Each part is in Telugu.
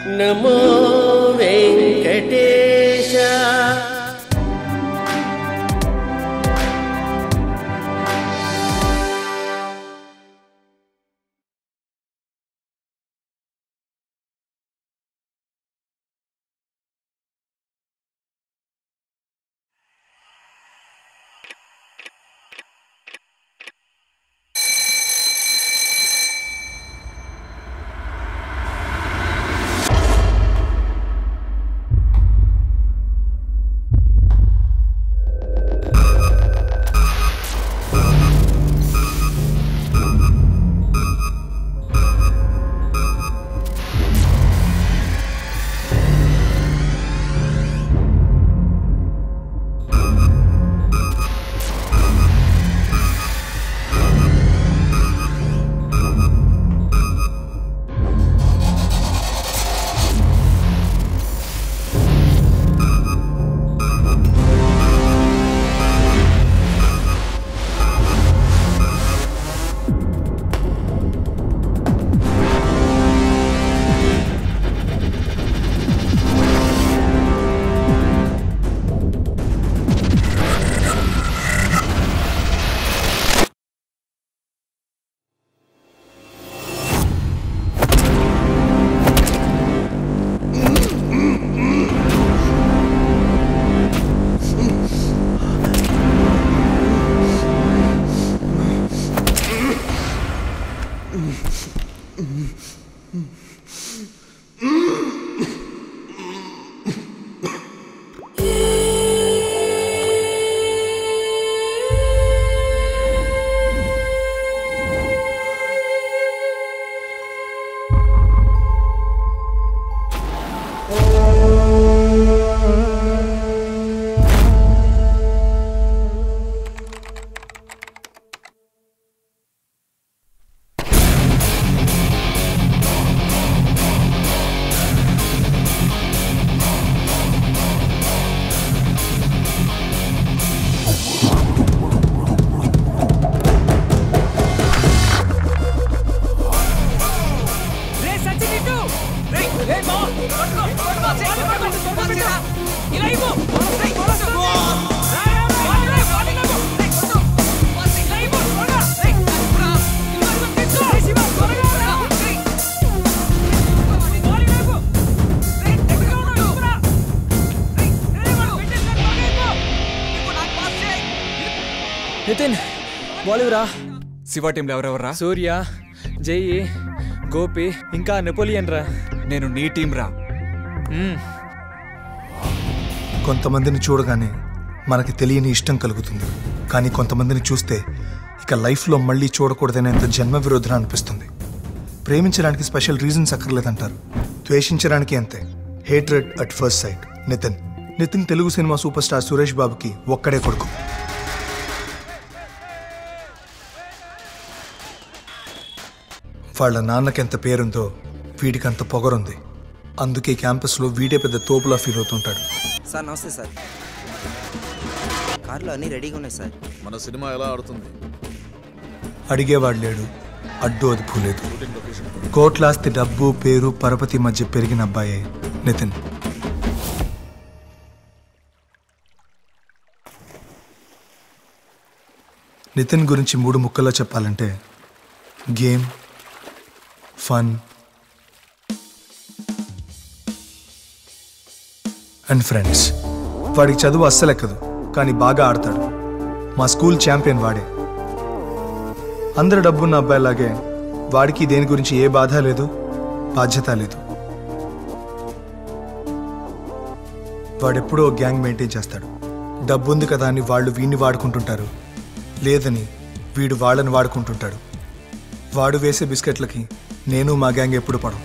నమో వెంకటేశ రే సచిన్ ఇటు రే రే బా పట్టుకో పట్టుకో చెయ్ పట్టుకో పట్టుకో ఇలా ఇవ్వు రే పట్టుకో రా రా రా పట్టుకో రే పట్టుకో ఇలా ఇవ్వు త్వరగా రే త్వరగా ఇవ్వు తీసుకో రే శివ త్వరగా రా రే బాల్ ఇవ్వు రే ఎక్కడ ఉన్నావు రా రే రే వాడు పెట్టేసాడు బాగా ఇవ్వు ఇప్పుడు నాకు పాస్ చేయి నితిన్ బాలివురా శివ టీంలో ఎవరెవర్రా సూర్య జయి గోపి ఇంకా నెపోలియన్ రా నేను నీ టీం రా మ్మ్. కొంతమందిని చూడగానే మనకి తెలియని ఇష్టం కలుగుతుంది కానీ కొంతమందిని చూస్తే ఇక లైఫ్లో మళ్ళీ చూడకూడదనేంత జన్మ విరోధన అనిపిస్తుంది ప్రేమించడానికి స్పెషల్ రీజన్స్ అక్కర్లేదంటారు ద్వేషించడానికి అంతే hatred at first sight Nithin Nithin Telugu cinema super star Suresh బాబుకి ఒక్కడే కొడుకు వాళ్ళ నాన్నకి ఎంత పేరుందో వీడికి అంత పొగరుంది అందుకే క్యాంపస్లో వీడే పెద్ద తోపులా ఫీల్ అవుతుంటాడు సార్ నమస్తే సార్ కార్లో అన్నీ రెడీగా ఉన్నాయి సార్ మన సినిమా ఎలా ఆడుతుంది అడిగేవాడు లేడు అడ్డు అదుపు లేదు కోట్లాస్తి డబ్బు పేరు పరపతి మధ్య పెరిగిన అబ్బాయే నితిన్ నితిన్ గురించి మూడు ముక్కల్లో చెప్పాలంటే గేమ్ ఫన్ అండ్ ఫ్రెండ్స్ వాడికి చదువు అస్సలెక్కదు కానీ బాగా ఆడతాడు మా స్కూల్ ఛాంపియన్ వాడే అందరు డబ్బున్న అబ్బాయిలాగే వాడికి దేని గురించి ఏ బాధ లేదు బాధ్యత లేదు వాడెప్పుడో గ్యాంగ్ మెయింటైన్ చేస్తాడు డబ్బు ఉంది కదా అని వాళ్ళు వీడిని వాడుకుంటుంటారు లేదని వీడు వాళ్ళని వాడుకుంటుంటాడు వాడు వేసే బిస్కెట్లకి నేను మా గ్యాంగ్ ఎప్పుడు పడం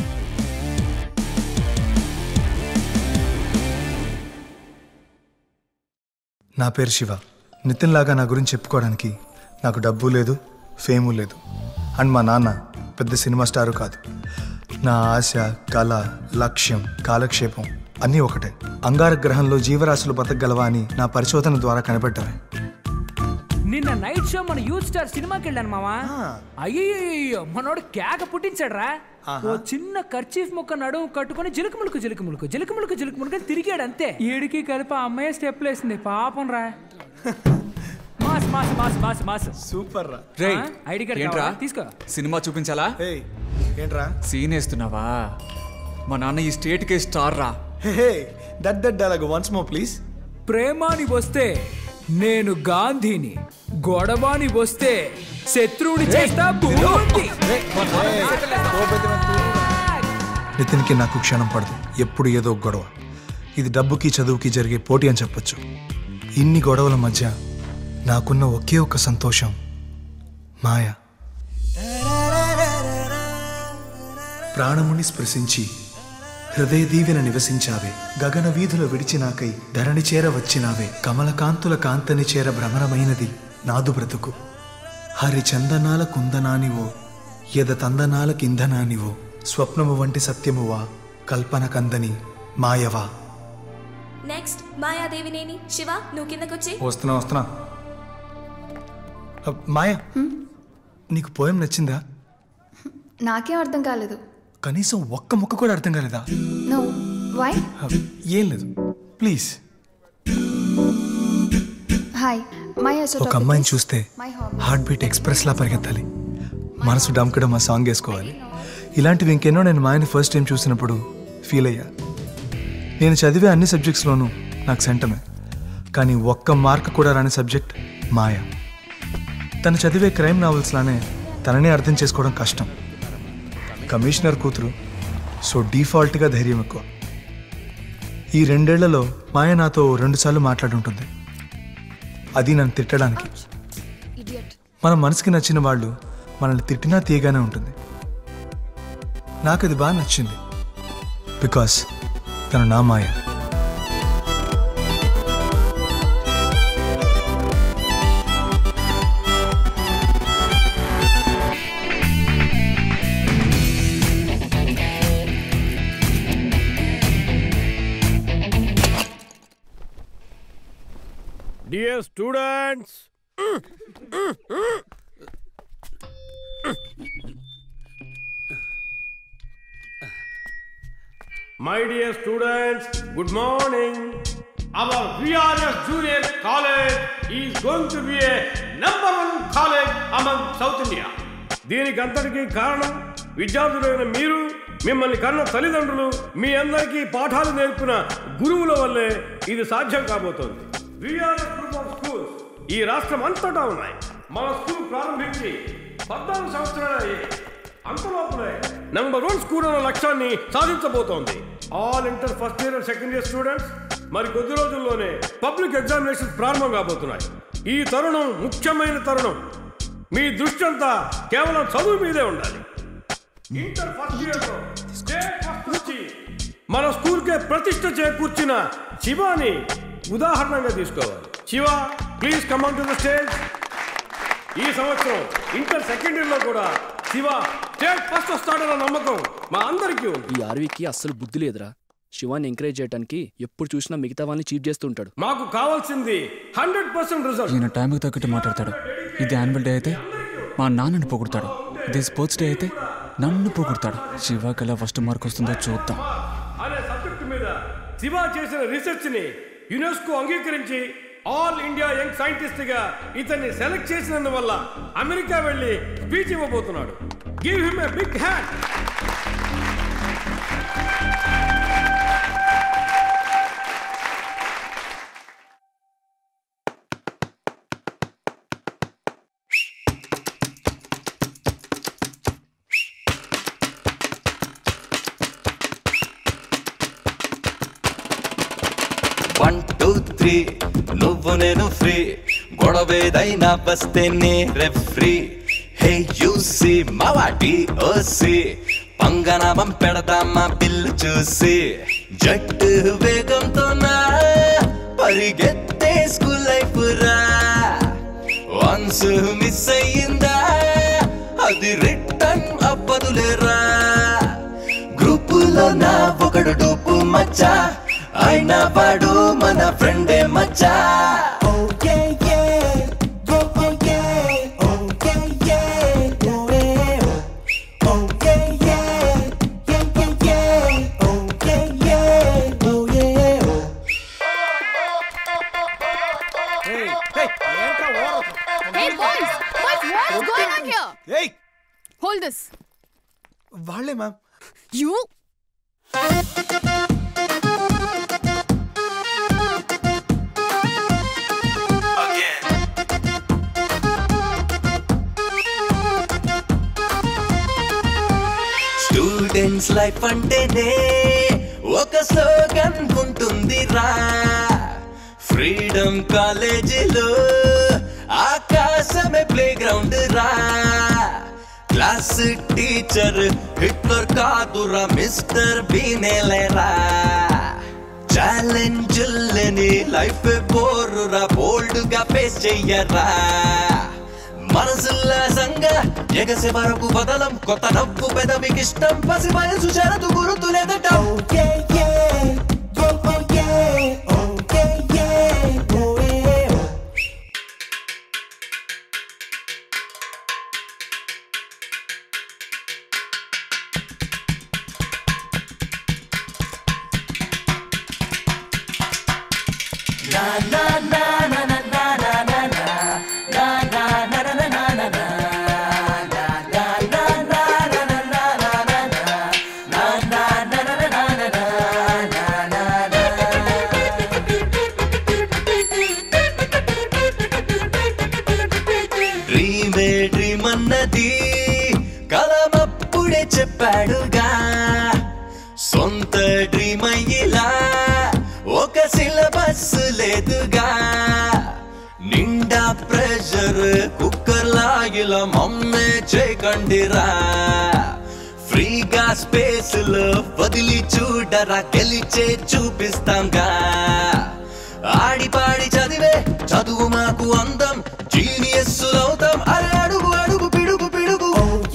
నా పేరు శివ నితిన్ లాగా నా గురించి చెప్పుకోవడానికి నాకు డబ్బు లేదు ఫేము లేదు అండ్ మా నాన్న పెద్ద సినిమా స్టారు కాదు నా ఆశ కళ లక్ష్యం కాలక్షేపం అన్నీ ఒకటే అంగార గ్రహంలో జీవరాశులు బతకగలవా అని నా పరిశోధన ద్వారా కనిపెట్టాను నిన్న నైట్ షో మన యూత్ స్టార్ సినిమాకి వెళ్ళాను మావా అయ్యో మనోడు కేక పుట్టించాడు రా ఓ చిన్న కర్చీఫ్ ముక్క నడుము కట్టుకొని జిలుకు ములుకు జిలుకు ములుకు జిలుకు ములుకు జిలుకు ములుకు అని తిరిగాడు అంతే ఏడికి కలిపి ఆ అమ్మాయి స్టెప్ వేసింది పాపం రా mass mass mass mass mass super రా రేయ్ ఆ? ఐడి కార్డ్ ఏంట్రా కావాలా? తీసుకో. సినిమా చూపించాలా ఏయ్ ఏంట్రా సీన్ వేస్తున్నావా మా నాన్న ఈ స్టేట్ కే స్టార్ రా hey that that dialogue once more please ప్రేమాని వస్తే నేను గాంధీని గొడవాని వస్తే శత్రువుని చేస్తా బూందీ. నితిన్కి నాకు క్షణం పడదు ఎప్పుడు ఏదో ఒక గొడవ ఇది డబ్బుకి చదువుకి జరిగే పోటీ అని చెప్పొచ్చు ఇన్ని గొడవల మధ్య నాకున్న ఒకే ఒక్క సంతోషం మాయ ప్రాణముని స్పృశించి హృదయ దీవెన నివసించావే గగన వీధుల విడిచినాకై ధరణి చేర వచ్చినావే కమలకాంతుల కాంతని చేర భ్రమరమైనది నాదు బ్రతుకు హరి చందనాల కుందనానివో యద తందనాల కిందనానివో స్వప్నము వంటి సత్యమువా కల్పన కందని మాయవా నెక్స్ట్ మాయాదేవినేని శివ నువ్వు కిందకొచ్చి వస్తున్నా వస్తున్నా అ, మాయ నీకు పోయం నచ్చిందా నాకేం అర్థం కాలేదు కనీసం ఒక్క ముక్క కూడా అర్థం కాలేదా నో వై అ, ఏం లేదు ప్లీజ్ హాయ్ మై ఒక అమ్మాయిని చూస్తే my hobby heart beat express లా పరిగెత్తాలి మనసు డంకడం ఆ సాంగ్ వేసుకోవాలి ఇలాంటివి ఇంకెన్నో నేను మాయని ఫస్ట్ టైం చూసినప్పుడు ఫీల్ అయ్యా నేను చదివే అన్ని సబ్జెక్ట్స్లోనూ నాకు సెంటమే కానీ ఒక్క మార్క్ కూడా రాని సబ్జెక్ట్ మాయ తను చదివే క్రైమ్ నావెల్స్లానే తననే అర్థం చేసుకోవడం కష్టం కమిషనర్ కూతురు సో డీఫాల్ట్గా ధైర్యం ఎక్కువ ఈ రెండేళ్లలో మాయ నాతో రెండుసార్లు మాట్లాడుంటుంది అది నన్ను తిట్టడానికి ఇడియట్ మన మనసుకి నచ్చిన వాళ్ళు మనల్ని తిట్టినా తీయగానే ఉంటుంది నాకు అది బాగా నచ్చింది బికాస్ తను నా మాయ Dear students, my dear students, good morning. Our VRS Junior College is going to be a number one college among South India. దీనికి అంతటికీ కారణం విద్యార్థులైన మీరు మిమ్మల్ని కన్న తల్లిదండ్రులు మీ అందరికీ పాఠాలు నేర్పిన గురువుల వల్లే ఇది సాధ్యం కాబోతోంది విఆర్ఎస్ గ్రూప్ ఆఫ్ స్కూల్స్ ఈ రాష్ట్రం అంతటా ఉన్నాయి మన స్కూల్ ప్రారంభించి పద్నాలుగు సంవత్సరాలు అయ్యాయి అంతలోపలే నంబర్ వన్ స్కూల్ అన్న లక్ష్యాన్ని సాధించబోతోంది all inter first year and second year students మరి కొద్ది రోజుల్లోనే పబ్లిక్ ఎగ్జామినేషన్స్ ప్రారంభం కాబోతున్నాయి ఈ తరుణం ముఖ్యమైన తరుణం మీ దృష్టి అంతా కేవలం చదువు మీదే ఉండాలి ఇంటర్ ఫస్ట్ ఇయర్ లో స్టేట్ ఫస్ట్ వచ్చి మన స్కూల్ కే ప్రతిష్ట చేకూర్చిన శివాని ఉదాహరణగా తీసుకోవాలి Shiva please come on to the stage ఈ సంవత్సరం ఇంటర్ సెకండ్ ఇయర్ లో కూడా శివ స్టేట్ ఫస్ట్ వస్తాడన్న నమ్మకం మా అందరికీ ఉంది ఈ ఆర్వీకి అస్సలు బుద్ధి లేదురా శివాన్ని ఎంకరేజ్ చేయడానికి ఎప్పుడు చూసినా మిగతా వాళ్ళని చీట్ చేస్తుంటాడు మాకు కావాల్సింది హండ్రెడ్ పర్సెంట్ రిజల్ట్ ఈయన టైంకి తగ్గట్టు మాట్లాడతాడు ఇది యాన్యువల్ డే అయితే మా నాన్నని పొగుడతాడు ఇది స్పోర్ట్స్ డే అయితే నన్ను పొగుడతాడు శివకి ఎలా ఫస్ట్ మార్క్ వస్తుందో చూద్దాం అనే సబ్జెక్టు మీద శివ చేసిన రీసెర్చ్ ని యునెస్కో అంగీకరించి ఆల్ ఇండియా యంగ్ సైంటిస్ట్ గా ఇతన్ని సెలెక్ట్ చేసినందువల్ల అమెరికా వెళ్ళి స్పీచ్ ఇవ్వబోతున్నాడు give him a big hand one two three నువ్వు నేను ఫ్రీ గొడవేదైనా వస్తేనే రెఫ్రీ హే యూసి మావాటి ఓసి పంగనామం పెడదామా బిల్లు చూసి జట్టు వేగంతో నా పరిగెత్తే స్కూల్ లైఫ్ రా వన్స్ మిస్ అయ్యిందా అది రిటర్న్ అవ్వదులేరా గ్రూపులో నా ఒకడు డూపు మచ్చా అయినా వాడు మన ఫ్రెండే మచ్చా Oh, yeah, yeah. Oh, oh, hold this వాళ్ళే మ్యామ్ యూ స్టూడెంట్స్ లైఫ్ అంటేనే ఒక స్లోగన్ ఉంటుంది రా ఫ్రీడమ్ కాలేజీలో ఆకాశమే ప్లే గ్రౌండ్ రా క్లాస్ టీచర్ హిట్లర్ కాదురా మిస్టర్ బీనేలేరా ఛాలెంజ్లని లైఫ్ బోరురా బోల్డ్ గా ఫేస్ చెయ్యరా మనసుల్లాసంగా ఎగసే వరకు బదలం కొత్త నవ్వు పెదవికి ఇష్టం పసి వయసు షరతు గురుతు లేదట డ్రీమే డ్రీమ్ అన్నది కలమప్పుడే చెప్పాడుగా సొంత డ్రీమ్ అయ్యిలా ఒక సిలబస్ లేదుగా నిండా ప్రెషర్ కుక్కర్ లాగిలా మమ్మే చేయకండిరా ఫ్రీగా స్పేస్ లో వదిలి చూడరా గెలిచే చూపిస్తాంగా ఆడి పాడి చదివే చదువు మాకు అందం జీనియస్ అవుతాం అరే అడుగు అడుగు పిడుగు పిడుగు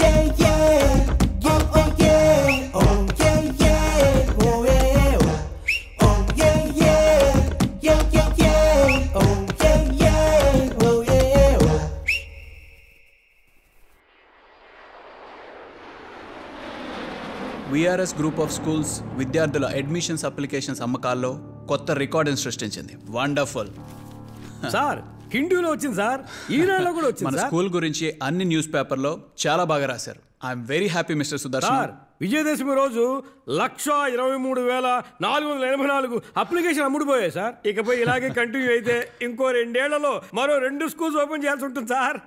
విఆర్ఎస్ గ్రూప్ ఆఫ్ స్కూల్స్ విద్యార్థుల అడ్మిషన్స్ అప్లికేషన్స్ అమ్మకాల్లో కొత్త రికార్డును సృష్టించింది వండర్ఫుల్ సార్ హిందీలో వచ్చింది సార్ ఈనాడులో కూడా మన వచ్చింది సార్ స్కూల్ గురించి అన్ని న్యూస్ పేపర్లో చాలా బాగా రాశారు I'm very happy mister sir Sudarshan Vijayadashami రోజు లక్ష ఇరవై మూడు వేల నాలుగు వందల ఎనభై నాలుగు అప్లికేషన్ అమ్ముడుపోయాయి సార్ ఇకపై ఇలాగే కంటిన్యూ అయితే ఇంకో రెండేళ్లలో మరో రెండు స్కూల్స్ ఓపెన్ చేయాల్సి ఉంటుంది సార్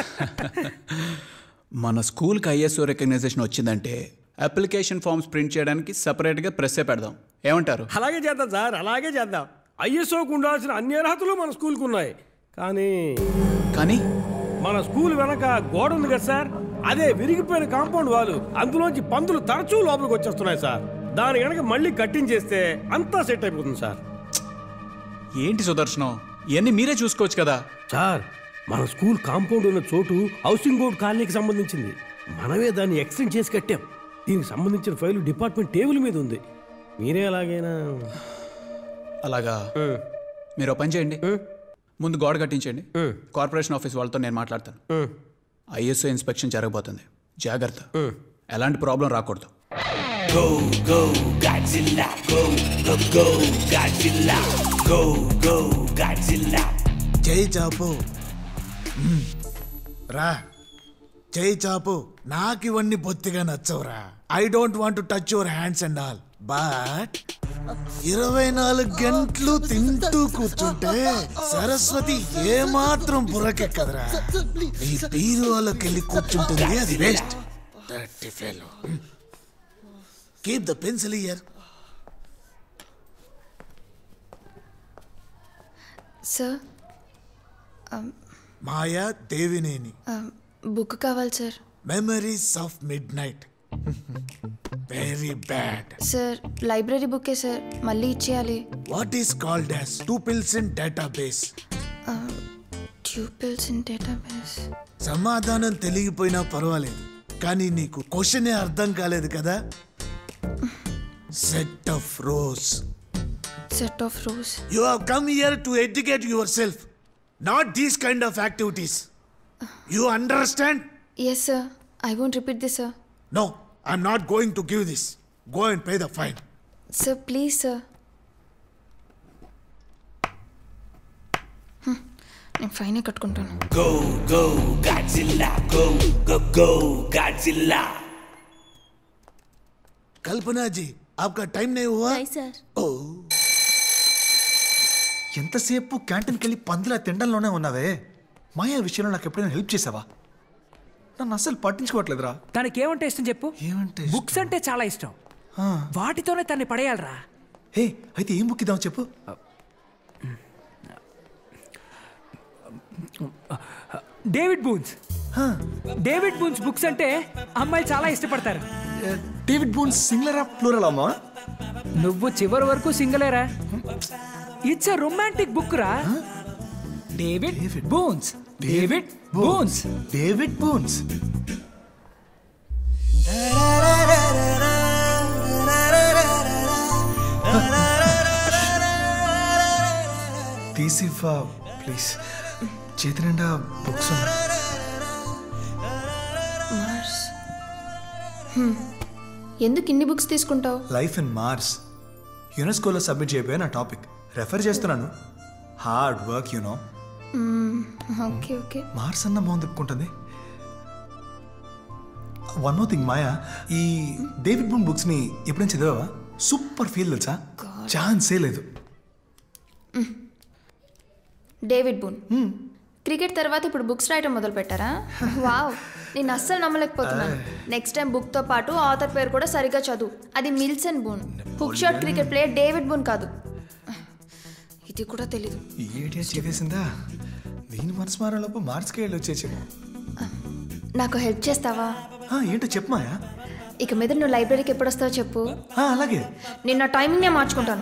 మన స్కూల్కి ఐఎస్ఓ రికగ్నైజేషన్ వచ్చిందంటే అప్లికేషన్ ఫామ్స్ ప్రింట్ చేయడానికి సపరేట్గా ప్రెస్సే పెడదాం ఏమంటారు అలాగే చేద్దాం సార్ అలాగే చేద్దాం ఐఎస్ఓకి ఉండాల్సిన అన్ని అర్హతలు మన స్కూల్కి ఉన్నాయి కానీ కానీ మన స్కూల్ వెనక గోడ ఉంది కదా సార్ అదే విరిగిపోయిన కాంపౌండ్ వాళ్ళు అందులోంచి పందులు తరచూ లోపలికి వచ్చేస్తున్నాయి సార్ దాని కనుక మళ్ళీ కట్టించేస్తే అంతా సెట్ అయిపోతుంది సార్ ఏంటి సుదర్శనం ఇవన్నీ మీరే చూసుకోవచ్చు కదా సార్ మన స్కూల్ కాంపౌండ్ ఉన్న చోటు హౌసింగ్ బోర్డ్ కాలనీకి సంబంధించింది మనమే దాన్ని ఎక్స్టెండ్ చేసి కట్టాం దీనికి సంబంధించిన ఫైలు డిపార్ట్మెంట్ టేబుల్ మీద ఉంది మీరే ఎలాగైనా అలాగా మీరు ఒక పని చేయండి ముందు గోడ కట్టించండి కార్పొరేషన్ ఆఫీస్ వాళ్ళతో నేను మాట్లాడతాను ఐఎస్ఓ ఇన్స్పెక్షన్ జరగబోతుంది జాగ్రత్త ఎలాంటి ప్రాబ్లం రాకూడదు Go, go, Godzilla. Go, go, go, Godzilla. Go, go, Godzilla. జై చాపు మ్మ్. రా జై చాపు నాకు ఇవన్నీ బొత్తిగా నచ్చవురా I don't want to touch your hands and all but ఇరవై నాలుగు గంటలు తింటూ కూర్చుంటే సరస్వతి ఏమాత్రం బుర్రకెక్కదరా నీ బీరువాలోకి వెళ్ళి కూర్చుంటుంది అది waste keep the pencil year sir Maya Devineni book కావాలి sir memories of midnight very bad sir library బుక్కే సార్ మళ్ళీ ఇచ్చేయాలి what is called as tuples in database tuples in database సమాధానం తెలియపోయినా పర్వాలేదు కానీ నీకు క్వశ్చనే అర్థం కాలేదు కదా set of rows set of rows you have come here to educate yourself not these kind of activities you understand yes sir I won't repeat this sir no I'm not going to give this go and pay the fine sir please sir నేను ఫైనే కట్టుకుంటాను Go, go, Godzilla. Go, go, go, Godzilla. कल्पना जी आपका टाइम नहीं हुआ सर ओ ఎంతసేపు క్యాంటీన్కి వెళ్ళి పందిలా తినడంలోనే ఉన్నావే మాయా విషయంలో నాకు ఎప్పుడైనా హెల్ప్ చేసావా నన్ను అస్సలు పట్టించుకోవట్లేదురా తనకి ఏమంటే ఇష్టం చెప్పు ఏమంటే బుక్స్ అంటే చాలా ఇష్టం వాటితోనే తన్ని పడేయాలరా హే అయితే ఏం బుక్ ఇద్దాం చెప్పు David Boons David Boons books అంటే అమ్మాయిలు చాలా ఇష్టపడతారు డేవిడ్ బూన్స్ సింగులరా ప్లూరల్ అమ్మా నువ్వు చివరి వరకు సింగలేరా ఇట్స్ అ రొమాంటిక్ బుక్ రా David Boons David Boons David Boons తీసివ్వా ప్లీజ్ చేతి నిండా బుక్స్ ఉన్నాయి మార్స్ హ్మ్. ఎందుకు ఇన్ని బుక్స్ తీసుకుంటావు లైఫ్ ఇన్ మార్స్ యునెస్కోలో సబ్మిట్ చేయబోయే నా టాపిక్ రెఫర్ చేస్తున్నాను hard work you know okay okay Mars అన్న మోహన్ తిప్పుకుంటుంది వన్ మోర్ థింగ్ మాయా ఈ డేవిడ్ బూన్ బుక్స్ ని ఎప్పుడైనా చదివావా సూపర్ ఫీల్ తెలుసా ఛాన్సే లేదు డేవిడ్ బూన్ క్రికెట్ తర్వాత ఇప్పుడు బుక్స్ రాయటం మొదలు పెట్టారా వావ్ నేను అస్సలు నమ్మలేకపోతున్నాను నెక్స్ట్ టైం బుక్ తో పాటు ఆథర్ పేరు కూడా సరిగా చదువు అది Mills and Boon hook shot cricket player David Boon కాదు ఇది కూడా తెలీదు ఈ ఏడియా చేసేసిందా దీని మనసు మారేలోపు మార్స్కి వెళ్ళి వచ్చేసేమో నాకు హెల్ప్ చేస్తావా ఆ, ఏంటో చెప్పు మాయా ఇక మీద నువ్వు లైబ్రరీకి ఎప్పుడు వస్తావో చెప్పు ఆ, అలాగే నేను నా టైమింగ్ మార్చుకుంటాను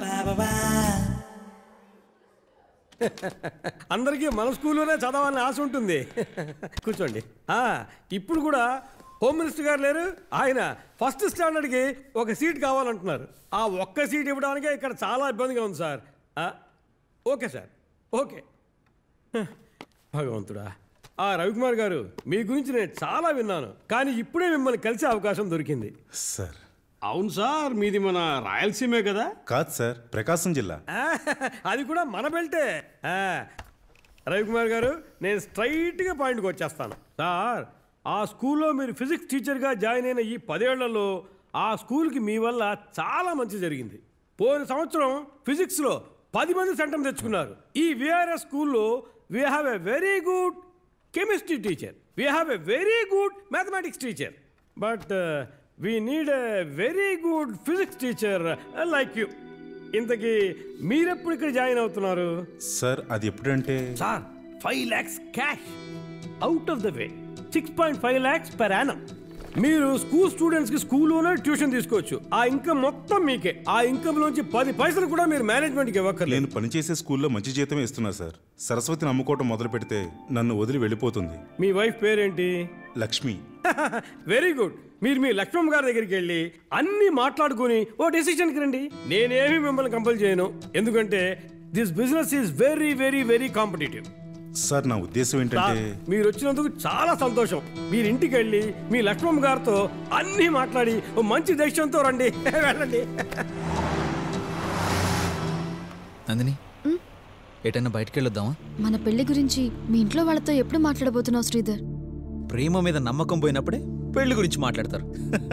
అందరికీ మన స్కూల్లోనే చదవాలని ఆశ ఉంటుంది కూర్చోండి ఆ, ఇప్పుడు కూడా హోమ్ మినిస్టర్ గారు లేరు ఆయన ఫస్ట్ స్టాండర్డ్కి ఒక సీట్ కావాలంటున్నారు ఆ ఒక్క సీట్ ఇవ్వడానికే ఇక్కడ చాలా ఇబ్బందిగా ఉంది సార్ ఆ, ఓకే సార్ ఓకే హ, భగవంతుడా ఆ రవికుమార్ గారు మీ గురించి నేను చాలా విన్నాను కానీ ఇప్పుడే మిమ్మల్ని కలిసే అవకాశం దొరికింది సార్ అవును సార్ మీది మన రాయలసీమే కదా కాదు సార్ ప్రకాశం జిల్లా ఆ, అది కూడా మన బెల్టే ఆ, రవికుమార్ గారు నేను స్ట్రైట్గా పాయింట్కి వచ్చేస్తాను సార్ ఆ స్కూల్లో మీరు ఫిజిక్స్ టీచర్గా జాయిన్ అయిన ఈ పదేళ్లలో ఆ స్కూల్కి మీ వల్ల చాలా మంచి జరిగింది పోయిన సంవత్సరం ఫిజిక్స్లో పది మంది సెంటం తెచ్చుకున్నారు ఈ విఆర్ఎస్ స్కూల్లో we have a very good chemistry teacher we have a very good mathematics teacher but we need a very good physics teacher like you ఇంతకీ మీరెప్పుడు ఇక్కడ జాయిన్ అవుతున్నారు సార్ అది ఎప్పుడంటే sir five lakhs cash out of the way six point five lakhs per annum మీరు స్కూల్ స్టూడెంట్స్ కి స్కూల్లోనే ట్యూషన్ తీసుకోవచ్చు ఆ ఇన్కమ్ మొత్తం మీకే ఆ ఇన్కమ్ లోంచి పది పైసలు కూడా మీరు మేనేజ్మెంట్కి ఇవ్వక్కర్లేదు నేను పనిచేసే స్కూల్లో మంచి జీతమే ఇస్తున్నా సార్ సరస్వతిని అమ్ముకోవటం మొదలు పెడితే నన్ను వదిలి వెళ్ళిపోతుంది మీ వైఫ్ పేరేంటి లక్ష్మి వెరీ గుడ్ మీరు మీ లక్ష్మమ్మ గారి దగ్గరికి వెళ్ళి అన్ని మాట్లాడుకుని ఓ డెసిషన్కి రండి నేనేమి మిమ్మల్ని కంపల్ చేయను ఎందుకంటే this business is very very very competitive sir నా ఉద్దేశం సార్, ఏంటంటే మీరు వచ్చినందుకు చాలా సంతోషం మీరు ఇంటికి వెళ్ళి మీ లక్ష్మమ్మ గారితో అన్ని మాట్లాడి ఓ మంచి డెసిషన్తో రండి వెళ్ళండి నందిని ఎటైనా బయటికి వెళ్ళొద్దామా మన పెళ్లి గురించి మీ ఇంట్లో వాళ్ళతో ఎప్పుడు మాట్లాడబోతున్నావు శ్రీధర్ ప్రేమ మీద నమ్మకం పోయినప్పుడే పెళ్లి గురించి మాట్లాడతారు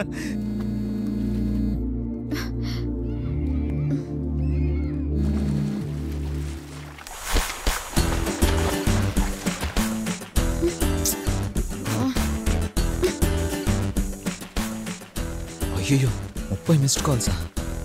అయ్యో ముప్పై మిస్డ్ కాల్సా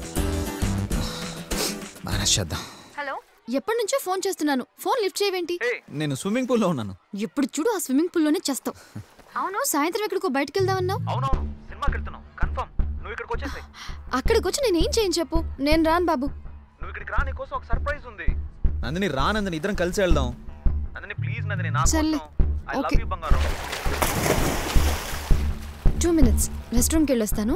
మేనేజ్ చేద్దాం హలో ఎప్పటి నుంచో ఫోన్ చేస్తున్నాను ఫోన్ లిఫ్ట్ చేయవేంటి నేను స్విమ్మింగ్ పూల్లో ఉన్నాను ఎప్పుడు చూడు ఆ స్విమ్మింగ్ పూల్ లోనే చేస్తావు అవును సాయంత్రం ఎక్కడికో బయటకు వెళ్దామన్నావు అవునవును సినిమాకి వెళ్తున్నావు కన్ఫర్మ్ నువ్వు ఇక్కడికి వచ్చేసాయి అక్కడికి వచ్చి నేనేం చేయను చెప్పు నేను రాను బాబు నువ్వు ఇక్కడికి రా నీకోసం ఒక సర్ప్రైజ్ ఉంది నందిని రా నందిని ఇద్దరం కలిసి వెళ్దాం నందిని ప్లీజ్ నందిని నా సర్లే ఐ లవ్ ఓకే యూ బంగారం టూ మినిట్స్ రెస్ట్ రూమ్కి వెళ్ళొస్తాను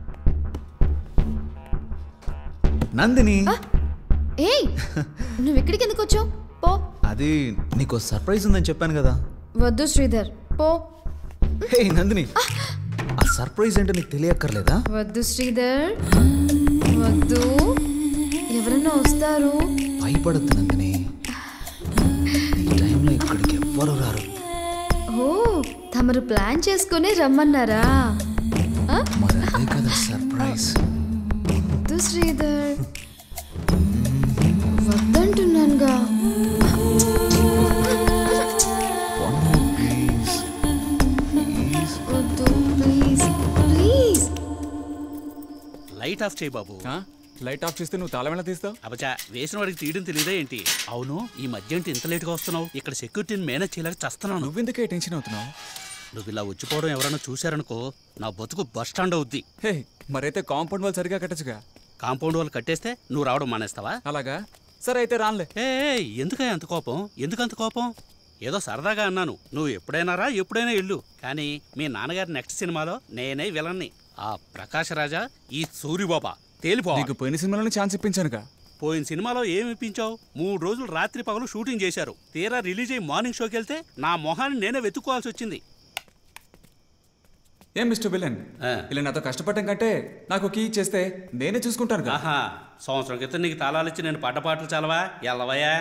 నందిని ఏయ్ నువ్వు ఇక్కడికి ఎందుకు వచ్చావు పో అది నీకు సర్ప్రైజ్ ఉందని చెప్పాను కదా వద్దు శ్రీధర్ పో హే నందిని ఆ సర్ప్రైజ్ ఏంటో నీకు తెలియక్కర్లేదా వద్దు శ్రీధర్ వద్దు ఎవరన్నా వస్తారు భయపడద్దు నందిని ఈ టైంలో ఇక్కడ ఎవ్వరు రారు ఓ తమరు ప్లాన్ చేసుకుని రమ్మన్నారా ఆ? మరి అదే కదా సర్ప్రైజ్ వద్దు శ్రీధర్ వద్దంటున్నానుగా వద్దు ప్లీజ్ ప్లీజ్ లైట్ ఆఫ్ చేయి బాబు లైట్ ఆఫ్ చేస్తే నువ్వు తాళం ఎలా తీస్తావు అబచా వేసిన వాడికి తీయడం తెలియదా ఏంటి అవును ఈ మధ్య ఏంటి ఇంత లేట్గా వస్తున్నావు ఇక్కడ సెక్యూరిటీని మేనేజ్ చేయలేక చస్తున్నాను నువ్వెందుకే టెన్షన్ అవుతున్నావు నువ్వు ఇలా వచ్చిపోవడం ఎవరైనా చూశారనుకో నా బతుకు బస్ స్టాండ్ అవుద్ది హే మరైతే కాంపౌండ్ వాళ్ళు సరిగా కట్టచ్చుగా కాంపౌండ్ వాళ్ళు కట్టేస్తే నువ్వు రావడం మానేస్తావా అలాగా సరే అయితే రానులే ఏ ఏ, ఎందుకయ్యా అంత కోపం ఎందుకు అంత కోపం ఏదో సరదాగా అన్నాను నువ్వు ఎప్పుడైనా రా ఎప్పుడైనా ఇల్లు కానీ మీ నాన్నగారి నెక్స్ట్ సినిమాలో నేనే విలన్ని ఆ ప్రకాశ్ రాజా ఈ సూరిబాబా తేలిపో నీకు పోయిన సినిమాలోనే ఛాన్స్ ఇప్పించానుగా పోయిన సినిమాలో ఏమి ఇప్పించావు మూడు రోజులు రాత్రి పగలు షూటింగ్ చేశారు తీరా రిలీజ్ అయ్యి మార్నింగ్ షోకి వెళ్తే నా మొహాన్ని నేనే వెతుక్కోవాల్సి వచ్చింది ఏం మిస్టర్ విలన్ ఇలా నాతో కష్టపడటం కంటే నాకు కీ ఇచ్చేస్తే నేనే చూసుకుంటాను ఆహా సంవత్సరం క్రితం నీకు తాళాలు ఇచ్చి నేను పడ్డ పాటలు చలవా ఎల్లవయ్యా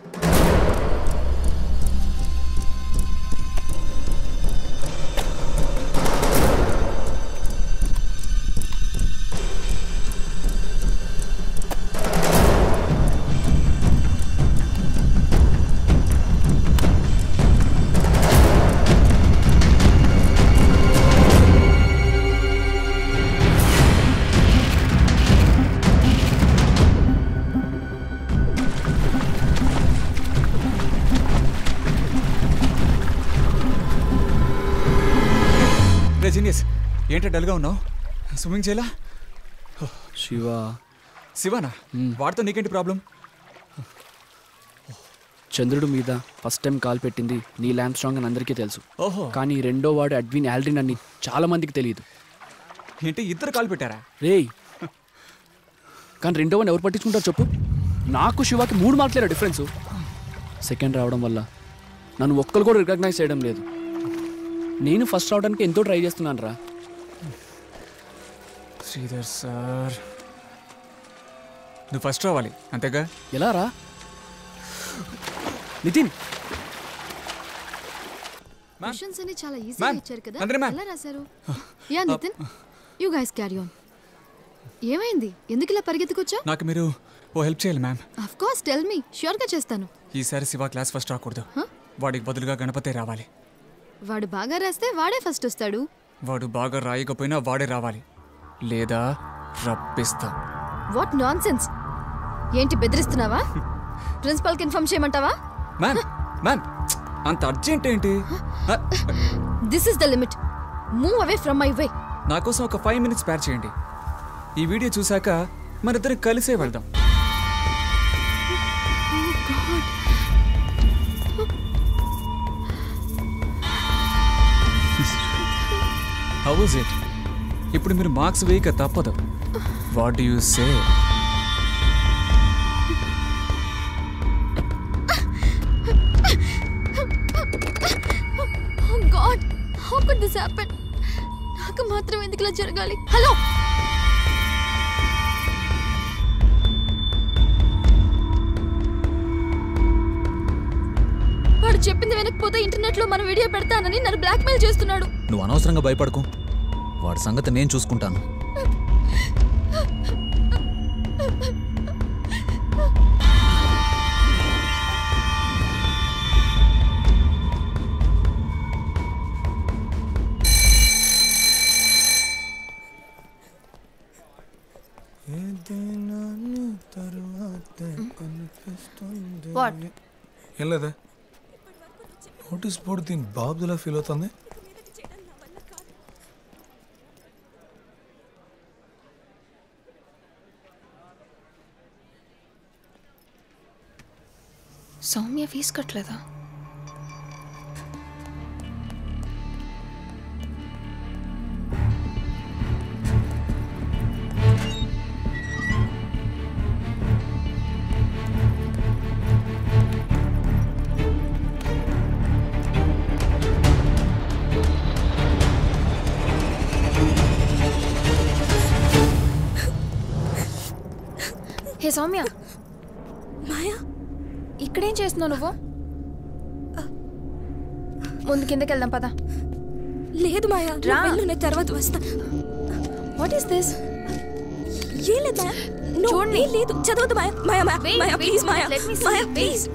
రే జీనియస్ ఏంటో డల్గా ఉన్నావు స్విమ్మింగ్ చేయాలా శివ శివానా వాడితో నీకేంటి ప్రాబ్లం చంద్రుడి మీద ఫస్ట్ టైం కాల్ పెట్టింది నీ ల్యాంప్ స్ట్రాంగ్ అని అందరికీ తెలుసు ఓహో. కానీ రెండో వాడు అడ్విన్ ఆల్డ్రిన్ అని చాలా మందికి తెలియదు ఏంటి ఇద్దరు కాల్ పెట్టారా రేయ్ కానీ రెండో వాడిని ఎవరు పట్టించుకుంటారు చెప్పు నాకు శివాకి మూడు మార్కులేరా డిఫరెన్స్ సెకండ్ రావడం వల్ల నన్ను ఒక్కరు కూడా రికగ్నైజ్ చేయడం లేదు నేను ఫస్ట్ రావడానికి ఎంతో ట్రై చేస్తున్నాను రా శ్రీధర్ సార్ నువ్వు ఫస్ట్ రావాలి అంతేగా ఎలా రా నితిన్ క్వశ్చన్స్ అన్ని చాలా ఈజీగా Ma'am, ఇచ్చారు కదా నందిని ma'am. ఎలా రాశారు yeah Nithin you guys carry on ఏమైంది ఎందుకు ఇలా పరిగెత్తుకొచ్చా నాకు మీరు ఓ హెల్ప్ చేయాలి ma'am of course tell me sure గా చేస్తాను ఈసారి శివ క్లాస్ ఫస్ట్ రాకూడదు వాడికి బదులుగా గణపతే రావాలి వాడు బాగా రాస్తే వాడే ఫస్ట్ వస్తాడు వాడు బాగా రాయకపోయినా వాడే రావాలి లేదా రప్పిస్తా వాట్ నాన్ సెన్స్ ఏంటి బెదిరిస్తున్నావా ప్రిన్సిపల్కి ఇన్ఫార్మ్ చేయమంటావా మ్యామ్ మ్యామ్ అంత అర్జెంట్ ఏంటి ఆ, this is the limit move away from my way నా కోసం ఒక ఫైవ్ మినిట్స్ స్పేర్ చేయండి ఈ వీడియో చూశాక మనిద్దరం కలిసే వెళ్దాం హౌ ఇస్ ఇట్ ఇప్పుడు మీరు మార్క్స్ వేయక తప్పదు what you say Oh God, how could this happen? నాకు మాత్రం ఎందుకు ఇలా జరగాలి హలో వాడు చెప్పింది వినకపోతే ఇంటర్నెట్ లో మన వీడియో పెడతానని నన్ను బ్లాక్మెయిల్ చేస్తున్నాడు నువ్వు అనవసరంగా భయపడకు వాడి సంగతి నేను చూసుకుంటాను వాట్ ఏం లేదా నోటీస్ బోర్డు దీని బాబులా ఫీల్ అవుతుంది సౌమ్య ఫీజు కట్టలేదా హే సౌమ్య మాయా ఇక్కడేం చేస్తున్నావు నువ్వు ముందు కిందకి వెళ్దాం పదా లేదు మాయా రా. రా నేను తర్వాత వస్తా వాట్ ఈస్ దిస్ ఏం లేదు మాయా No, చూడండి. ఏం లేదు చదవద్దు Maya Maya Maya Wait, Maya wait, please Maya let me see. Maya Wait. Please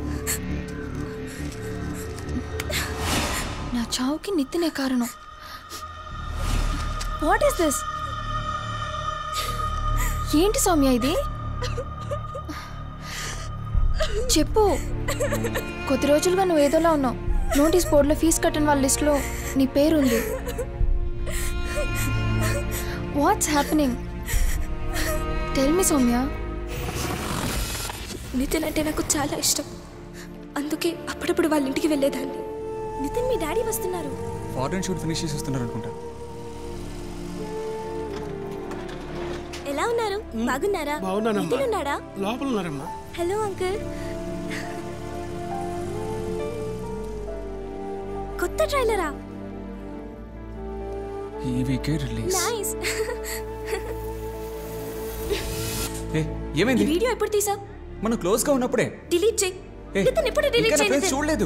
నా చావుకి నిత్యనే కారణం వాట్ ఈస్ దిస్ ఏంటి సౌమ్య ఇది చెప్పు కొద్ది రోజులుగా నువ్వు ఏదోలా ఉన్నావు నోటీస్ బోర్డులో ఫీజు కట్టిన వాళ్ళ లిస్ట్లో నీ పేరు ఉంది what's happening tell me Soumya Nitin అంటే నాకు చాలా ఇష్టం అందుకే అప్పుడప్పుడు వాళ్ళ ఇంటికి వెళ్ళేదాన్ని నితిన్ మీ డాడీ వస్తున్నారు ఫారెన్ షూట్ ఫినిష్ చేసి వస్తున్నారు అనుకుంటా ఎలా ఉన్నారు బాగున్నారా బాగున్నానమ్మా. నితిన్ ఉన్నాడా లోపల ఉన్నారమ్మా హలో అంకుల్ కొత్త ట్రైలరా ఈ వీకే రిలీజ్ నైస్ ఏ ఏమైంది వీడియో ఎప్పుడు తీసా మనం క్లోజ్ గా ఉన్నప్పుడే డిలీట్ చేయి ఏ, నితిన్ ఎప్పుడు ఇంకా డిలీట్ నా friends చేయి చూడలేదు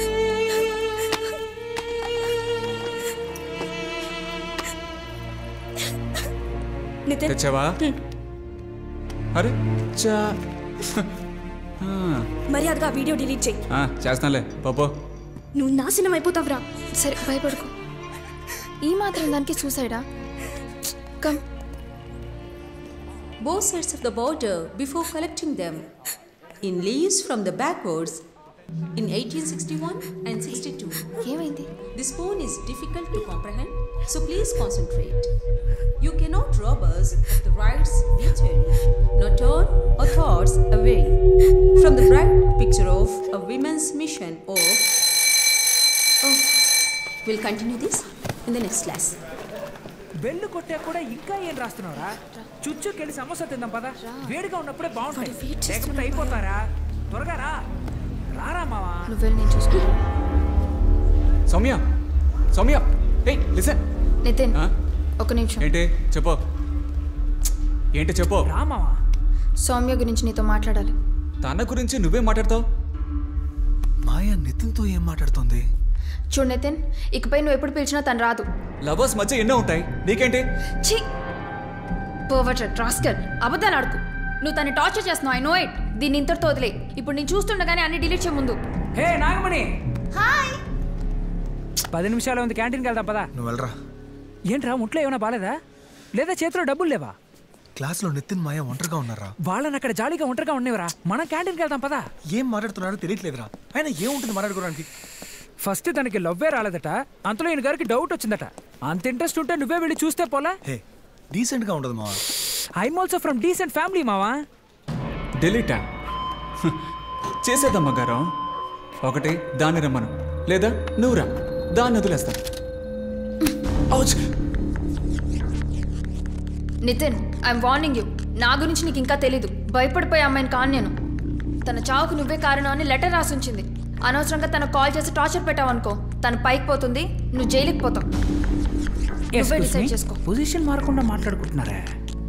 నితిన్ తెచ్చావా అరే చా ఆ, మర్యాదగా వీడియో డిలీట్ చేయి ఆ, చేస్తానులే పాపో నువ్వు నాశనం అయిపోతావురా సరే భయపడుకో ఈ మాత్రం దానికి సూసైడా come both sides of the border before collecting them in leaves from the backwards in 1861 and 62. ఏమైంది This poem is difficult to comprehend, so please concentrate. You cannot rob us of the rights we cherish, nor turn our thoughts away from the bright picture of a women's mission of. Oh, we'll continue this in the next class. Bell కొట్టా కూడా ఇంకా ఏం రాస్తున్నావురా చుచ్చుకెళ్ళి సమోసా తిందాం పదా వేడిగా ఉన్నప్పుడే బాగుంటుంది లేకపోతే అయిపోతారా త్వరగా రా రారా మావా నువ్వు వెళ్ళి నేను చూసుకో సౌమ్య సౌమ్య ఏ లిసన్ నితిన్ ఒక నిమిషం ఏంటి చెప్పు ఏంటి చెప్పు రామావా సౌమ్య గురించి నీతో మాట్లాడాలి తన గురించి నువ్వే మాట్లాడతావు మాయా నితిన్తో ఏం మాట్లాడుతోంది చూడు నితిన్ ఇకపై నువ్వు ఎప్పుడు పిలిచినా తను రాదు లవర్స్ మధ్య ఎన్నో ఉంటాయి నీకేంటి ఛీ పర్వర్టెడ్ రాస్కల్ అబద్ధాలు ఆడుకు నువ్వు తన్ని టార్చర్ చేస్తున్నావు ఐ నో ఇట్ దీన్ని ఇంతటితో వదిలే ఇప్పుడు నేను చూస్తుండగానే అన్ని డిలీట్ చేయ ముందు హే నాగమణి హాయ్ పది నిమిషాలు ఉంది క్యాంటీన్కి వెళ్దాం పదా నువ్వు వెళ్ళరా ఏంట్రా ఒంట్లో ఏమైనా బాలేదా లేదా చేతిలో డబ్బులు లేవా క్లాస్లో నితిన్ మాయ ఒంటరిగా ఉన్నారా వాళ్ళని అక్కడ జాలీగా ఒంటరిగా ఉండేవరా మనం క్యాంటీన్కి వెళ్దాం పదా ఏం మాట్లాడుతున్నారో తెలియట్లేదురా ఆయన ఏముంటుంది మాట్లాడుకోవడానికి ఫస్ట్ తనకి లవ్వే రాలేదట అంతలో ఈయన గారికి డౌట్ వచ్చిందట అంత ఇంట్రెస్ట్ ఉంటే నువ్వే వెళ్ళి చూస్తే పోలా హే డీసెంట్గా ఉండదు మావా I'm also from decent family మావా డిలీటా చేసేద్దాం గారం ఒకటి దాన్ని రమ్మను లేదా నువ్వు రా దాన్ని వదిలేస్తా ouch! Nitin I'm warning you నా గురించి నీకు ఇంకా తెలీదు భయపడిపోయే అమ్మాయిని కాను నేను తన చావుకు నువ్వే కారణం అని లెటర్ రాసి ఉంచింది అనవసరంగా తనకు కాల్ చేసి టార్చర్ పెట్టావు అనుకో తను పైకి పోతుంది నువ్వు జైలుకి పోతావు నువ్వే డిసైడ్ చేసుకో పొజిషన్ మారకుండా మాట్లాడుకుంటున్నారా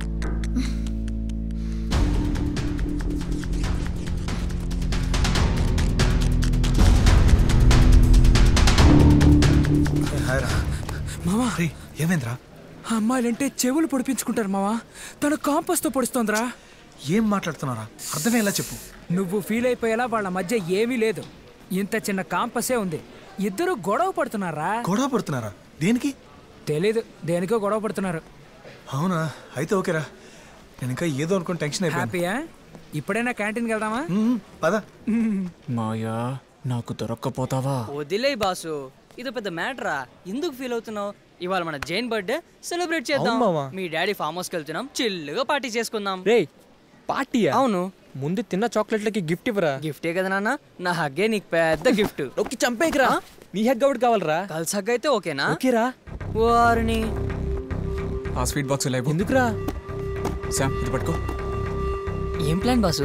హాయ్ రా మావా రే ఏమైందిరా అమ్మాయిలంటే చెవులు పొడిపించుకుంటారు మావా తను కాంపస్తో పొడుస్తోందిరా ఏం మాట్లాడుతున్నారా అర్థమయ్యేలా చెప్పు నువ్వు ఫీల్ అయిపోయేలా వాళ్ళ మధ్య ఏమీ లేదు ఇంత చిన్న కాంపసే ఉంది ఇద్దరు గొడవ పడుతున్నారా గొడవ పడుతున్నారా దేనికి తెలీదు దేనికో గొడవ పడుతున్నారు అవునా అయితే ఓకేరా నేను ఇంకా ఏదో అనుకుని టెన్షన్ అయిపోయాను హ్యాపీయా ఇప్పుడైనా క్యాంటీన్కి వెళ్దామా పద మాయా నాకు దొరక్కపోతావా వదిలే బాసు ఇది పెద్ద మ్యాటరా ఎందుకు ఫీల్ అవుతున్నావు ఇవాళ మన జైన్ బర్త్డే సెలబ్రేట్ చేద్దాం అవును మావా. మీ డాడీ ఫామ్ హౌస్కి వెళ్తున్నాం చిల్లుగా పార్టీ చేసుకుందాం రే పార్టీయా అవును ముందు తిన్న చాక్లెట్లకి గిఫ్ట్ ఇవ్వరా గిఫ్టే కదా నాన్న నా హగ్గే నీకు పెద్ద గిఫ్ట్ నొక్కి చంపేకిరా నీ హగ్ ఒకటి కావాలరా కలిసి హగ్ అయితే ఓకేనా ఓకేరా వారిని ఆ స్వీట్ బాక్స్ లేవు ఎందుకురా శామ్ ఇది పట్టుకో ఏం ప్లాన్ బాసు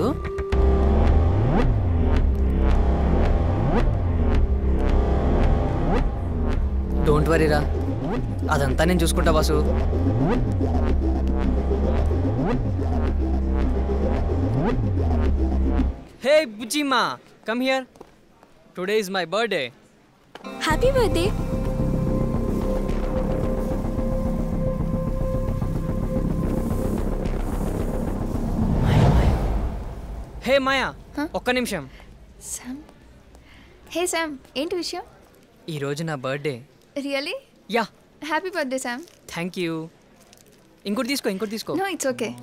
డోంట్ వరీరా అదంతా నేను చూసుకుంటా బాసు హే బుజ్జిమా come here today is my birthday happy birthday hey Maya ఒక్క నిమిషం శామ్ హే శామ్ ఏంటి విషయం ఈరోజు నా birthday really yeah happy birthday Sam thank you ఇంకోటి తీసుకో ఇంకోటి తీసుకో నో ఇట్స్ ఓకే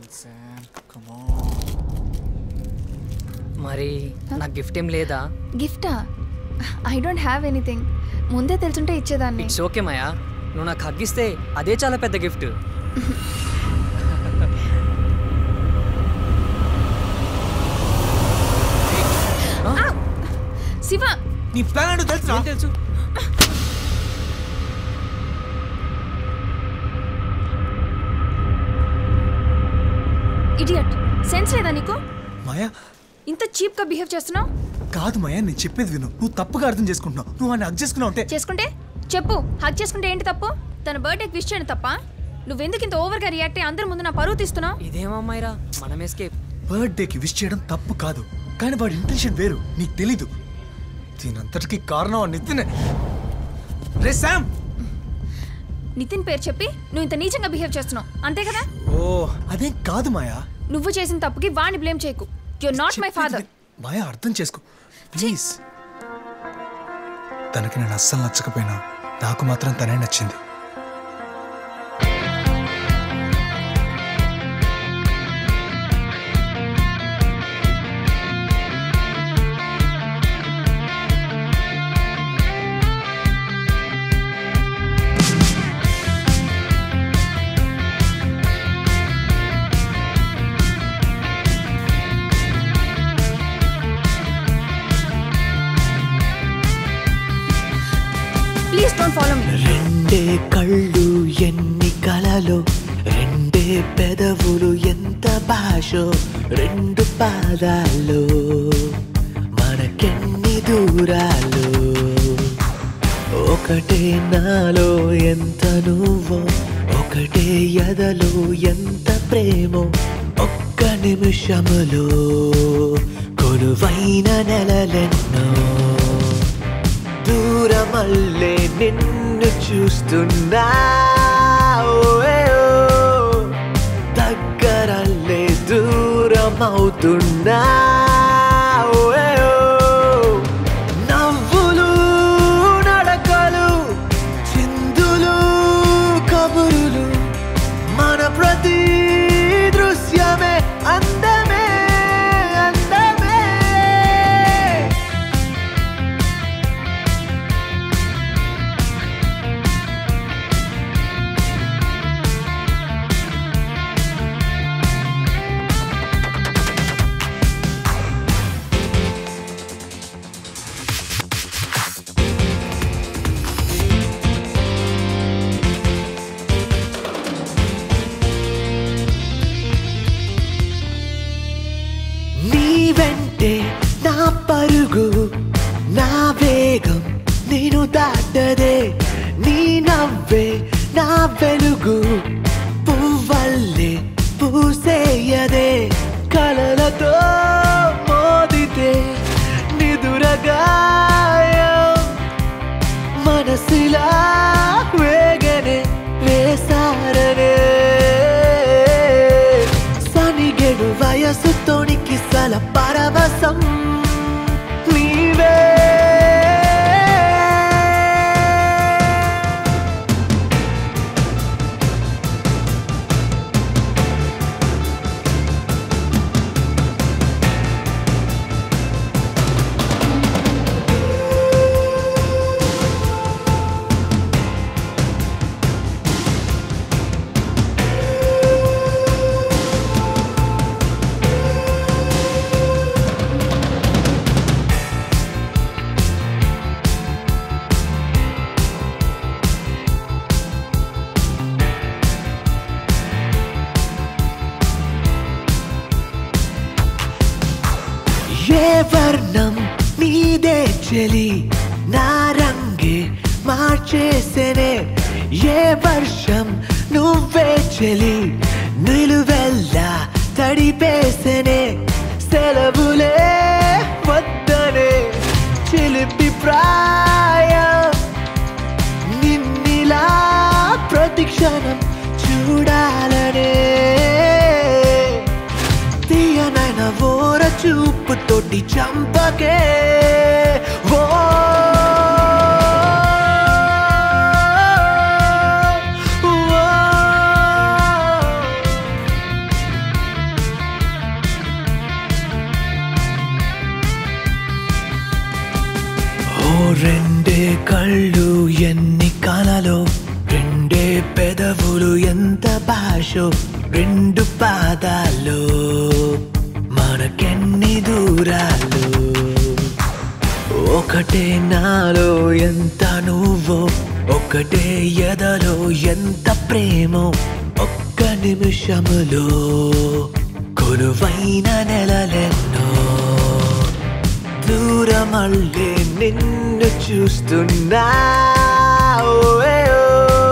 మరి నాకు గిఫ్ట్ ఏం లేదా గిఫ్టా ఐ డోంట్ హ్యావ్ ఎనీథింగ్ ముందే తెలుసుంటే ఇచ్చేదాన్ని ఇట్స్ ఓకే మాయా నువ్వు నాకు హగ్గిస్తే అదే చాలా పెద్ద గిఫ్ట్ శివ నీ ప్లాన్ ఏంటో తెలుసా తెలుసు ఇడియట్ సెన్స్ లేదా నీకు మాయా ఇంత చీప్ గా బిహేవ్ చేస్తున్నావు కాదు మాయా నేను చెప్పేది విను నువ్వు తప్పుగా అర్థం చేసుకుంటున్నావు నువ్వు వాడిని హక్ చేసుకున్నావు అంటే చేసుకుంటే చెప్పు హక్ చేసుకుంటే ఏంటి తప్పు తన బర్త్డేకి విష్ చేయడం తప్ప నువ్వెందుకు ఇంత ఓవర్గా రియాక్ట్ అయ్యి అందరి ముందు నా పరువు తీస్తున్నావు ఇదేమమ్మాయిరా మనం ఎస్కేప్ బర్త్డేకి విష్ చేయడం తప్పు కాదు కానీ వాడి ఇంటెన్షన్ వేరు నీకు తెలీదు దీనంతటికి కారణం ఆ నితినే రే శామ్ నితిన్ పేరు చెప్పి నువ్వు ఇంత నీచంగా బిహేవ్ చేస్తున్నావు అంతే కదా ఓ అదేం కాదు మాయా నువ్వు చేసిన తప్పుకి వాడిని బ్లేమ్ చేయకు you not my father Maya అర్థం చేసుకో ప్లీజ్ తనకి నేను అస్సలు నచ్చకపోయినా నాకు మాత్రం తనే నచ్చింది ప్లీజ్ డోంట్ ఫాలో మీ రెండే కళ్ళు ఎన్ని కలలు రెండే పెదవులు ఎంత భాషో రెండు పాదాలు మనకెన్ని దూరాలు ఒకటే నాలో ఎంత నువ్వో ఒకటే ఎదలో ఎంత ప్రేమో ఒక్క నిమిషములో కొలువైన నెలలెన్నో దూరమల్లే నిన్ను చూస్తున్నా ఓ, దగ్గరల్లే దూరమవుతున్నా ఓ, నవ్వులు నడకలు చిందులు కబురులు మన ప్రతి దృశ్యమే అందమే అందమే నీ వెంటే నా పరుగు నా వేగం నేను దాటదే నీ నవ్వే నా వెలుగు పువ్వల్లే పూసేయదే కలలతో మోదితే నిదురగాయం మనసులా వేగనే వేసారనే సనిగెడు వయసు తోనికి సల పరవశం నీవే ఏ వర్ణం నీదే చెలి నా రంగే మార్చేసేనే ఏ వర్షం నువ్వే చెలి నిలువెల్లా తడిపేసేనే సెలవులే వద్దనే చిలిపి ప్రాయం చూపుతోటి చంపకే ఓ ఓ రెండే కళ్ళు ఎన్ని కలలో రెండే పెదవులు ఎంత భాషో రెండు పాదాలు మనకెన్ని దూరాలు ఒకటే నాలో ఎంత నువ్వో ఒకటే ఎదలో ఎంత ప్రేమో ఒక్క నిమిషములో కొలువైన నెలలెన్నో దూరమల్లే నిన్ను చూస్తున్నా ఓయేయో.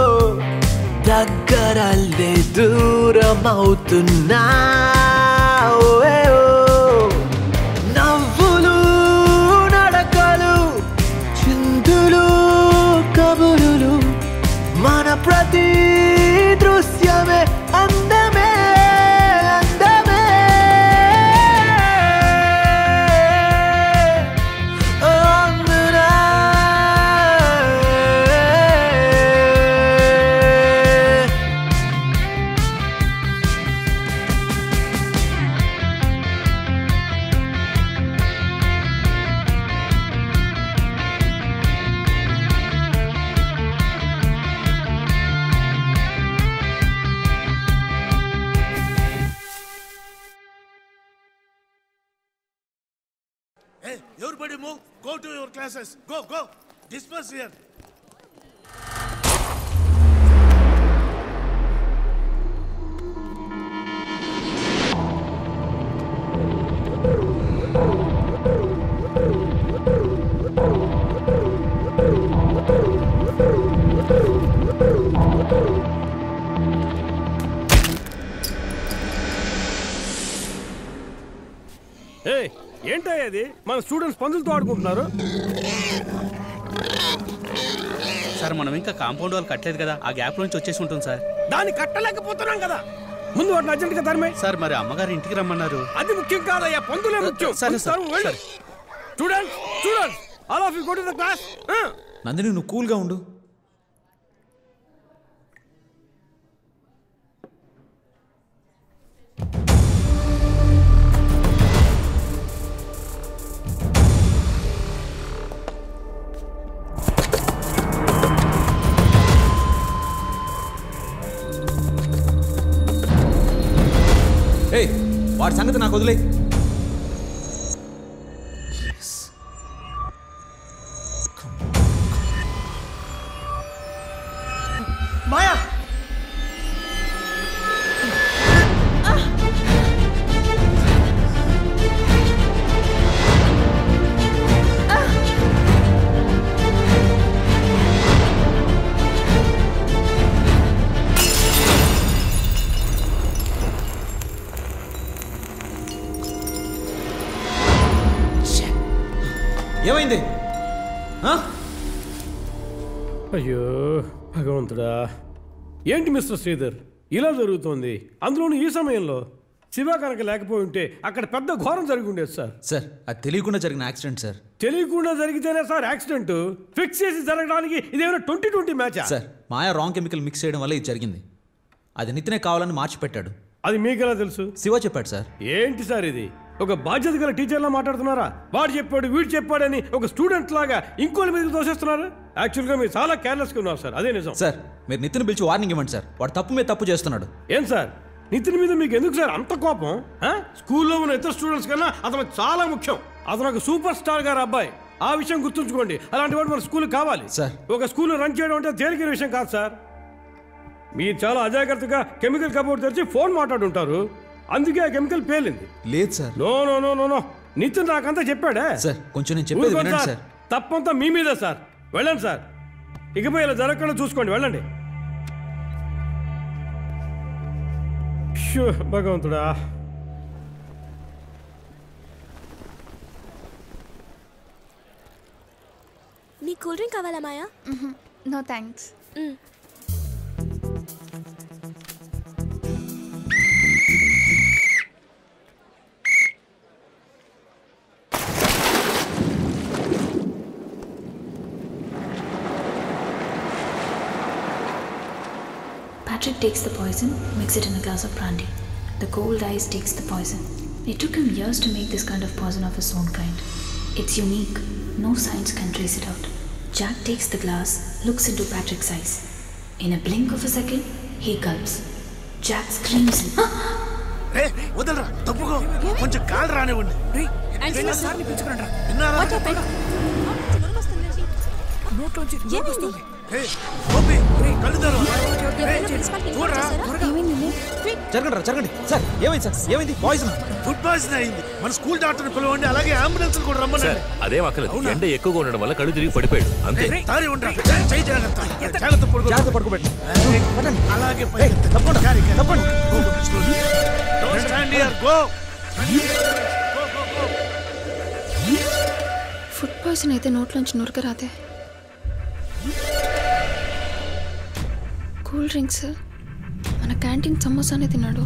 దగ్గరల్లే దూరమవుతున్నా ఓయేయో. నవ్వులు నడకలు చిందులు కబురులు మన ప్రతి దృశ్యమే అందమే అందమే అందరా Hey, everybody move. Go to your classes. Go, go. Disperse here. ఏ ఏంటయ్య అది మన స్టూడెంట్స్ పందులతో ఆడుకుంటున్నారు సార్ మనం ఇంకా కాంపౌండ్ వాళ్ళు కట్టలేదు కదా ఆ గ్యాప్ నుంచి వచ్చేసి ఉంటుంది సార్ దాన్ని కట్టలేకపోతున్నాం కదా ముందు వాటిని అర్జెంట్గా తరిమే సార్ మరి అమ్మగారు ఇంటికి రమ్మన్నారు అది ముఖ్యం కాదయ్యా పందులే ముఖ్యం సరే, సార్, వెళ్ళు students students all of you go to the class Nandini నువ్వు కూల్గా ఉండు ఏయ్ వాడి సంగతి నాకు వదిలే మాయా ఏమైంది ఆ? అయ్యో భగవంతుడా ఏంటి మిస్టర్ శ్రీధర్ ఇలా జరుగుతోంది అందులోనూ ఈ సమయంలో శివ కనుక లేకపోయి ఉంటే అక్కడ పెద్ద ఘోరం జరిగి ఉండేది సార్ సార్ అది తెలియకుండా జరిగిన యాక్సిడెంట్ సార్ తెలియకుండా జరిగితేనే సార్ యాక్సిడెంట్ ఫిక్స్ చేసి జరగడానికి ఇదేమైనా twenty twenty match sir Maya wrong chemical mix చేయడం వల్ల ఇది జరిగింది అది నితినే కావాలని మార్చి పెట్టాడు అది మీకెలా తెలుసు శివ చెప్పాడు సార్ ఏంటి సార్ ఇది ఒక బాధ్యత గల టీచర్లా మాట్లాడుతున్నారా వాడు చెప్పాడు వీడు చెప్పాడని ఒక స్టూడెంట్ లాగా ఇంకోటి మీద దోషిస్తున్నారు యాక్చువల్గా మీరు చాలా కేర్లెస్గా ఉన్నారు సార్ అదే నిజం సార్ మీరు నితిన్ పిలిచి వార్నింగ్ ఇవ్వండి సార్ వాడు తప్పు మీద తప్పు చేస్తున్నాడు ఏం సార్ నితిన్ మీద మీకు ఎందుకు సార్ అంత కోపం ఆ? స్కూల్లో ఉన్న ఇతర స్టూడెంట్స్ కన్నా అతను చాలా ముఖ్యం అతను ఒక సూపర్ స్టార్ గారు అబ్బాయి ఆ విషయం గుర్తుంచుకోండి అలాంటి వాడు మన స్కూల్ కావాలి సార్ ఒక స్కూల్ రన్ చేయడం అంటే తేలికైన విషయం కాదు సార్ మీరు చాలా అజాగ్రత్తగా కెమికల్ కబోర్డ్ తెరిచి ఫోన్ మాట్లాడుంటారు అందుకే ఆ కెమికల్ పేలింది లేదు sir no no no no no Nitin నాకంతా చెప్పాడే సార్ కొంచెం నేను చెప్పేది ఊరుకోండి వినండి సార్. సార్ తప్పంతా మీ మీదే సార్ వెళ్ళండి సార్ ఇకపై ఇలా జరగకుండా చూసుకోండి వెళ్ళండి షూ, భగవంతుడా నీ కూల్ డ్రింక్ కావాలా Maya no thanks Patrick takes the poison, mix it in a glass of brandy. The cold ice takes the poison. It took him years to make this kind of poison of his own kind. It's unique. No science can trace it out. Jack takes the glass, looks into Patrick's eyes. In a blink of a second, he gulps. Jack screams. రే వదలరా తప్పుకో కొంచెం కాలు రానివ్వండి విన్నారా రే, గోపి, కళ్ళు తెరవు. రే, చూడరా జరగండి రా జరగండి సార్ ఏమైంది సార్ ఏమైంది పాయిజన్ ఫుడ్ పాయిజన్ అయింది మన స్కూల్ డాక్టర్ పిలవండి అలాగే అంబులెన్స్ కూడా రమ్మనండి అదేం అక్కర్లేదు ఎండ ఎక్కువగా ఉండడం వల్ల కళ్ళు తిరిగి పడిపోయాడు అంతే తారి ఉండరా చేయి జాగ్రత్త జాగ్రత్త పడుకో జాగ్రత్త పడుకోబెట్టి అలాగే పైకి తప్పండి క్యారీ తప్పండి don't stand here go food poison అయితే నోట్లోంచి నురకరాదే కూల్ డ్రింక్స్ మన క్యాంటీన్ సమోసానే తిన్నాడు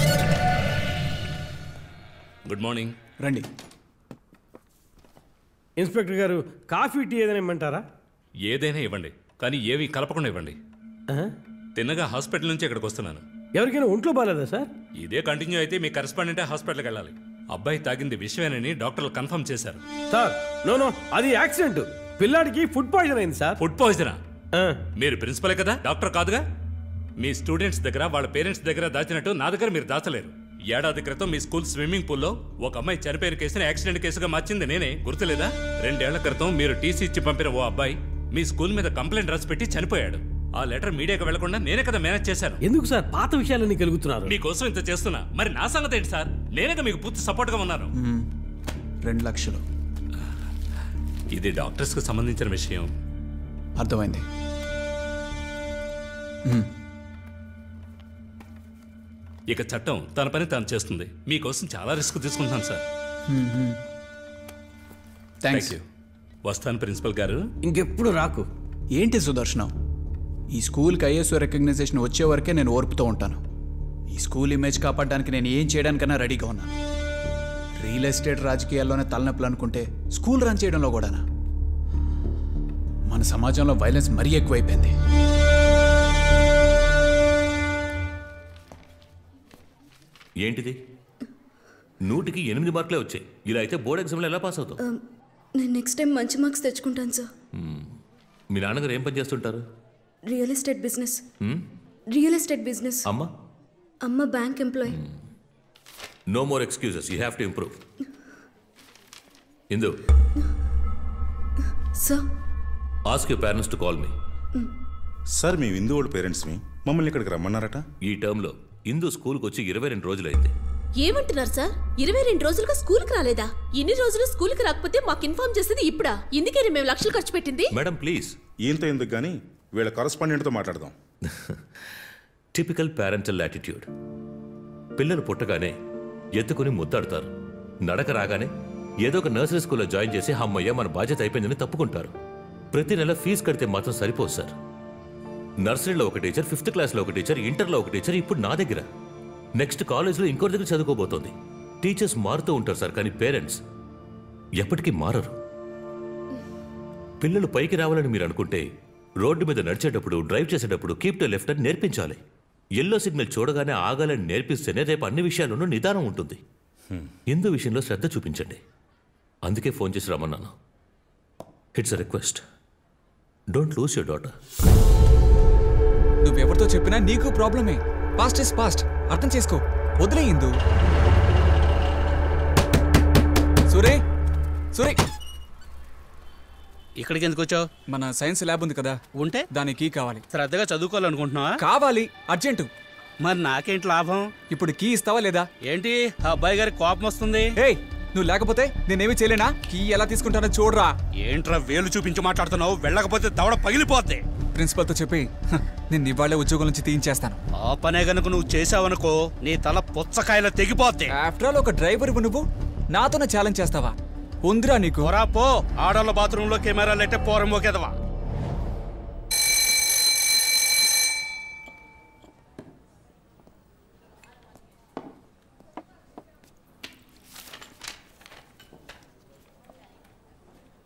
గుడ్ మార్నింగ్ రండి ఇన్స్పెక్టర్ గారు కాఫీ టీ ఏదైనా ఇమ్మంటారా ఏదైనా ఇవ్వండి కానీ ఏవి కలపకుండా ఇవ్వండి తిన్నగా హాస్పిటల్ నుంచి ఇక్కడికి వస్తున్నాను ఎవరికైనా ఒంట్లో బాగాలేదా సార్ ఇదే కంటిన్యూ అయితే మీ కరెస్పాండెంటే హాస్పిటల్కి వెళ్ళాలి అబ్బాయి తాగింది విషయమేనని డాక్టర్లు కన్ఫర్మ్ చేశారు సార్ నో నో అది యాక్సిడెంట్ పిల్లాడికి ఫుడ్ పాయిజన్ అయింది సార్ ఫుడ్ పాయిజనా మీరు ప్రిన్సిపలే కదా డాక్టర్ కాదుగా మీ స్టూడెంట్స్ దగ్గర వాళ్ళ పేరెంట్స్ దగ్గర దాచినట్టు నా దగ్గర మీరు దాచలేరు ఏడాది క్రితం మీ స్కూల్ స్విమ్మింగ్ పూల్లో ఒక అమ్మాయి చనిపోయిన కేసుని యాక్సిడెంట్ కేసుగా మార్చింది నేనే గుర్తులేదా రెండేళ్ల క్రితం మీరు టీసీ ఇచ్చి పంపిన ఓ అబ్బాయి మీ స్కూల్ మీద కంప్లైంట్ రాసి పెట్టి చనిపోయాడు ఆ లెటర్ మీడియాకి వెళ్లకుండా నేనే కదా మేనేజ్ చేశాను ఎందుకు సార్ పాత విషయాలన్నీ కలుగుతున్నారు మీకోసం ఇంత చేస్తున్నా మరి నా సంగతి ఏంటి సార్ నేనేగా మీకు పూర్తి సపోర్ట్గా ఉన్నాను మ్మ్. రెండు లక్షలు ఇది డాక్టర్స్ కు సంబంధించిన విషయం అర్థమైంది మ్మ్. ఇక చట్టం తన పని తాను చేస్తుంది మీకోసం చాలా రిస్క్ తీసుకుంటున్నాను సార్ మ్మ్, మ్మ్. థ్యాంక్స్ యూ వస్తాను ప్రిన్సిపల్ గారు ఇంకెప్పుడు రాకు ఏంటి సుదర్శనం ఈ స్కూల్కి ఐఎస్ఓ రికగ్నైజేషన్ వచ్చే వరకే నేను ఓర్పుతూ ఉంటాను ఈ స్కూల్ ఇమేజ్ కాపాడడానికి నేను ఏం చేయడానికైనా రెడీగా ఉన్నాను రియల్ ఎస్టేట్ రాజకీయాల్లోనే తలనొప్పులు అనుకుంటే స్కూల్ రన్ చేయడంలో కూడానా మన సమాజంలో వైలెన్స్ మరీ ఎక్కువైపోయింది ఏంటిది నూటికి ఎనిమిది మార్కులే వచ్చాయి ఇలా అయితే బోర్డ్ ఎగ్జామ్లో ఎలా పాస్ అవుతావు నేను నెక్స్ట్ టైం మంచి మార్క్స్ తెచ్చుకుంటాను సార్ మ్మ్. మీ నాన్నగారు ఏం పని చేస్తుంటారు రియల్ ఎస్టేట్ బిజినెస్ మ్మ్? రియల్ ఎస్టేట్ బిజినెస్ అమ్మ అమ్మ bank employee no more excuses you have to improve Indu sir ask you parents to call me sir మేము ఇందు వాళ్ళ పేరెంట్స్మి మమ్మల్ని ఇక్కడికి రమ్మన్నారట ఈ టర్మ్లో ఇందు స్కూల్కి వచ్చి ఇరవై రెండు రోజులైంది ఏమంటున్నారు సార్ ఇరవై రెండు రోజులుగా స్కూల్కి రాలేదా ఇన్ని రోజులు స్కూల్కి రాకపోతే మాకు ఇన్ఫార్మ్ చేసేది ఇప్పుడా ఇందుకే మేము లక్షలు ఖర్చు పెట్టింది మేడం ప్లీజ్ ఈయంతో ఎందుకు కానీ వీళ్ళ కరస్పాండెంట్తో మాట్లాడదాం టిపికల్ పేరెంటల్ యాటిట్యూడ్ పిల్లలు పుట్టగానే ఎత్తుకుని ముద్దాడుతారు నడక రాగానే ఏదో ఒక నర్సరీ స్కూల్లో జాయిన్ చేసి అమ్మయ్య మన బాధ్యత అయిపోయిందని తప్పుకుంటారు ప్రతి నెల ఫీజు కడితే మాత్రం సరిపోదు సార్ నర్సరీలో ఒక టీచర్ ఫిఫ్త్ క్లాస్లో ఒక టీచర్ ఇంటర్లో ఒక టీచర్ ఇప్పుడు నా దగ్గర నెక్స్ట్ కాలేజ్లో ఇంకోటి దగ్గర చదువుకోబోతోంది టీచర్స్ మారుతూ ఉంటారు సార్ కానీ పేరెంట్స్ ఎప్పటికీ మారరు పిల్లలు పైకి రావాలని మీరు అనుకుంటే రోడ్డు మీద నడిచేటప్పుడు డ్రైవ్ చేసేటప్పుడు కీప్ టు లెఫ్ట్ అని నేర్పించాలి ఎల్లో సిగ్నల్ చూడగానే ఆగాలని నేర్పిస్తేనే రేపు అన్ని విషయాల్లోనూ నిదానం ఉంటుంది ఎందు విషయంలో శ్రద్ధ చూపించండి అందుకే ఫోన్ చేసి రమ్మన్నాను it's a request don't lose your daughter నువ్వెవరితో చెప్పినా నీకు ప్రాబ్లమే పాస్ట్ ఇస్ పాస్ట్ అర్థం చేసుకో వదిలేయిందు సురే సురే ఇక్కడికి ఎందుకు వచ్చావు మన సైన్స్ ల్యాబ్ ఉంది కదా ఉంటే దానికి కీ కావాలి శ్రద్ధగా చదువుకోవాలనుకుంటున్నావా కావాలి అర్జెంటు మరి నాకేంటి లాభం ఇప్పుడు కీ ఇస్తావా లేదా ఏంటి ఆ అబ్బాయి గారికి కోపం వస్తుంది ఏయ్ నువ్వు లేకపోతే నేనేమి చేయలేనా కీ ఎలా తీసుకుంటానో చూడరా ఏంట్రా వేలు చూపించి మాట్లాడుతున్నావు వెళ్ళకపోతే దవడ పగిలిపోద్ది ప్రిన్సిపల్తో చెప్పి "హ, నేను ఇవాళే ఉద్యోగం నుంచి తీయించేస్తాను ఆ పనే గనుక నువ్వు చేసావనుకో నీ తల పుచ్చకాయల తెగిపోద్ది ఆఫ్టర్ ఆల్ ఒక డ్రైవర్ నువ్వు నాతోనే ఛాలెంజ్ చేస్తావా ఉందిరా నీకు పోరా పో ఆడోళ్ళ బాత్రూంలో కెమెరాలు అయితే పోరం మోకేదవా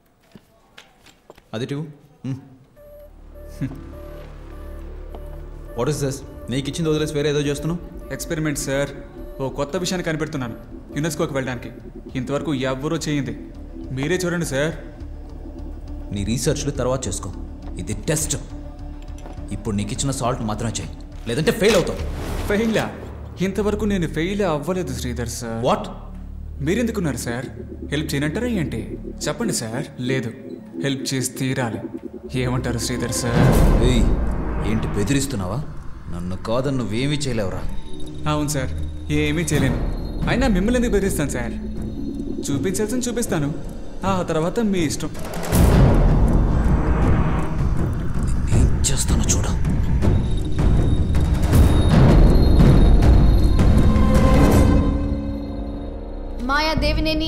అది టూ వాట్ ఇస్ దిస్ నీకు ఇచ్చింది వదిలేసి వేరే ఏదో చేస్తున్నావు ఎక్స్పెరిమెంట్ సార్ ఓ కొత్త విషయాన్ని కనిపెడుతున్నాను యునెస్కోకి వెళ్ళడానికి ఇంతవరకు ఎవ్వరూ చేయింది మీరే చూడండి సార్ నీ రీసెర్చ్లు తర్వాత చేసుకో ఇది టెస్ట్ ఇప్పుడు నీకు ఇచ్చిన సాల్ట్ మాత్రమే చేయి లేదంటే ఫెయిల్ అవుతావు ఫెయిలా ఇంతవరకు నేను ఫెయిల్ అవ్వలేదు శ్రీధర్ సార్ వాట్ మీరెందుకున్నారు సార్ హెల్ప్ చేయనంటారా ఏంటి చెప్పండి సార్ లేదు హెల్ప్ చేసి తీరాలి ఏమంటారు శ్రీధర్ సార్ ఏయ్ ఏంటి బెదిరిస్తున్నావా నన్ను కాదని నువ్వేమీ చేయలేవురా అవును సార్ ఏమీ చేయలేను అయినా మిమ్మల్ని ఎందుకు బెదిరిస్తాను సార్ చూపించాల్సింది చూపిస్తాను ఆ తర్వాత మీ ఇష్టం ఏం చేస్తానో చూడ Maya Devineni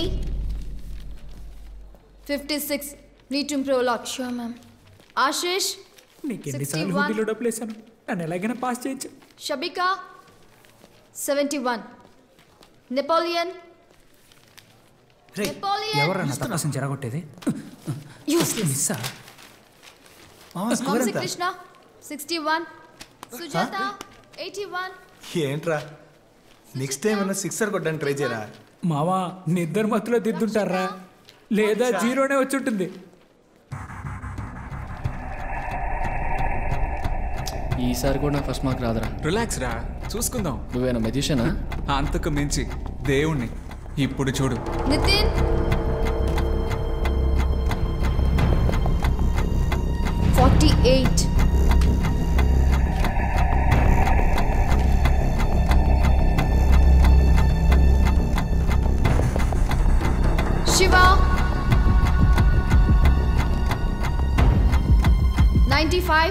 fifty six need improve లాక్ షూర్ మ్యామ్ ఆశీష్ నీకు ఎన్నిసార్లు హుండీలో డబ్బులు వేసాను నన్ను ఎలాగైనా పాస్ చేయొచ్చు Shabika seventy one Napoleon Napoleon ఎవరు నా తపస్సుని జరగొట్టేది మిస్సా Vamsi Krishna sixty one Sujatha eighty one ఏంట్రా నెక్స్ట్ టైం ఏమైనా సిక్సర్ కొట్టడానికి ట్రై చేయరా మావా నిద్ర మత్తులో దిద్దుంటారా లేదా జీరోనే వచ్చి ఉంటుంది ఈసారి కూడా నాకు ఫస్ట్ మార్క్ రాదురా రిలాక్స్ రా చూసుకుందాం నువ్వేనా మెజిషియనా అంతకు మించి దేవుణ్ణి ఇప్పుడు చూడు Nitin forty eight Shiva ninety five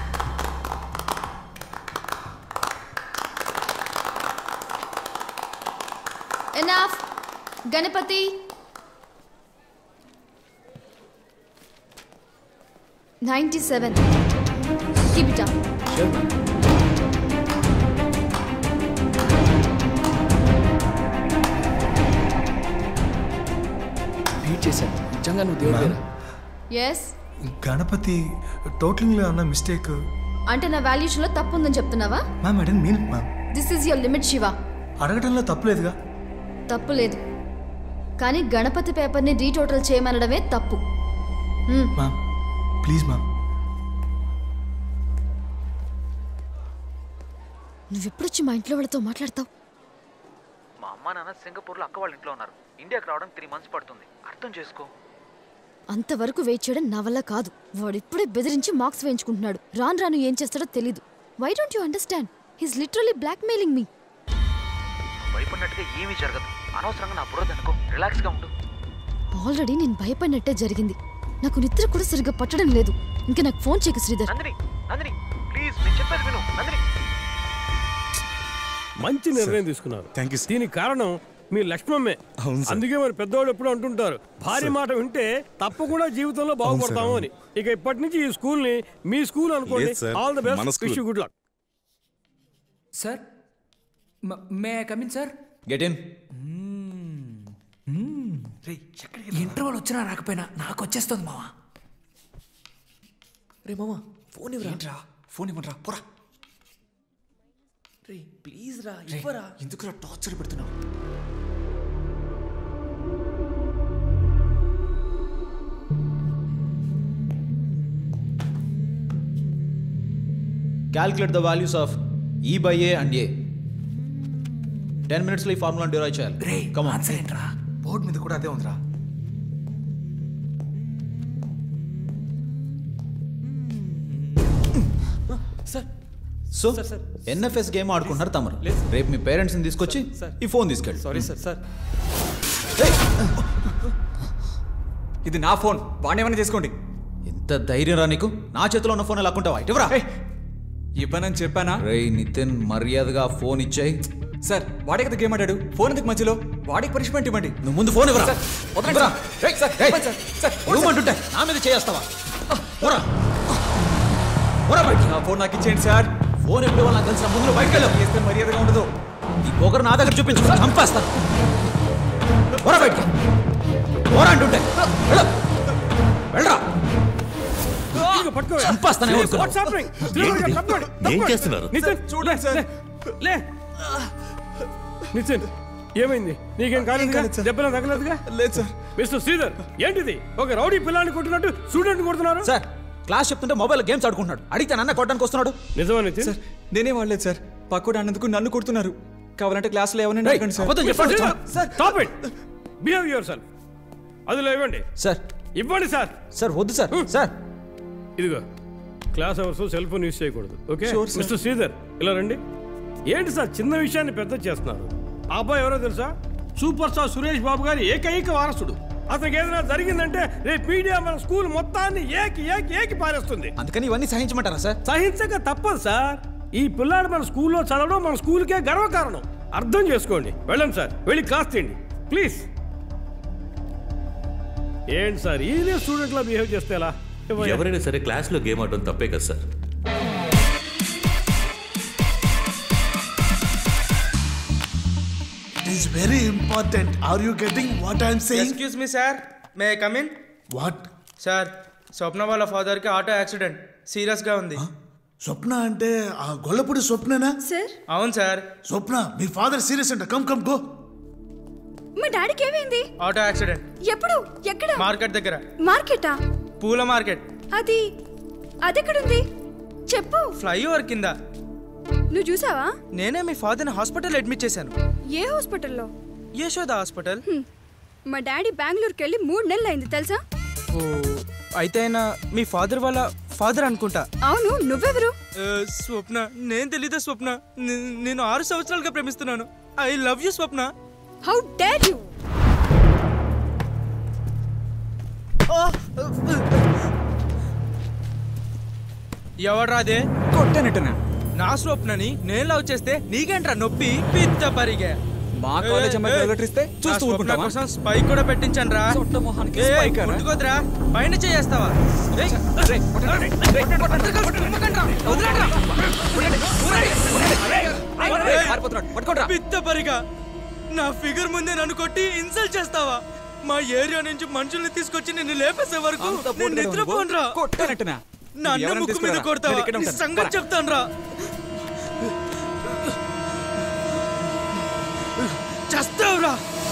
enough Ganapathi ninety seven keep it up beat చేశాను నిజంగా నువ్వు దేవుడు ఎస్ గణపతి టోటలింగ్లో ఉన్న మిస్టేక్ అంటే నా వాల్యూషన్లో తప్పు ఉందని చెప్తున్నావా ma'am I didn't mean ma'am this is your limit Shiva అడగటంలో తప్పులేదుగా తప్పు లేదు కానీ గణపతి పేపర్ని రీటోటల్ చేయమనడమే తప్పు మ్మ్. మ్యామ్ ప్లీజ్ మ్యామ్ నువ్వెప్పుడొచ్చి మా ఇంట్లో వాళ్ళతో మాట్లాడతావు మా అమ్మ నాన్న సింగపూర్లో అక్క వాళ్ళ ఇంట్లో ఉన్నారు ఇండియాకి రావడం త్రీ మంత్స్ పడుతుంది అర్థం చేసుకో అంతవరకు వెయిట్ చేయడం నా వల్ల కాదు వాడు ఇప్పుడే బెదిరించి మార్క్స్ వేయించుకుంటున్నాడు రాను రాను ఏం చేస్తాడో తెలీదు why don't you understand he's literally blackmailing me భయపడినట్టుగా ఏమీ జరగదు అనవసరంగా నా బుర్రది అనుకో రిలాక్స్గా ఉండు ఆల్రెడీ నేను భయపడినట్టే జరిగింది నాకు నిద్ర కూడా సరిగ్గా పట్టడం లేదు ఇంకా నాకు ఫోన్ చేయకు శ్రీధర్ నందిని నందిని ప్లీజ్ నేను చెప్పేది విను నందిని మంచి నిర్ణయం తీసుకున్నారు దీనికి కారణం మీ లక్ష్మమ్మే అందుకే మరి పెద్దవాళ్ళు ఎప్పుడు అంటుంటారు భార్య మాట వింటే తప్పకుండా జీవితంలో బాగుపడతాము అని ఇక ఇప్పటి నుంచి ఈ స్కూల్ ని మీ స్కూల్ అనుకోండి లేదు సార్, ఆల్ ద మన best school. Wish good luck sir may come in sir get in interval వచ్చినా రాకపోయినా నాకు వచ్చేస్తుంది మావా రే మామ ఫోన్ ఇవ్వరా ఫోన్ ఇవ్వరా పోరా రే ప్లీజ్ రా ఇవ్వరా ఎందుకురా టార్చర్ పెడుతున్నావు calculate the values of E by A and A ten మినిట్స్లో ఈ ఫార్ములా డిరైవ్ చేయాలి కమ్ ఆన్ బోర్డు మీద కూడా అదే ఉందిరా సో ఎన్ఎఫ్ఎస్ గేమ్ ఆడుకుంటున్నారు తమరు రేపు మీ పేరెంట్స్ని తీసుకొచ్చి ఈ ఫోన్ తీసుకెళ్ళి సారీ సార్ సార్ ఇది నా ఫోన్ వాడిని ఏమైనా చేసుకోండి ఎంత ధైర్యం రా నీకు నా చేతిలో ఉన్న ఫోన్ లాక్కుంటావా ఇటువరా ఇవ్వనని చెప్పానా రే నితిన్ మర్యాదగా ఫోన్ ఇచ్చాయి సార్ వాడే కదా గేమ్ ఆడాడు ఫోన్ ఎందుకు మధ్యలో వాడికి పనిష్మెంట్ ఇవ్వండి నువ్వు ముందు ఫోన్ ఇవ్వరా సార్, వదలండి ఇవ్వరా. సార్. రేయ్, సార్, ఇవ్వండి సార్. సార్, పోండి సార్. ఇవ్వమంటుంటే నా మీద చేస్తావా నా ఫోన్ నాకు ఇచ్చేయండి సార్ ఫోన్ ఎప్పుడు ఇవ్వాలి నాకు తెలిసిన ముందు బయటకు వెళ్ళు చేస్తే మర్యాదగా ఉండదు ఈ పొగరు నా దగ్గర చూపించు చంపేస్తాను పోరా బయటికి పోరా అంటుంటే వెళ్ళు. వెళ్ళరా ఇదిగో పట్టుకో చంపేస్తానే Please, ఊరుకోను. what's happening? శ్రీధర్ గారు, తప్పండి, ఏం తప్పండి. చేస్తున్నారు? నితిన్ చూడండి సార్ లే నితిన్ ఏమైంది నీకేం కాలేదుగా దెబ్బలు తగలేదుగా లేదు సార్ మిస్టర్ శ్రీధర్ ఏంటిది ఒక రౌడీ పిల్లాన్ని కొట్టినట్టు స్టూడెంట్ కొడుతున్నారు సార్ క్లాస్ చెప్తుంటే మొబైల్ గేమ్స్ ఆడుకుంటున్నాడు అడిగితే నన్న కొట్టడానికి వస్తున్నాడు నిజమా నితిన్ సార్ నేనే వాడలేదు సార్ పక్కోడు అన్నందుకు నన్ను కొడుతున్నారు కావాలంటే క్లాస్లో ఏమైనా రేయ్, అడగండి సార్ అబద్ధం చెప్పండి. Sir stop it behave yourself అదిలో ఇవ్వండి సార్ ఇవ్వండి సార్ సార్ వద్దు సార్ సార్ ఇదిగో class hours cell phone use చేయకూడదు okay Sure, sir. Mister Sridhar ఇలా రండి ఏంటి సార్ చిన్న విషయాన్ని పెద్ద చేస్తున్నారు ఆ అబ్బాయి ఎవరో తెలుసా సూపర్ స్టార్ సురేష్ బాబు గారి ఏకైక వారసుడు అతనికి ఏదైనా జరిగిందంటే రేపు మీడియా మన స్కూల్ మొత్తాన్ని ఏకి ఏకి ఏకి పారేస్తుంది అందుకని ఇవన్నీ సహించమంటారా సార్ సహించక తప్పదు సార్ ఈ పిల్లాడు మన స్కూల్లో చదవడం మన స్కూల్కే గర్వకారణం అర్థం చేసుకోండి వెళ్ళండి సార్ వెళ్ళి క్లాస్ తీయండి ప్లీజ్ ఏంటి సార్ ఈయనే స్టూడెంట్లా బిహేవ్ చేస్తే ఎలా ఇవ్వయ్యా. ఎవరైనా సరే క్లాస్లో గేమ్ ఆడడం తప్పే కదా sir It is very important. Are you getting what I am saying? Excuse me sir may come in what sir Swapna వాళ్ళ ఫాదర్ కి ఆటో యాక్సిడెంట్ సీరియస్ గా ఉంది స్వప్న అంటే ఆ గొల్లపూడి స్వప్ననా సార్ అవును సార్ స్వప్న మీ ఫాదర్ సీరియస్ అంట కమ్ కమ్ గో మా డాడీకి ఏమైంది ఆటో యాక్సిడెంట్ ఎప్పుడు ఎక్కడ మార్కెట్ దగ్గర మార్కెటా పూల మార్కెట్ అది అదెక్కడుంది చెప్పు ఫ్లైఓవర్ కింద నువ్వు చూసావా నేనే మీ ఫాదర్ని హాస్పిటల్ అడ్మిట్ చేశాను ఏ హాస్పిటల్లో యశోద హాస్పిటల్ హ్మ్. మా డాడీ బెంగళూరుకి వెళ్ళి మూడు నెలలు అయింది తెలుసా ఓ అయితే ఆయన మీ ఫాదర్ వాళ్ళ ఫాదర్ అనుకుంటా అవును నువ్వెవరు ఆ, స్వప్న నేను తెలీదా స్వప్న నే- నేను ఆరు సంవత్సరాలుగా ప్రేమిస్తున్నాను I love you Swapna how dare you ఎవడ్రాదే కొట్టానట్టున్నా నా స్వప్నని నేను లవ్ చేస్తే నీకేంట్రా నొప్పి పిత్త పరిగే మా కాలేజ్ అమ్మాయికి లవ్ లెటర్ ఇస్తే చూస్తూ ఊరుకుంటావా? కోసం స్పైక్ కూడా పెట్టించాను రా మొహానికి spike ఆ రా? ముట్టుకోద్రా పైన చేస్తావా పిత్త పరిగా నా ఫిగర్ ముందే నన్ను కొట్టి ఇన్సల్ట్ చేస్తావా మా ఏరియా నుంచి మనుషుల్ని తీసుకొచ్చి నిన్ను లేపేసే వరకు నేను నిద్రపోనరా కొట్టానట్టునా నా అన్న ఎవరైనా ముక్కు మీద తీసుకురారా? కొడతావా నేను ఇక్కడే నీ ఉంటాను. సంగతి పోరా. చెప్తాను రా చస్తావురా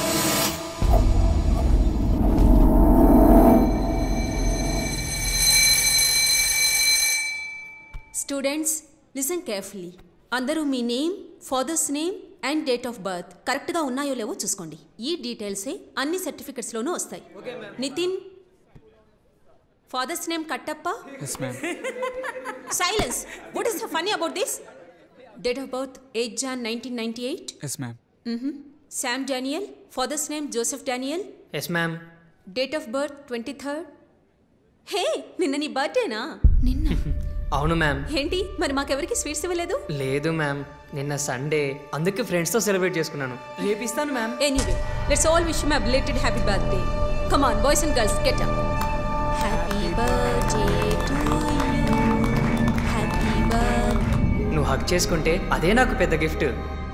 స్టూడెంట్స్ లిసన్ కేర్ఫుల్లీ అందరూ మీ name father's name and date of birth కరెక్ట్గా ఉన్నాయో లేవో చూసుకోండి ఈ డీటెయిల్సే అన్ని సర్టిఫికెట్స్లోనూ వస్తాయి Nitin father's name Kattappa yes ma'am silence what is the funny about this date of birth eight Jan nineteen ninety eight yes ma'am Sam Daniel father's name Joseph Daniel yes ma'am date of birth twenty third hey నిన్న నీ బర్త్డేనా అవును మ్యామ్ ఏంటి మరి మాకెవరికి స్వీట్స్ ఇవ్వలేదు లేదు మ్యామ్ నిన్న సండే అందుకే ఫ్రెండ్స్తో సెలబ్రేట్ చేసుకున్నాను రేపు ఇస్తాను ma'am anyway let's all wish my belated happy birthday come on boys and girls get up happy birthday to happy birthday నువ్వు హక్ చేసుకుంటే అదే నాకు పెద్ద గిఫ్ట్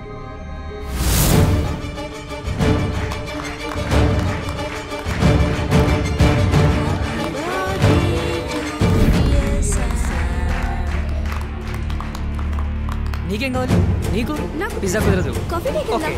నీకేం కావాలి నీకు పిజ్జా కుదరదు coffee okay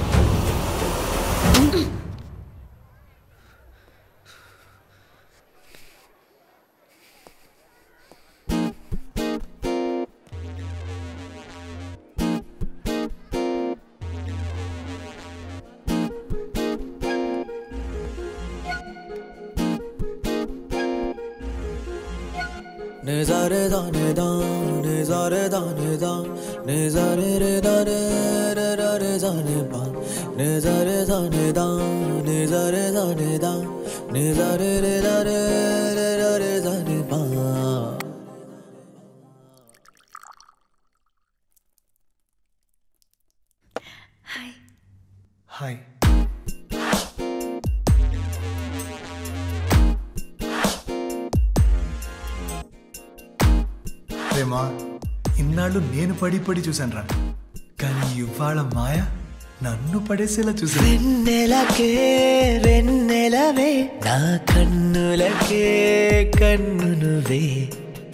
Nezare da ne da, nezare da ne da, nezare re da re re da re za ne ba, nezare da ne da, nezare da ne da, nezare re da re re da re za ne ba. Hi ప్రేమా ఇన్నాళ్ళు నేను పడి పడి చూశాను రా కానీ ఇవాళ మాయ నన్ను పడేసేలా చూసాను వెన్నెలకే వెన్నెలవే నా కన్నులకే కన్ను నువ్వే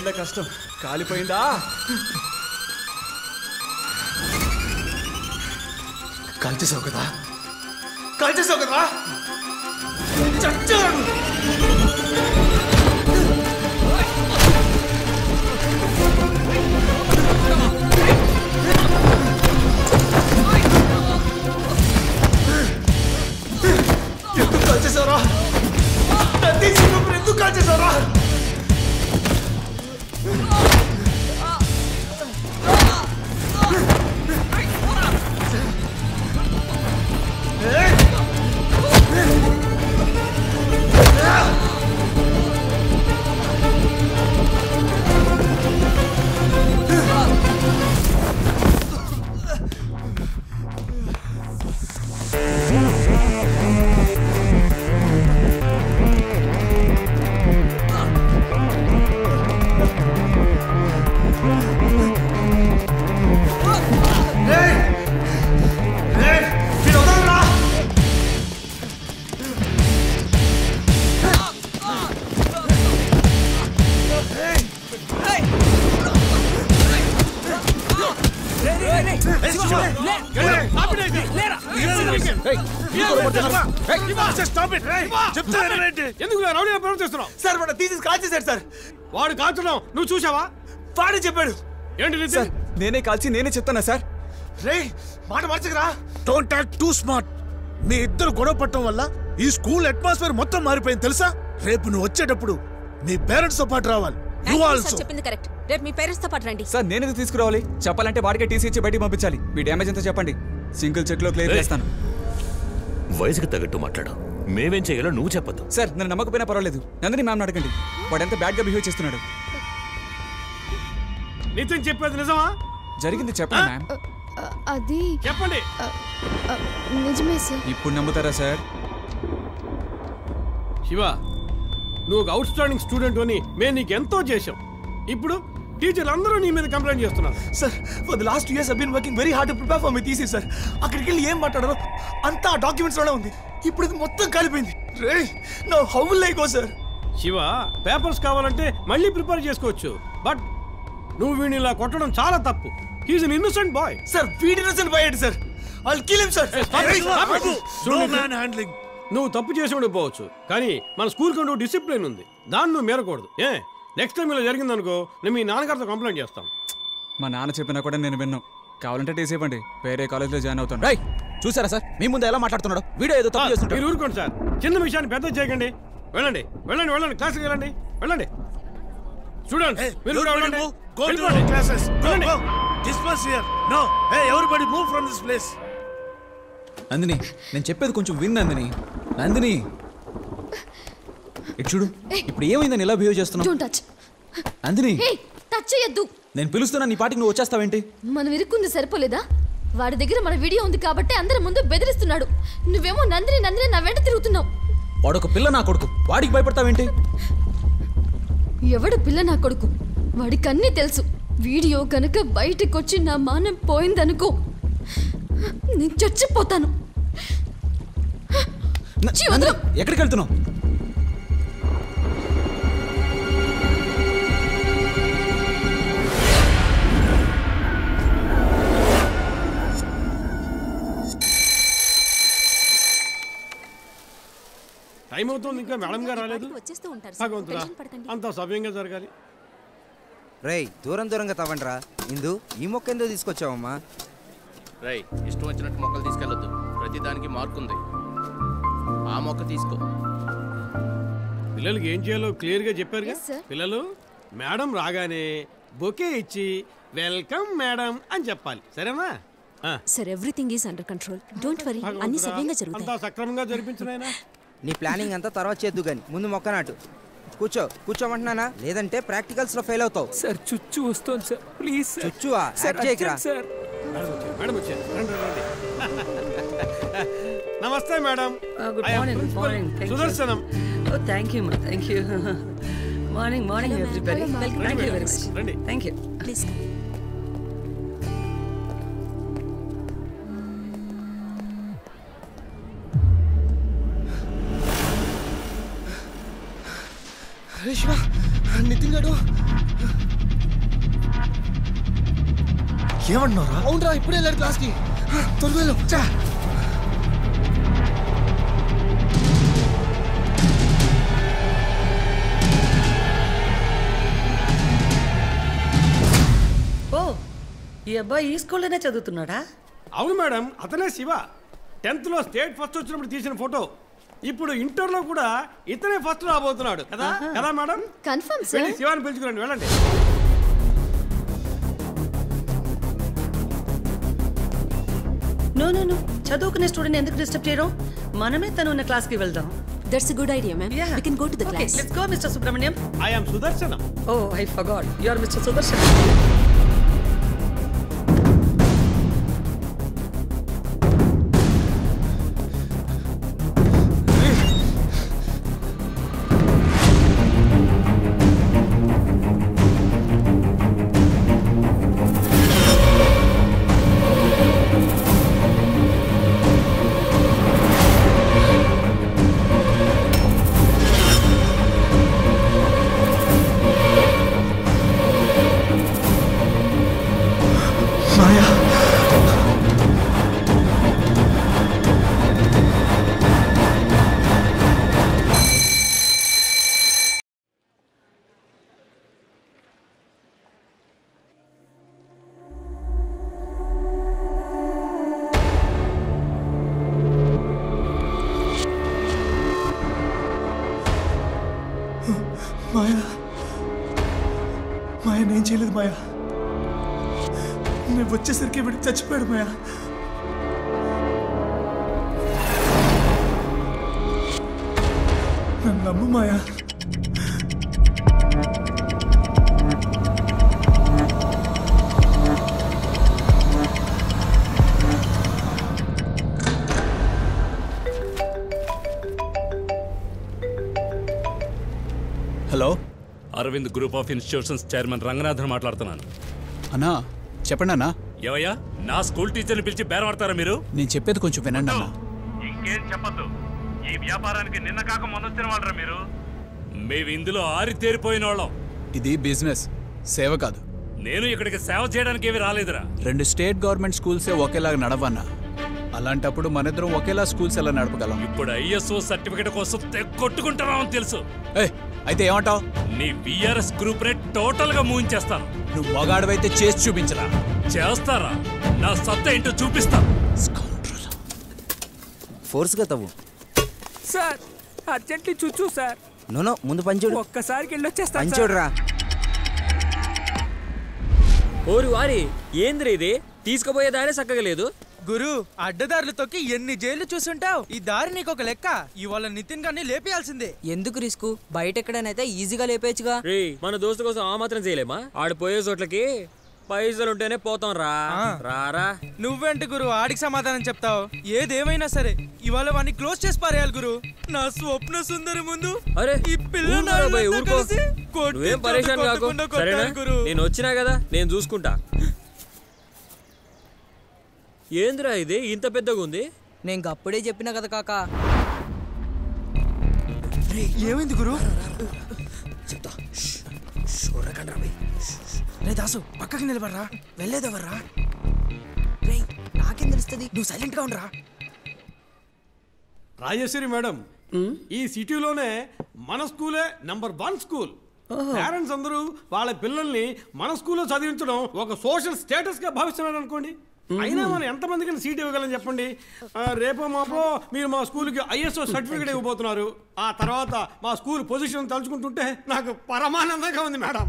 ఏళ్ళ కష్టం కాలిపోయిందా కాల్చేసావు కదా కాల్చేసావు కదా చచ్చాడు ఎందుకు కాల్చేసావురా నన్ను చిన్నప్పుడు ఎందుకు కాల్చేసావురా ఎందుకు రౌడీ ప్రవర్తిస్తున్నావు సార్ వాడు తీసి కాల్చేశాడు సార్ వాడు కాల్చడం నువ్వు చూసావా వాడే చెప్పాడు ఏంటి నితిన్? సార్ నేనే కాల్చి నేనే చెప్తానా సార్ రే మాట మార్చకరా డోంట్ టాక్ టూ స్మార్ట్ మీ ఇద్దరు గొడవ పట్టడం వల్ల ఈ స్కూల్ అట్మాస్ఫియర్ మొత్తం మారిపోయింది తెలుసా రేపు నువ్వు వచ్చేటప్పుడు మీ పేరెంట్స్ తో పాటు రావాలి యు యాంకర్ ఆల్సో సార్ చెప్పింది కరెక్ట్ రేపు మీ పేరెంట్స్ తో పాటు రండి సార్ నేను ఎందుకు తీసుకురావాలి చెప్పాలంటే వాడికే టీసీ ఇచ్చి బయటికి పంపించాలి మీ డ్యామేజ్ ఎంతో చెప్పండి సింగిల్ చెక్ లో క్లియర్ ఏయ్. చేస్తాను వయసుకు తగ్గట్టు మాట్లాడు మేమేం చేయాలో నువ్వు చెప్పదు సార్ నన్ను నమ్మకపోయినా పర్వాలేదు నందిని మ్యామ్ అడగండి వాడు ఎంత బ్యాడ్ గా బిహేవ్ చేస్తున్నాడు నితిన్ చెప్పేది నిజమా జరిగింది చెప్పండి మ్యామ్ అ, అది చెప్పండి అ, అ, నిజమే సార్ ఇప్పుడు నమ్ముతారా సార్ శివ నువ్వు ఒక అవుట్ స్టాండింగ్ స్టూడెంట్ అని మేము నీకు ఎంతో చేశాం ఇప్పుడు టీచర్లు అందరూ నీ మీద కంప్లైంట్ చేస్తున్నారు sir for the last years been working very hard to prepare for my thesis sir అక్కడికి వెళ్ళి ఏం మాట్లాడారో అంతా డాక్యుమెంట్స్ లోనే ఉంది ఇప్పుడు ఇది మొత్తం కాలిపోయింది రే నా how will I go sir Shiva papers కావాలంటే మళ్ళీ ప్రిపేర్ చేసుకోవచ్చు బట్ నువ్వు వీడిని ఇలా కొట్టడం చాలా తప్పు he's an innocent boy sir వీడి innocent boy sir I'll kill him sir handling నువ్వు తప్పు చేసి ఉండిపోవచ్చు కానీ మన స్కూల్ కంటూ డిసిప్లిన్ ఉంది దాన్ని నువ్వు మేరకూడదు ఏ నెక్స్ట్ టైం ఇలా జరిగిందనుకో నేను మీ నాన్నగారితో కంప్లైంట్ చేస్తాం మా నాన్న చెప్పినా కూడా నేను విన్నాను కావాలంటే టీసీ ఇవ్వండి వేరే కాలేజ్లో జాయిన్ అవుతాను రై చూసారా సార్ మీ ముందు ఎలా మాట్లాడుతున్నాడు వీడియో ఏదో తప్పు మీరు చేస్తుంటాడు ఊరుకోండి సార్ చిన్న విషయాన్ని పెద్ద చేయకండి వెళ్ళండి వెళ్ళండి వెళ్ళండి క్లాస్కి వెళ్ళండి వెళ్ళండి స్టూడెంట్స్ మీరు కూడా వెళ్ళండి Go to వెళ్ళిపోండి. your classes. Go, వెళ్ళండి. go. Disperse here. No. Hey, everybody move from this place. Nandini నేను చెప్పేది కొంచెం విన్ నందిని నందిని ఇటు చూడు ఇప్పుడు ఏమైందని ఇలా బిహేవ్ చేస్తున్నావు don't touch Nandini hey touch చేయొద్దు నేను పిలుస్తున్నా నీ పాటికి నువ్వు వచ్చేస్తావేంటి మనం ఇరుక్కుంది సరిపోలేదా వాడి దగ్గర మన వీడియో ఉంది కాబట్టి అందరి ముందు బెదిరిస్తున్నాడు నువ్వేమో నందిని నందిని నా వెంట తిరుగుతున్నావు వాడొక పిల్ల నా కొడుకు వాడికి భయపడతావేంటి ఎవడు పిల్ల నా కొడుకు వాడికి అన్నీ తెలుసు వీడియో కనుక బయటకు వచ్చి నా మానం పోయిందనుకో నేను చచ్చిపోతాను ఛీ, వదలు. ఎక్కడికి వెళ్తున్నావు టైం అవుతుంది ఇంకా మేడం గారు రాలేదు వచ్చేస్తూ ఉంటారు భగవంతుడా అంతా సవ్యంగా జరగాలి రేయ్ దూరం దూరంగా తవ్వండిరా ఇందు ఈ మొక్క ఎందుకు తీసుకొచ్చావమ్మా రై ఇష్టం వచ్చినట్టు మొక్కలు తీసుకెళ్ళొద్దు ప్రతి దానికి మార్క్ ఉంది ఆ మొక్క తీసుకో పిల్లలకి ఏం చేయాలో క్లియర్ గా చెప్పారుగా Yes, sir. పిల్లలు మేడం రాగానే బొకే ఇచ్చి వెల్కమ్ మేడం అని చెప్పాలి సరేనా ఆ. Sir everything is under control don't worry అన్ని భగవంతుడా, సవ్యంగా జరుగుతాయి అంతా సక్రమంగా జరిపించినాయనా నీ ప్లానింగ్ అంతా తర్వాత చేద్దు గాని ముందు మొక్క నాటు కూర్చో కూర్చోమంటున్నానా లేదంటే ప్రాక్టికల్స్ లో ఫెయిల్ అవుతావు సార్ చుచ్చు వస్తుంది సార్ ప్లీజ్ చుచ్చువా యాక్ట్ చేయకురా సార్ మేడం వచ్చారు రండి, రండి. నమస్తే madam Uh, good I am morning, good principal morning. Thank you. Sudarshanam Oh, thank you, ma. Thank you. morning, morning, Hello, ma'am. everybody. Hello, ma'am. Thank you very రండి, much. రండి. Thank you. ప్లీజ్ రే శివ నితిన్ గారు ఏమన్నారా అవునరా ఇప్పుడే వెళ్ళాడు క్లాస్కి త్వరగా వెళ్ళు చా ఓ ఈ అబ్బాయి ఈ స్కూల్లోనే చదువుతున్నాడా అవును మేడం అతనే శివ టెన్త్లో స్టేట్ ఫస్ట్ వచ్చినప్పుడు తీసిన ఫోటో ఇప్పుడు ఇంటర్లో కూడా ఇతనే ఫస్ట్ రాబోతున్నాడు కదా కదా మేడం కన్ఫర్మ్ వెళ్ళి శివాని పిలుచుకురండి వెళ్ళండి నో నో నో చదువుకునే స్టూడెంట్ ఎందుకు డిస్టర్బ్ చేయడం మనమే తను ఉన్న క్లాస్కి వెళ్దాం that's good idea ma'am we can go to the okay class let's go mister Subrahmanyam I am Sudarshanam oh I forgot you are mister Sudarshan Maya Maya Maya నేను చేయలేదు మాయా నేను వచ్చేసరికి వీడు చచ్చిపోయాడు మాయా నన్ను నమ్ము Maya hello Aravind group of institutions chairman Ranganathan మాట్లాడుతున్నాను అన్నా చెప్పండి అన్నా ఏవయ్యా నా స్కూల్ టీచర్ని పిలిచి బేరం ఆడతారా మీరు నేను చెప్పేది కొంచెం వినండి అన్నా ఇంకేం చెప్పద్దు ఈ వ్యాపారానికి నిన్న కాక మొన్నొచ్చిన వాళ్ళరా మీరు మేము ఇందులో ఆరితేరిపోయిన వాళ్ళం ఇది బిజినెస్ సేవ కాదు నేను ఇక్కడికి సేవ చేయడానికి ఏమి రాలేదురా రెండు స్టేట్ గవర్నమెంట్ స్కూల్సే ఒకేలాగా నడవన్నా అలాంటప్పుడు మనిద్దరం ఒకేలా స్కూల్స్ ఎలా నడపగలం ఇప్పుడు ఐఎస్ఓ సర్టిఫికేట్ కోసం తెగొట్టుకుంటున్నామని తెలుసు అయితే ఏమంటావు నీ విఆర్ఎస్ గ్రూప్ నే టోటల్ గా మూయించేస్తాను నువ్వు మగాడివైతే చేసి చూపించరా చేస్తారా నా సత్తా ఏంటో చూపిస్తా ఫోర్స్గా తవ్వు సార్ అర్జెంట్లీ చూచు సార్ నో ముందు పంచుడు ఒక్కసారికి వెళ్ళొచ్చేస్తాను సార్. పంచుడురా ఓరి వారి ఏంద్రి ఇది తీసుకుపోయేదారే చక్కగా లేదు గురు అడ్డదారులు తొక్కి ఎన్ని జైలు చూసుంటావు ఈ దారి నీకు ఒక లెక్క ఇవాళ నితిన్ గారిని లేపేయాల్సిందే ఎందుకు రిస్క్ బయట ఎక్కడైనా ఈజీగా లేపేయచ్చుగా రే మన దోస్తు కోసం ఆ మాత్రం చేయలేమా ఆడు పోయే చోట్లకి పైసలు ఉంటేనే పోతాం రా రారా నువ్వేంటి గురు ఆడికి సమాధానం చెప్తావు ఏదేమైనా సరే ఇవాళ వాడిని క్లోజ్ చేసి పారేయాలి గురు నా స్వప్న సుందరి ముందు అరే ఈ పిల్ల ఊరుకోరా భయ్, నాన్నతో ఊరుకో. కలిసి కొట్టి నువ్వేం చోటు పరేషాన్ కాకు కొట్టకుండా సరేనా కొట్టాలి గురు. నేను వచ్చినా కదా నేను చూసుకుంటా ఏందిరా ఇది ఇంత పెద్దగా ఉంది నేను అప్పుడే చెప్పినా కదా కాక ఏమైంది గురు చెప్తా రే దాసు పక్కకి నిలబడరా వెళ్ళేదెవర్రా రే నాకేం తెలుస్తుంది నువ్వు సైలెంట్ గా ఉండరా రాజేశ్వరి మేడం ఈ సిటీలోనే మన స్కూలే నంబర్ వన్ స్కూల్ పేరెంట్స్ అందరూ వాళ్ళ పిల్లల్ని మన స్కూల్లో చదివించడం ఒక సోషల్ స్టేటస్ గా భావిస్తున్నారు అనుకోండి అయినా మనం ఎంతమందికి సీట్ ఇవ్వగలం చెప్పండి ఆ, రేపో మాపో మీరు మా స్కూల్కి ఐఎస్ఓ సర్టిఫికేట్ ఇవ్వబోతున్నారు ఆ తర్వాత మా స్కూల్ పొజిషన్ తలుచుకుంటుంటే నాకు పరమానందంగా ఉంది మేడం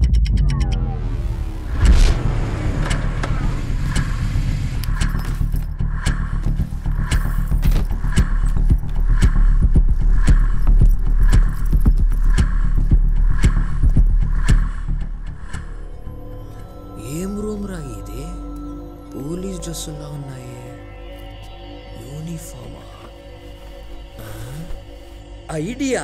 ఏం రూమ్ రా ఇది పోలీస్ డ్రెస్సులా ఉన్నాయి యూనిఫామా ఐడియా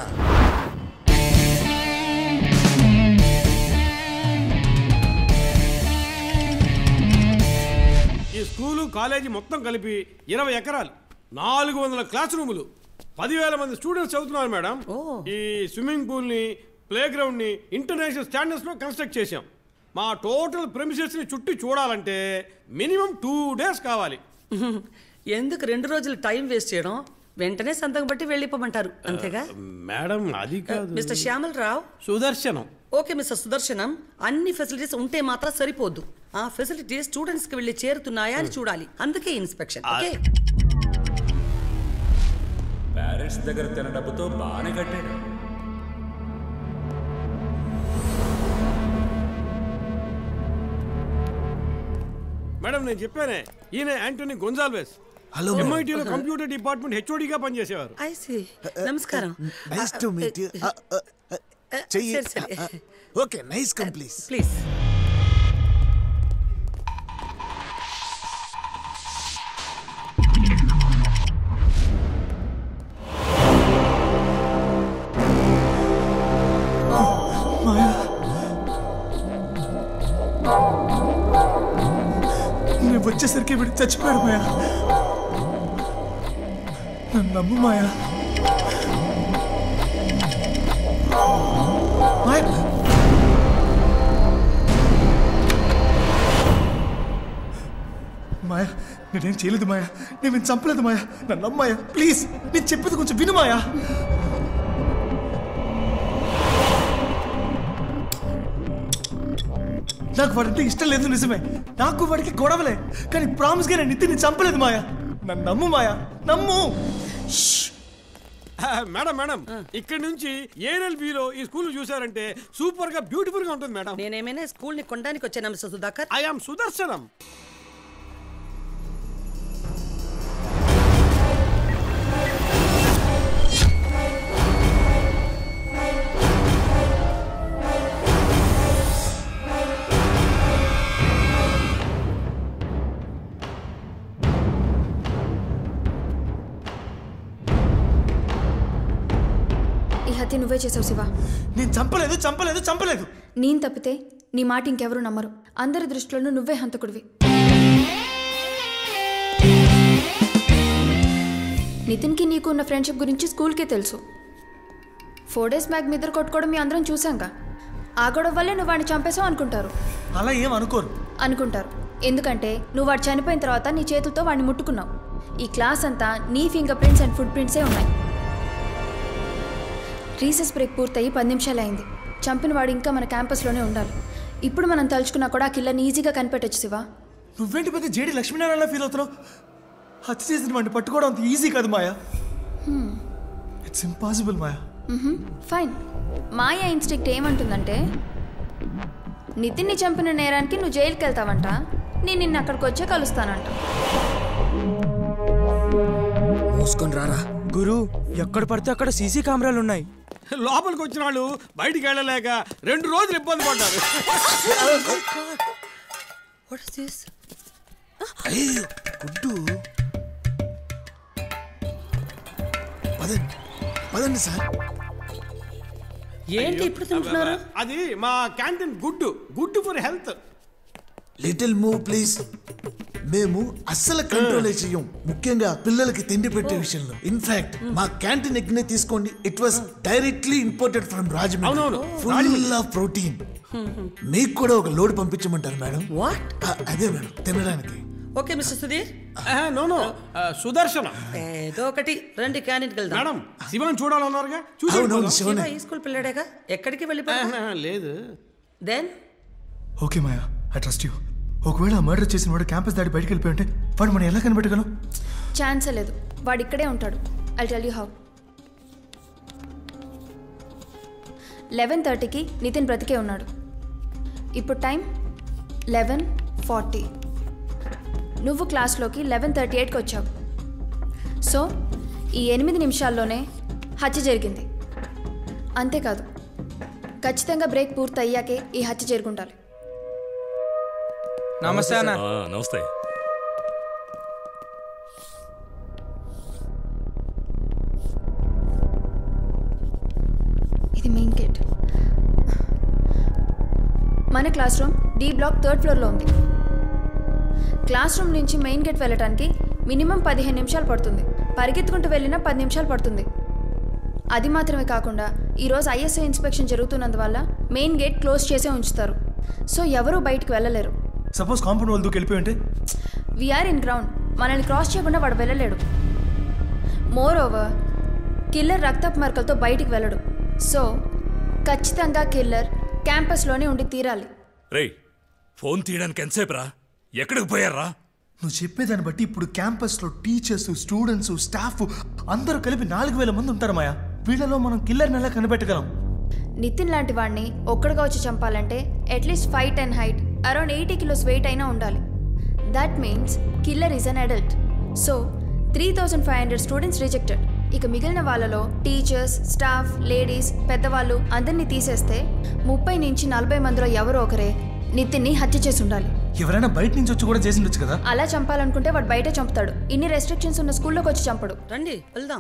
ఈ స్కూలు కాలేజీ మొత్తం కలిపి ఇరవై ఎకరాలు నాలుగు వందల క్లాస్ రూములు పదివేల మంది స్టూడెంట్స్ చదువుతున్నారు మేడం ఈ స్విమ్మింగ్ పూల్ ని ప్లే గ్రౌండ్ని ఇంటర్నేషనల్ స్టాండర్డ్స్లో కన్స్ట్రక్ట్ చేశాం మా టోటల్ ప్రెమిసెస్ని చుట్టి చూడాలంటే మినిమం టూ డేస్ కావాలి ఎందుకు రెండు రోజులు టైం వేస్ట్ చేయడం వెంటనే సంతకం బట్టి వెళ్ళిపోమంటారు అంతేగా మేడం అది కాదు mister Shyamal Rao Sudarshanam okay mister Sudarshanam అన్ని ఫెసిలిటీస్ ఉంటే మాత్రం సరిపోద్దు ఆ ఫెసిలిటీస్ స్టూడెంట్స్ కి వెళ్ళి చేరుతున్నాయా అని చూడాలి అందుకే ఇన్స్పెక్షన్ ఓకే పేరెంట్స్ దగ్గర తిన డబ్బుతో బాగానే కట్టాడు మేడం నేను చెప్పానే ఈయన యాంటోనీ గొంజాల్వేస్ Hello, ma'am. ఎంఐటీలో కంప్యూటర్ డిపార్ట్మెంట్ హెచ్ఓడిగా పనిచేసేవారు ఐ సి నమస్కారం నైస్ టు మీట్ యు చెయ్యి సరే, సరే. Okay nice come please please Maya నేను వచ్చేసరికి వీడు చచ్చిపోయాడు మాయా నన్ను నమ్ము మాయా మాయా మాయా నేనేం చేయలేదు మాయా నేను చంపలేదు మాయా నన్ను నమ్మాయా ప్లీజ్ నేను చెప్పేది కొంచెం విను మాయా నాకు వాడంటే ఇష్టం లేదు నిజమే నాకు వాడికి గొడవలే కానీ ప్రామిస్ గా నేను నితిని చంపలేదు మాయా నన్ను నమ్ము మాయా నమ్ము ఆ, మేడం మేడం ఇక్కడ నుంచి ఏఎల్బిలో ఈ స్కూల్ చూసారంటే సూపర్ గా బ్యూటిఫుల్ గా ఉంటుంది మేడం నేనేమైనా స్కూల్ ని కొనడానికి వచ్చాను mister Sudhakar I am Sudarshanam ఈ హత్య నువ్వే చేసావు శివ నేను చంపలేదు చంపలేదు చంపలేదు నేను తప్పితే నీ మాట ఇంకెవరు నమ్మరు అందరి దృష్టిలోనూ నువ్వే హంతకుడివి నితిన్కి నీకు ఉన్న ఫ్రెండ్షిప్ గురించి స్కూల్కే తెలుసు ఫోర్ డేస్ బ్యాక్ మీ ఇద్దరు కొట్టుకోవడం మీ అందరం చూసాంగా ఆ గొడవ వల్లే నువ్వు వాడిని చంపేసావు అనుకుంటారు అలా ఏం అనుకోరు అనుకుంటారు ఎందుకంటే నువ్వు వాడు చనిపోయిన తర్వాత నీ చేతులతో వాడిని ముట్టుకున్నావు ఈ క్లాస్ అంతా నీ ఫింగర్ ప్రింట్స్ అండ్ ఫుట్ ప్రింట్సే ఉన్నాయి రీసెస్ బ్రేక్ పూర్తయి పది నిమిషాలు అయింది చంపిన వాడు ఇంకా మన క్యాంపస్లోనే ఉండాలి ఇప్పుడు మనం తలుచుకున్నా కూడా ఆ కిల్లని ఈజీగా కనిపెట్టొచ్చు శివ నువ్వేంటి పెద్ద జేడి లక్ష్మీనారాయణ ఫీల్ అవుతున్నావు హత్య చేసిన వాడిని పట్టుకోవడం అంత ఈజీ కాదు Maya it's impossible Maya fine Maya instinct ఏమంటుందంటే నితిన్ని చంపిన నేరానికి నువ్వు జైలుకి వెళ్తావంట నేను నిన్ను అక్కడికి వచ్చే కలుస్తానంట మూసుకొని రారా గురు ఎక్కడ పడితే అక్కడ సీసీ కెమెరాలు ఉన్నాయి లోపలికి వచ్చిన వాళ్ళు బయటికి వెళ్ళలేక రెండు రోజులు ఇబ్బంది పడ్డారు వాట్ ఇస్ దిస్ గుడ్డు పదండి పదండి సార్ ఏంటి ఇప్పుడు తింటున్నారు అది మా క్యాంటీన్ గుడ్డు గుడ్డు for health little move please మేము అస్సలు కంట్రోల్ చెయ్యం ముఖ్యంగా పిల్లలకి తిండి పెట్టే విషయంలో ఇన్ఫాక్ట్ మా క్యాంటీన్ ఎగ్నే తీసుకోండి it was directly imported from అవునవును, రాజమండ్రి ఫుల్ ఆఫ్ ప్రోటీన్ మీకు కూడా ఒక లోడ్ పంపించమంటారు మేడం వాట్ అదే మేడం తినడానికి okay mister Sudheer no no Sudarshanam ఏదో ఒకటి రండి క్యాంటీన్కి వెళ్దాం మేడం శివన్ చూడాలన్నారుగా అవునవును, చూసి శివనే. శివ ఈ స్కూల్ పిల్లడేగా ఎక్కడికి వెళ్ళిపో లేదు then okay Maya I trust you ఒకవేళ ఆ మర్డర్ చేసిన వాడు క్యాంపస్ దాటి బయటికి వెళ్ళిపోయి ఉంటే వాడు మనం ఎలా కనిపెట్టగలం ఛాన్సే లేదు వాడు ఇక్కడే ఉంటాడు I tell you how eleven థర్టీకి నితిన్ బ్రతికే ఉన్నాడు ఇప్పుడు టైం లెవెన్ ఫార్టీ నువ్వు క్లాస్లోకి లెవెన్ థర్టీ ఎయిట్కి వచ్చావు సో ఈ ఎనిమిది నిమిషాల్లోనే హత్య జరిగింది అంతేకాదు ఖచ్చితంగా బ్రేక్ పూర్తి అయ్యాకే ఈ హత్య జరుగుండాలి నమస్తే అన్న ఆ, నమస్తే ఇది మెయిన్ గేట్ మన class room D block third ఫ్లోర్లో ఉంది క్లాస్ రూమ్ నుంచి మెయిన్ గేట్ వెళ్ళటానికి మినిమం పదిహేను నిమిషాలు పడుతుంది పరిగెత్తుకుంటూ వెళ్ళినా పది నిమిషాలు పడుతుంది అది మాత్రమే కాకుండా ఈరోజు ఐఎస్ఐ ఇన్స్పెక్షన్ జరుగుతున్నందువల్ల మెయిన్ గేట్ క్లోజ్ చేసే ఉంచుతారు సో ఎవరూ బయటికి వెళ్ళలేరు సపోజ్ కాంపౌండ్ వాళ్ళు దూకి వెళ్ళిపోయి ఉంటే వీఆర్ ఇన్ గ్రౌండ్ మనల్ని క్రాస్ చేయకుండా వాడు వెళ్ళలేడు మోర్ ఓవర్ కిల్లర్ రక్తపు మరకలతో బయటికి వెళ్ళడు సో ఖచ్చితంగా కిల్లర్ క్యాంపస్లోనే ఉండి తీరాలి రేయ్ ఫోన్ తీయడానికి ఎంతసేపు రా ఎక్కడికి పోయారా నువ్వు చెప్పేదాన్ని బట్టి ఇప్పుడు క్యాంపస్లో టీచర్స్ స్టూడెంట్స్ స్టాఫ్ అందరూ కలిపి నాలుగు వేల మంది ఉంటారు మాయా వీళ్ళలో మనం కిల్లర్ని ఎలా కనిపెట్టగలం నితిన్ లాంటి వాడిని ఒక్కడిగా వచ్చి చంపాలంటే at least five ten height around eighty kilos weight అయినా ఉండాలి that means killer is an adult so three thousand five hundred students rejected ఇక మిగిలిన వాళ్ళలో టీచర్స్ స్టాఫ్ లేడీస్ పెద్దవాళ్ళు అందరినీ తీసేస్తే ముప్పై నుంచి నలభై మందిలో ఎవరో ఒకరే నితిన్ని హత్య చేసి ఉండాలి ఎవరైనా బయట నుంచి వచ్చి కూడా చేసిండొచ్చు కదా అలా చంపాలనుకుంటే వాడు బయటే చంపుతాడు ఇన్ని రెస్ట్రిక్షన్స్ ఉన్న స్కూల్లోకి వచ్చి చంపడు రండి వెళ్దాం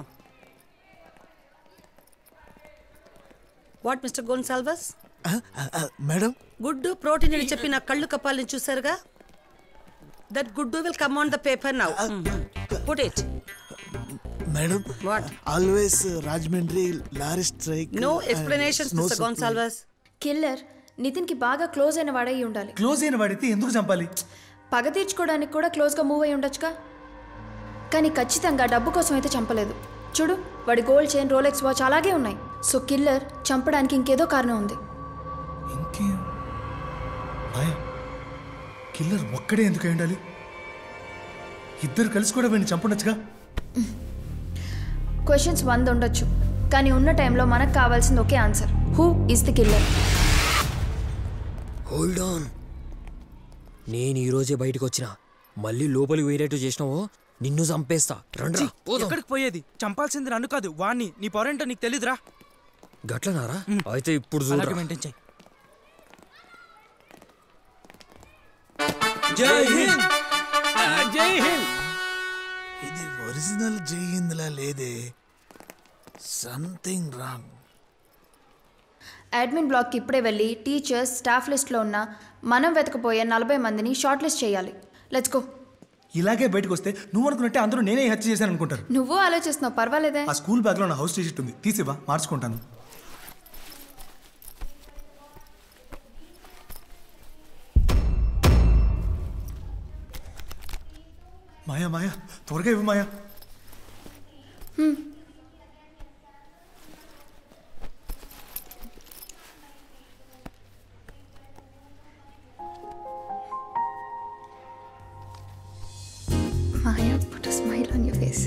వాట్ మిస్టర్ గోన్సాల్వస్ మేడం గుడ్డు ప్రోటీన్ అని చెప్పి నా కళ్ళు కప్పాలని చూసారుగా దట్ గుడ్డు will come on the paper now put it madam what always Rajahmundry lorry strike no explanations mister Gonsalves killer నితిన్కి బాగా క్లోజ్ అయిన వాడై ఉండాలి క్లోజ్ అయిన వాడితే ఎందుకు చంపాలి పగ తీర్చుకోవడానికి కూడా క్లోజ్గా మూవ్ అయి ఉండొచ్చుగా కానీ ఖచ్చితంగా డబ్బు కోసం అయితే చంపలేదు చూడు వాడి గోల్డ్ చైన్ రోలెక్స్ వాచ్ అలాగే ఉన్నాయి సో కిల్లర్ చంపడానికి ఇంకేదో కారణం ఉంది ఇంకేం మాయా కిల్లర్ ఒక్కడే ఎందుకు అయి ఉండాలి ఇద్దరు కలిసి కూడా వీడిని చంపడొచ్చుగా క్వశ్చన్స్ వంద ఉండొచ్చు కానీ ఉన్న టైంలో మనకు కావాల్సింది ఒకే answer who is the killer hold on నేను ఈ రోజే బయటకు వచ్చిన మళ్ళీ లోపలికి వేరేట్టు చేసినావో నిన్ను చంపేస్తా రండి ఎక్కడికి పోయేది చంపాల్సింది నన్ను కాదు వాణ్ణి నీ పొరేంటో నీకు తెలీదురా గట్లనారా అయితే ఇప్పుడు అలాగే చూడరా మెయింటైన్ చేయి జై హింద్ జై హింద్ ఇది ఒరిజినల్ జై హింద్లా లేదే సంథింగ్ రాంగ్ అడ్మిన్ బ్లాక్కి ఇప్పుడే వెళ్ళి టీచర్స్ స్టాఫ్ లిస్ట్లో ఉన్న మనం వెతకపోయే నలభై మందిని షార్ట్ లిస్ట్ చేయాలి లెట్స్ గో ఇలాగే బయటకు వస్తే నువ్వు అనుకున్నట్టే అందరూ నేనే ఈ హత్య చేశాను అనుకుంటారు నువ్వు ఆలోచిస్తున్నావు పర్వాలేదే ఆ స్కూల్ బ్యాగ్లో నా హౌస్ టీషర్ట్ ఉంది తీసివా మార్చుకుంటాను మాయా మాయా త్వరగా ఇవ్వు Maya Maya, put a smile on your face.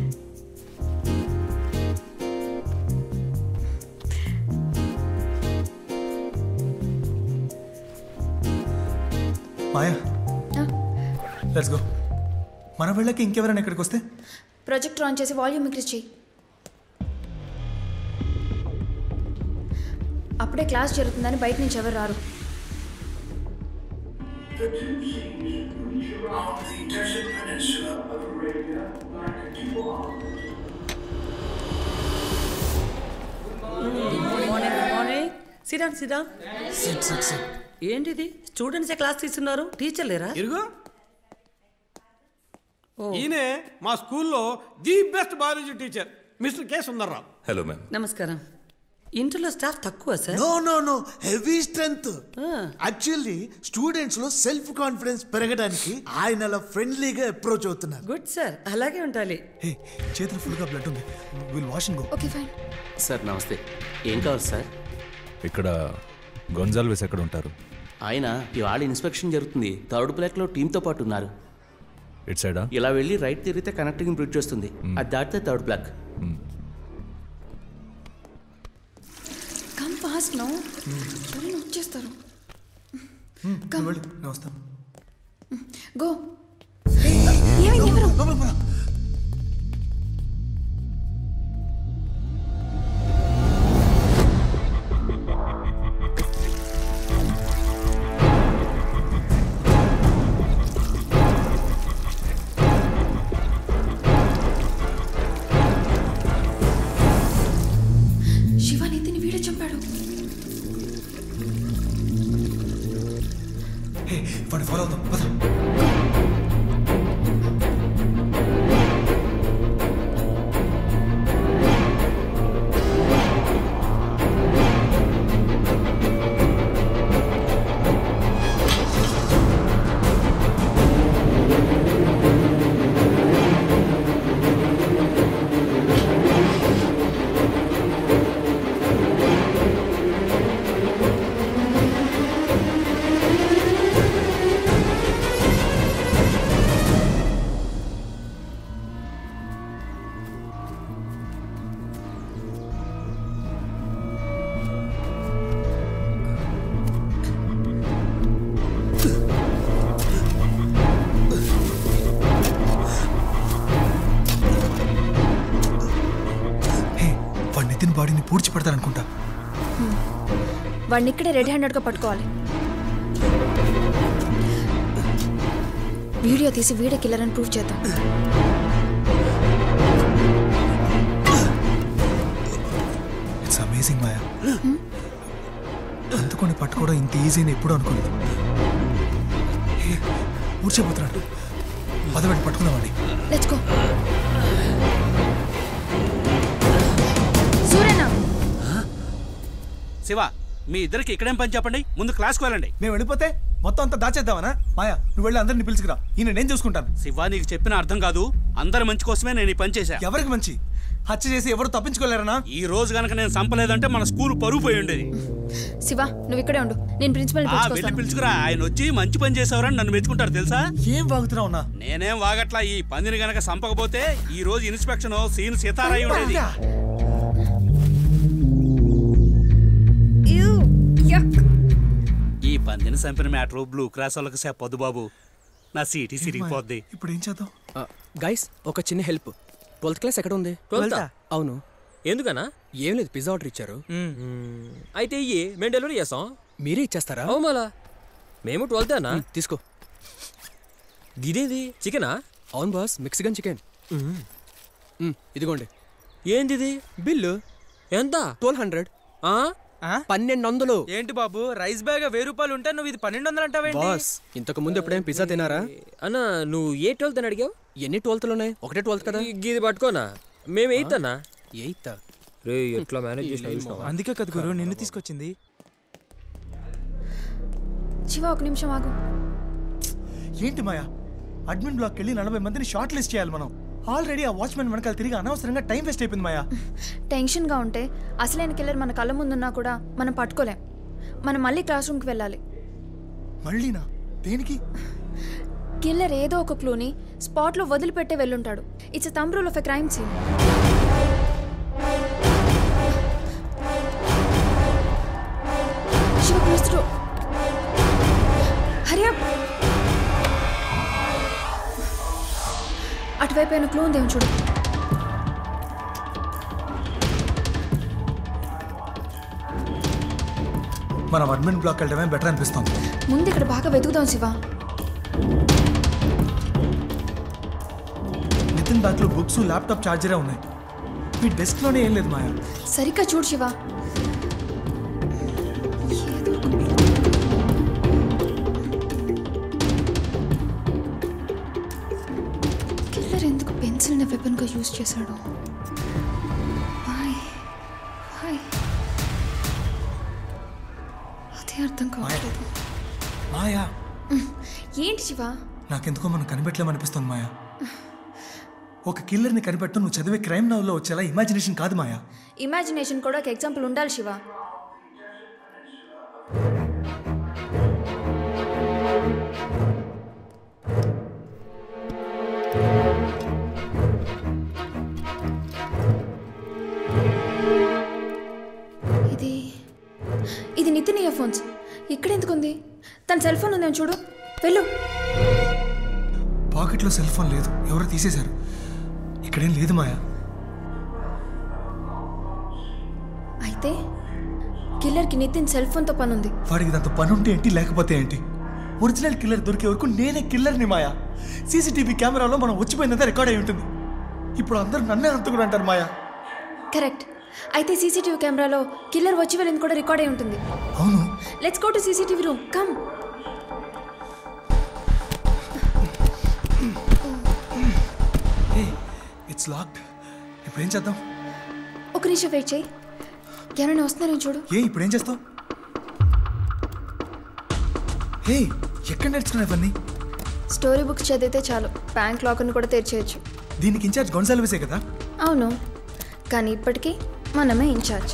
Maya let's go మన వెళ్ళకి ఇంకెవరైనా ఇక్కడికి వస్తే ప్రొజెక్టర్ ఆన్ చేసి వాల్యూమ్ ఇంక్రీజ్ చేయి అప్పుడే క్లాస్ జరుగుతుందని బయట నుంచి ఎవరు రారు morning morning sit down sit down sit sit sit ఏంటిది స్టూడెంట్సే క్లాస్ తీస్తున్నారు టీచర్ లేరా ఇరుగు ఈయనే మా స్కూల్లో the best biology teacher mister K Sundarrao hello ma'am నమస్కారం ఇంటర్లో స్టాఫ్ తక్కువ sir no no no heavy strength actually students లో సెల్ఫ్ కాన్ఫిడెన్స్ పెరగడానికి ఆయన అలా ఫ్రెండ్లీగా అప్రోచ్ అవుతున్నారు గుడ్ సార్ అలాగే ఉండాలి హే చేతులు ఫుల్గా బ్లడ్ ఉంది will wash and go okay fine sir నమస్తే ఏం కావాలి సార్ ఇక్కడ గొంజాల్వేస్ ఎక్కడ ఉంటారు ఆయన ఇవాళ ఇన్స్పెక్షన్ జరుగుతుంది థర్డ్ బ్లాక్లో టీంతో పాటు ఉన్నారు ఇట్ సైడా ఇలా వెళ్ళి రైట్ తిరిగితే కనెక్టింగ్ బ్రిడ్జ్ వస్తుంది అది దాటితే third block come fast no ఎవరైనా వచ్చేస్తారు నువ్వు వెళ్ళు నేను వస్తాను గో ఏమైంది ఎవరు శివ నితిని వీడే చంపాడు హే వాడిని ఫాలో అవుదాం పద వాడిని పూడ్చి పెడతారనుకుంటా వాడిని ఇక్కడే రెడీ హ్యాండెడ్గా పట్టుకోవాలి వీడియో తీసి వీడే కిల్లర్ అని ప్రూవ్ చేద్దాం ఇట్స్ అమేజింగ్ మాయా అందుకొని పట్టుకోవడం ఇంత ఈజీ అని ఎప్పుడూ అనుకోలేదు ఊడ్చిపోతున్నాడు పదబెట్టి పట్టుకున్నామండి లెట్స్ గో సూర్యనా శివ మీ ఇద్దరికి ఇక్కడేం పని చెప్పండి ముందు క్లాస్కి వెళ్ళండి మేము వెళ్ళిపోతే మొత్తం అంతా దాచేద్దామనా మాయా నువ్వు వెళ్ళి అందరిని పిలుచుకురా ఈయన నేను చూసుకుంటాను శివ నీకు చెప్పిన అర్థం కాదు అందరి మంచి కోసమే నేను ఈ పని చేశా ఎవరికి మంచి హత్య చేసి ఎవరు తప్పించుకోలేరనా ఈ రోజు గనక నేను సంపలేదంటే మన స్కూల్ పరుగు పోయి ఉండేది శివ నువ్వు ఇక్కడే ఉండు నేను ప్రిన్సిపల్ ఆ వెళ్ళి పిలుచుకురా ఆయన వచ్చి మంచి పని చేసేవారని నన్ను మెచ్చుకుంటారు తెలుసా ఏం వాగుతున్నావు అన్నా నేనేం వాగట్లా ఈ పందిని గనక సంపకపోతే ఈ రోజు ఇన్స్పెక్షన్ సీన్ సీతారాయి ఉండేది ఈ పందిని చంపిన మ్యాటర్ బ్లూ క్రాస్ వాళ్ళకి చెప్పొద్దు బాబు నా సీటీ సిరిగిపోద్ది ఇప్పుడు ఏం చేద్దాం గైస్ ఒక చిన్న హెల్ప్ ట్వెల్త్ క్లాస్ ఎక్కడ ఉంది 12th ఆ? అవును ఎందుకనా ఏం లేదు పిజ్జా ఆర్డర్ ఇచ్చారు అయితే ఇయ్యి మేము డెలివరీ చేస్తాం మీరే ఇచ్చేస్తారా అవు మళ్ళా మేము ట్వెల్త్ అన్నా తీసుకో ఇదేది చికెనా అవును బాస్ మెక్సికన్ చికెన్ ఇదిగోండి ఏంది ఇది బిల్లు ఎంత ట్వెల్వ్ హండ్రెడ్ ఆ పన్నెండు వందలు ఏంటి బాబు రైస్ బ్యాగ్ వెయ్యి రూపాయలు ఉంటే నువ్వు ఇది పన్నెండు వందలు అంటావేంటి బాస్ ఇంతకు ముందు ఎప్పుడైనా పిజ్జా తినారా అన్న నువ్వు ఏ ట్వెల్త్ అని అడిగావు ఎన్ని ట్వెల్త్లు ఉన్నాయి ఒకటే ట్వెల్త్ కదా ఇది పట్టుకోనా మేము ఎయిత్ అన్నా ఎయిత్ రే ఎట్లా మేనేజ్ చేసిన అందుకే కదా గురు నిన్ను తీసుకొచ్చింది శివ ఒక నిమిషం ఆగు ఏంటి మాయా అడ్మిన్ బ్లాక్ వెళ్ళి నలభై మందిని షార్ట్ లిస్ట్ చేయాలి మనం ఆల్రెడీ ఆ వాచ్మెన్ వెనకాల తిరిగి అనవసరంగా టైం వేస్ట్ అయిపోయింది మాయా టెన్షన్గా ఉంటే అసలైన కిల్లర్ మన కళ్ళ ముందున్నా కూడా మనం పట్టుకోలేం మనం మళ్ళీ క్లాస్ రూమ్కి వెళ్ళాలి మళ్ళీనా దేనికి కిల్లర్ ఏదో ఒక క్లూని స్పాట్లో వదిలిపెట్టే వెళ్ళుంటాడు it's thumb rule of a crime scene Shiva పిలుస్తుడు హరి అప్ అటువైపు అయిన క్లూ ఉందేమో చూడు మనం అడ్మిన్ బ్లాక్ వెళ్ళడమే బెటర్ అనిపిస్తుంది ముందు ఇక్కడ బాగా వెతుకుదాం శివ నితిన్ బ్యాగ్ లో బుక్స్ ల్యాప్టాప్ చార్జరే ఉన్నాయి మీ డెస్క్ లోనే ఏం లేదు మాయా సరిగ్గా చూడు శివ కిల్లర్ ఎందుకు పెన్సిల్ని వెపన్గా యూజ్ చేశాడు Why? Why? అదే అర్థం కావట్లేదు మాయా ఏంటి శివ నాకెందుకో మనం కనిపెట్టలేమనిపిస్తుంది మాయా ఒక కిల్లర్ని కనిపెట్టడం నువ్వు చదివే క్రైమ్ నవల్లో వచ్చేలా ఇమాజినేషన్ కాదు మాయా ఇమాజినేషన్ కూడా ఒక ఎగ్జాంపుల్ ఉండాలి శివ ఇది ఇది నితిన్ ఇయర్ ఫోన్స్ ఇక్కడ ఎందుకు ఉంది తన సెల్ ఫోన్ ఉందేమో చూడు వెళ్ళు పాకెట్లో సెల్ ఫోన్ లేదు ఎవరో తీసేశారు ఇక్కడేం లేదు మాయా అయితే కిల్లర్కి నితిన్ సెల్ ఫోన్తో పని ఉంది వాడికి దాంతో పని ఉంటే ఏంటి లేకపోతే ఏంటి ఒరిజినల్ కిల్లర్ దొరికే వరకు నేనే కిల్లర్ని మాయా సీసీటీవీ కెమెరాలో మనం వచ్చిపోయిందంతా రికార్డ్ అయి ఉంటుంది ఇప్పుడు అందరూ నన్నే అంతకుడు అంటారు మాయా కరెక్ట్ అయితే సీసీటీవీ కెమెరాలో కిల్లర్ వచ్చి వెళ్ళింది కూడా రికార్డ్ అయి ఉంటుంది అవును let's go to CCTV room come it's locked ఇప్పుడు ఏం చేద్దాం ఒక నిమిషం వెయిట్ చేయి ఎవరైనా వస్తున్నారని చూడు ఏ ఇప్పుడు ఏం చేస్తావు హే ఎక్కడ నేర్చుకున్నావు ఇవన్నీ స్టోరీ బుక్స్ చదివితే చాలు బ్యాంక్ లాకర్ని కూడా తెరిచేయచ్చు దీనికి ఇన్ఛార్జ్ గొన్సాల్విసే కదా అవును కానీ ఇప్పటికీ మనమే ఇన్ఛార్జ్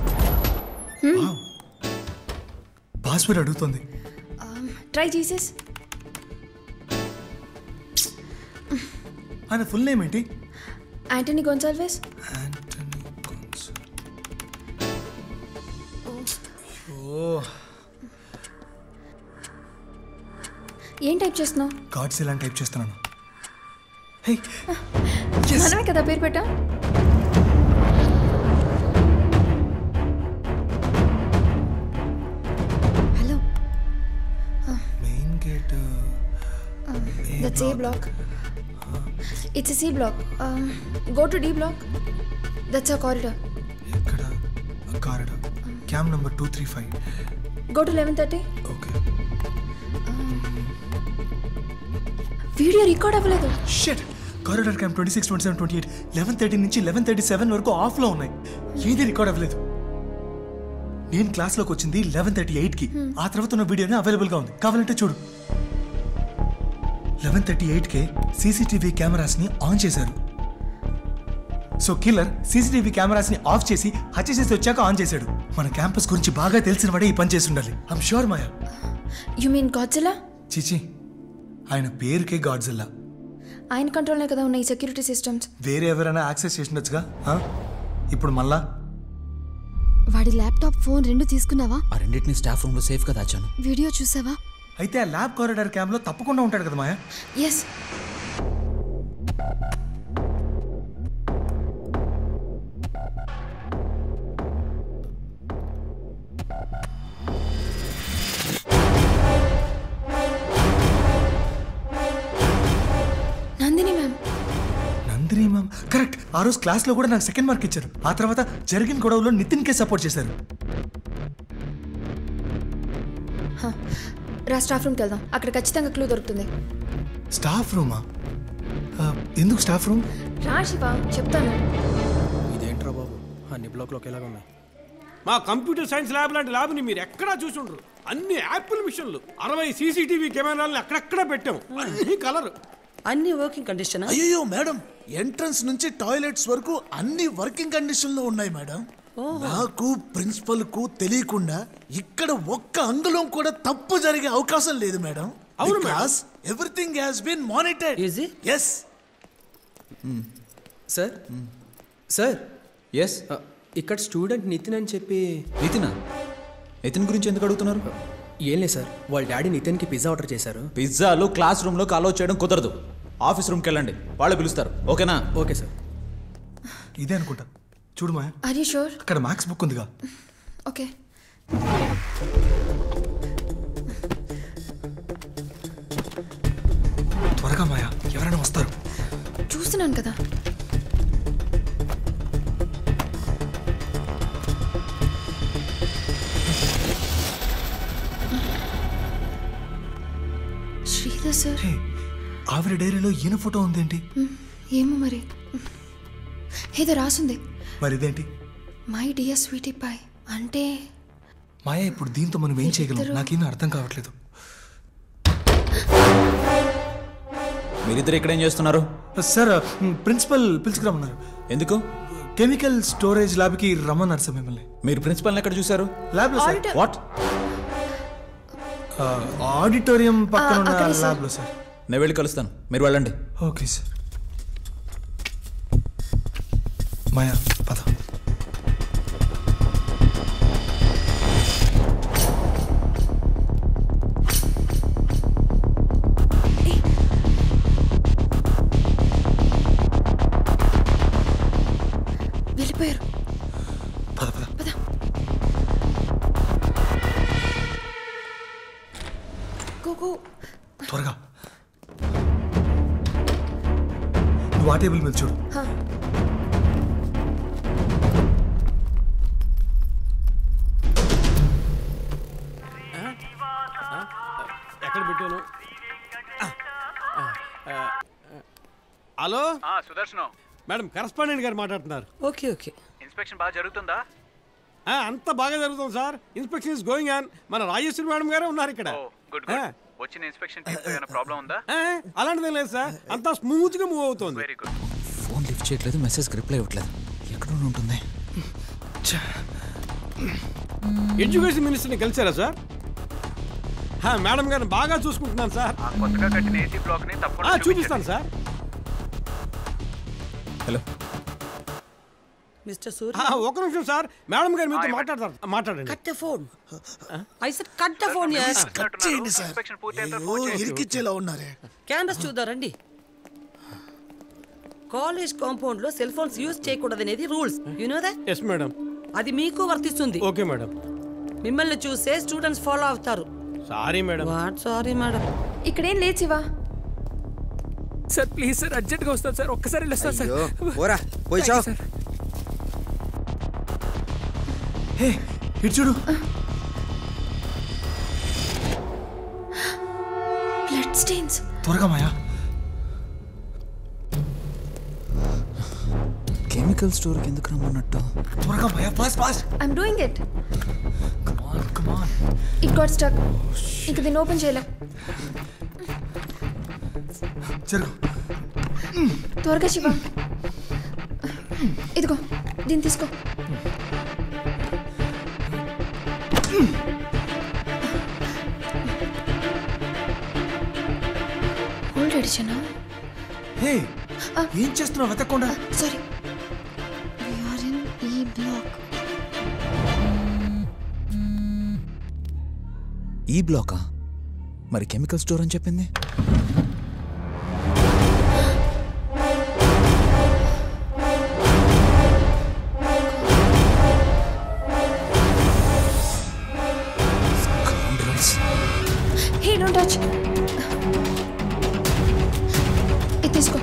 పాస్వర్డ్ అడుగుతుంది ట్రై జీసస్ ఆయన ఫుల్ నేమ్ ఏంటి యాంటనీ గొన్సాల్వేస్ ఓ ఏం టైప్ చేస్తున్నావు గాడ్స్ ఇలా టైప్ చేస్తున్నాను హే మనమే కదా పేరు పెట్టా That's A block. It's a C block. Um, go to D block. That's a corridor. Corridor cam number two three five Go to 1130. Okay video record అవ్వలేదు shit corridor cam twenty six twenty seven twenty eight eleven thirty నుంచి లెవెన్ థర్టీ సెవెన్ వరకు ఆఫ్లో ఉన్నాయి ఏది రికార్డ్ అవ్వలేదు నేను క్లాస్లోకి వచ్చింది లెవెన్ థర్టీ ఎయిట్కి ఆ తర్వాత ఉన్న వీడియోనే అవైలబుల్గా ఉంది కావాలంటే చూడు లెవెన్ థర్టీ ఎయిట్కే సీసీటీవీ కెమెరాస్ని ఆన్ చేశారు సో కిల్లర్ సీసీటీవీ కెమెరాస్ని ఆఫ్ చేసి హత్య చేసి వచ్చాక ఆన్ చేశాడు మన క్యాంపస్ గురించి బాగా తెలిసిన వాడే ఈ పని చేసి ఉండాలి I'm sure Maya you mean Godzilla చిచి ఆయన పేరుకే గాడ్జిల్లా ఆయన కంట్రోల్నే కదా ఉన్నాయి సెక్యూరిటీ సిస్టమ్స్ వేరే ఎవరైనా యాక్సెస్ చేసినచ్చుగా ఆ? ఇప్పుడు మళ్ళా వాడి ల్యాప్టాప్ ఫోన్ రెండు తీసుకున్నావా ఆ రెండింటిని స్టాఫ్ రూమ్లో సేఫ్గా దాచాను వీడియో చూసావా అయితే ఆ ల్యాబ్ కారిడార్ క్యామ్లో తప్పకుండా ఉంటాడు కదా Maya yes Nandini ma'am Nandini ma'am correct ఆ రోజు క్లాస్లో కూడా నాకు సెకండ్ మార్క్ ఇచ్చారు ఆ తర్వాత జరిగిన గొడవలో నితిన్కే సపోర్ట్ చేశారు రా స్టాఫ్ రూమ్కి వెళ్దాం అక్కడ ఖచ్చితంగా క్లూ దొరుకుతుంది స్టాఫ్ రూమా ఆ, ఎందుకు స్టాఫ్ రూమ్ రా శివ చెప్తాను ఇదేంట్రా బాబు అన్ని బ్లాక్లోకి ఎలాగ ఉన్నాయి మా కంప్యూటర్ సైన్స్ ల్యాబ్ లాంటి ల్యాబ్ని మీరు ఎక్కడా చూసుండ్రు అన్ని యాపిల్ మిషన్లు అరవై సీసీటీవీ కెమెరాలను అక్కడక్కడ పెట్టాం అన్ని కలర్ అన్ని వర్కింగ్ కండిషన్ అయ్యో మేడం ఎంట్రన్స్ నుంచి టాయిలెట్స్ వరకు అన్ని వర్కింగ్ కండిషన్ లో ఉన్నాయి మేడం నాకు ప్రిన్సిపల్ కు తెలియకుండా ఇక్కడ ఒక్క అంగుళం కూడా తప్పు జరిగే అవకాశం లేదు మేడం అవును madam. Because everything has been monitored yes sir sir yes ఇక్కడ స్టూడెంట్ నితిన్ అని చెప్పి నితినా నితిన్ గురించి ఎందుకు అడుగుతున్నారు ఏం లేదు సార్ వాళ్ళ డాడీ నితిన్కి పిజ్జా ఆర్డర్ చేశారు పిజ్జాలు క్లాస్ రూమ్లోకి అలో చేయడం కుదరదు ఆఫీస్ రూమ్కి వెళ్ళండి వాళ్ళు పిలుస్తారు ఓకేనా ఓకే సార్ ఇదే అనుకుంటా చూడు మాయా ఆర్ యూ షూర్ అక్కడ మ్యాథ్స్ బుక్ ఉందిగా ఓకే త్వరగా మాయా ఎవరైనా వస్తారు చూస్తున్నాను కదా శ్రీధర్ సార్ ఆవిడ డైరీలో ఈయన ఫోటో ఉందేంటి ఏమో మరి ఏదో రాసుంది మరి ఇదేంటి మై డియర్ స్వీటీ పాయ్ అంటే మాయా ఇప్పుడు దీంతో మనం ఏం చేయగలం ఇద్దరు- నాకేమీ అర్థం కావట్లేదు మీరిద్దరు ఇక్కడ ఏం చేస్తున్నారు సార్ ప్రిన్సిపల్ పిలుచుకురమ్మన్నారు ఎందుకు కెమికల్ స్టోరేజ్ ల్యాబ్కి రమ్మన్నారు సార్ మిమ్మల్ని మీరు ప్రిన్సిపల్ని ఎక్కడ చూశారు ల్యాబ్లో సార్ Auditor- వాట్ ఆడిటోరియం పక్కన ఆ, ఉన్న అక్కడే సార్. ల్యాబ్లో సార్ నేను వెళ్ళి కలుస్తాను మీరు వెళ్ళండి ఓకే సార్ మాయా పద వెళ్ళిపోయారు పద పద పద గో గో త్వరగా నువ్వు ఆ టేబుల్ మీద చూడు హా. ఎక్కడ పెట్టాను ఆ, ఆ, ఆ, హలో సుదర్శనం మేడం కరస్పాండెంట్ గారు మాట్లాడుతున్నారు ఓకే ఓకే ఇన్స్పెక్షన్ బాగా జరుగుతుందా ఆ, అంతా బాగా జరుగుతుంది sir inspection is going on మన రాజేశ్వరి మేడం గారే ఉన్నారు ఇక్కడ గుడ్ ఆ, గుడ్ వచ్చిన ఇన్స్పెక్షన్ టీమ్ ఏమైనా ప్రాబ్లం ఉందా ఆ, అలాంటిదేం లేదు సార్ అంతా స్మూత్ గా మూవ్ అవుతుంది వెరీ గుడ్ ఫోన్ లిఫ్ట్ చేయట్లేదు మెసేజ్ రిప్లై ఇవ్వట్లేదు ఎక్కడ ఉంటుంది ఎడ్యుకేషన్ మినిస్టర్ని కలిసారా సార్ ఆ, మేడం గారిని బాగా చూసుకుంటున్నాను సార్ కొత్తగా కట్టిన ఏసీ బ్లాక్ ని ఆ, తప్పకుండా చూపిస్తాను సార్ హలో మిస్టర్ సూర్య ఆ, ఒక నిమిషం సార్ మేడం గారు మీతో మాట్లాడతారు మాట్లాడండి cut the phone I said cut the phone yes cut చేయండి సార్ ఓ, ఇరికిచ్చేలా ఉన్నారే క్యాన్వస్ చూద్దారండి కాలేజ్ కాంపౌండ్ లో సెల్ ఫోన్స్ యూజ్ చేయకూడదనేది rules you know that yes madam అది మీకు వర్తిస్తుంది ఓకే మేడం మిమ్మల్ని చూసే స్టూడెంట్స్ ఫాలో అవుతారు sorry madam what sorry madam ఇక్కడేం లేదు శివ సార్ ప్లీజ్ సార్ అర్జెంట్గా వస్తాను సార్ ఒక్కసారి వెళ్ళొస్తాను సార్ అయ్యో, పోరా, పోయి Thank you, చావ్. సార్. హే ఇటు చూడు బ్లడ్ స్టెయిన్స్ త్వరగా మాయా కెమికల్ స్టోర్కి ఎందుకు రమ్మన్నట్టు త్వరగా మాయా fast fast I'm doing it it got stuck ఇంక దీన్ని ఓపెన్ చేయలేం జరుగు త్వరగా శివ ఇదిగో దీన్ని తీసుకో హోల్డ్ ఎడిషనా హే ఏం చేస్తున్నావు వెతకుండా sorry we are in E block ఈ బ్లాకా మరి కెమికల్ స్టోర్ అని చెప్పింది హే డోంట్ టచ్ ఇది తీసుకో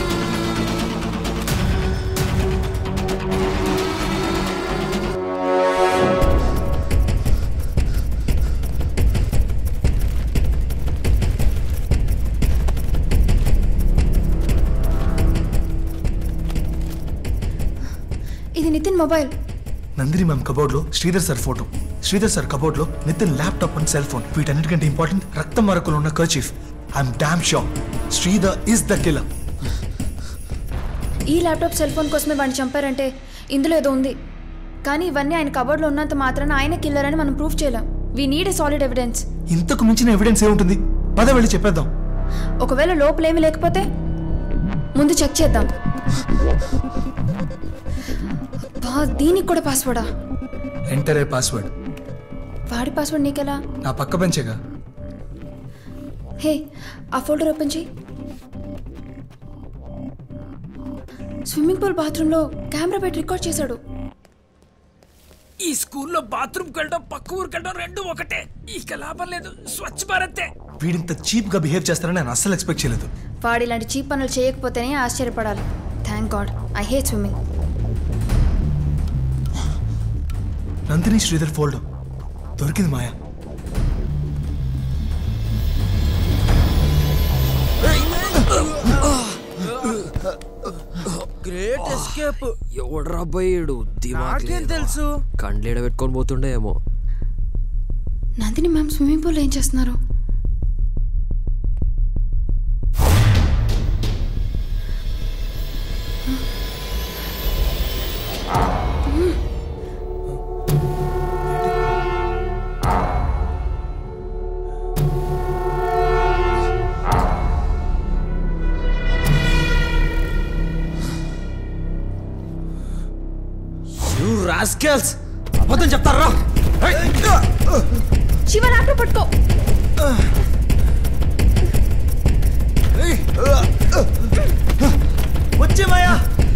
ఇది నితిన్ మొబైల్ నందిని మ్యామ్ కబోర్డ్లో Sridhar sir photo Sridhar sir కబోర్డ్లో Nitin laptop and cell phone వీటన్నిటికంటే ఇంపార్టెంట్ రక్తం మరకలు ఉన్న kerchief I'm damn sure Sridhar is the killer ఈ ల్యాప్టాప్ సెల్ ఫోన్ కోసమే వాడిని చంపారంటే ఇందులో ఏదో ఉంది కానీ ఇవన్నీ ఆయన కబోర్డ్లో ఉన్నంత మాత్రాన ఆయన కిల్లర్ అని మనం ప్రూఫ్ చేయలేం we need a solid evidence ఇంతకు మించిన ఎవిడెన్స్ ఏముంటుంది పద వెళ్ళి చెప్పేద్దాం ఒకవేళ లోపలేమీ లేకపోతే ముందు చెక్ చేద్దాం బా దీనికి కూడా పాస్వర్డా ఎంటర్ ఏ పాస్వర్డ్ వాడి పాస్వర్డ్ నీకెలా నా పక్క బెంచేగా హే ఆ ఫోల్డర్ ఓపెన్ చేయి స్విమ్మింగ్ పూల్ బాత్రూంలో కెమెరా పెట్టి రికార్డ్ చేశాడు ఈ స్కూల్లో బాత్రూమ్కి వెళ్ళడం పక్క ఊరికి వెళ్ళడం రెండు ఒకటే ఇక లాభం లేదు స్వచ్ఛ భారతే వీడింత చీప్ గా బిహేవ్ చేస్తారని నేను అస్సలు ఎక్స్పెక్ట్ చేయలేదు వాడు ఇలాంటి చీప్ పనులు చేయకపోతేనే ఆశ్చర్యపడాలి thank God I hate swimming Nandini Sridhar folder దొరికింది మాయా గ్రేట్ ఎస్కేప్ ఎవడ్రా పోయాడు నాకేం తెలుసు కండ్లేడ పెట్టుకొని పోతుండే ఏమో నందిని మ్యామ్ స్విమ్మింగ్ పూల్ ఏం చేస్తున్నారు యూ రాస్కెల్స్ అబద్ధం చెప్తారా శివ ల్యాప్టాప్ పట్టుకో వచ్చే మాయా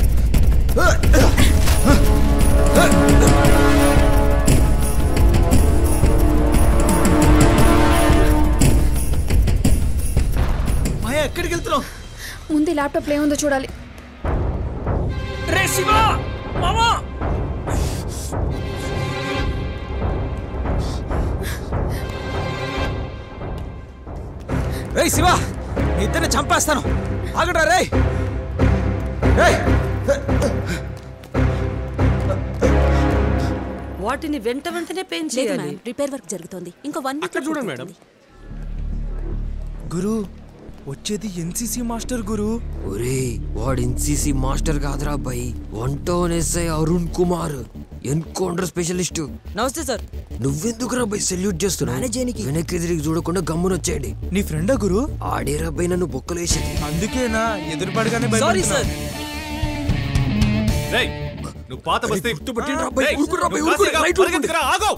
మాయా ఎక్కడికి వెళ్తున్నావు ముందు ఈ ల్యాప్టాప్లో ఏముందో చూడాలి రే శివ మామా రేయ్ శివ మీ ఇద్దరిని చంపేస్తాను ఆగడ్రా రేయ్ రేయ్ వాటిని వెంట వెంటనే పెయిన్ లేదు చేయాలి మ్యామ్ రిపేర్ వర్క్ జరుగుతోంది ఇంకో వన్ వీక్ అక్కడ చూడండి మేడం గురు వచ్చేది ఎన్సీసీ మాస్టర్ గురు ఒరే వాడు ఎన్సీసీ మాస్టర్ కాదురా అబ్బాయి one town SI Arun Kumar encounter specialist నమస్తే సార్ నువ్వెందుకు రాబాయ్ సెల్యూట్ చేస్తున్నావు మేనేజ్ చేయనీకి. వెనక్కి తిరిగి చూడకుండా గమ్మున వచ్చేయండి నీ ఫ్రెండా గురు ఆడే రాబాయ్ నన్ను బొక్కలేసేది అందుకేనా ఎదురుపడగానే సారీ సార్ రేయ్ నువ్వు పాత బస్తీ గుర్తుపట్టిండ్రా అబ్బాయి, రేయ్, ఊరుకురా అబ్బాయి, నువ్వు ఊరుకురా, కాసేగా రైట్ ఊరుకోండి. పరిగెత్తుకురా, ఆగు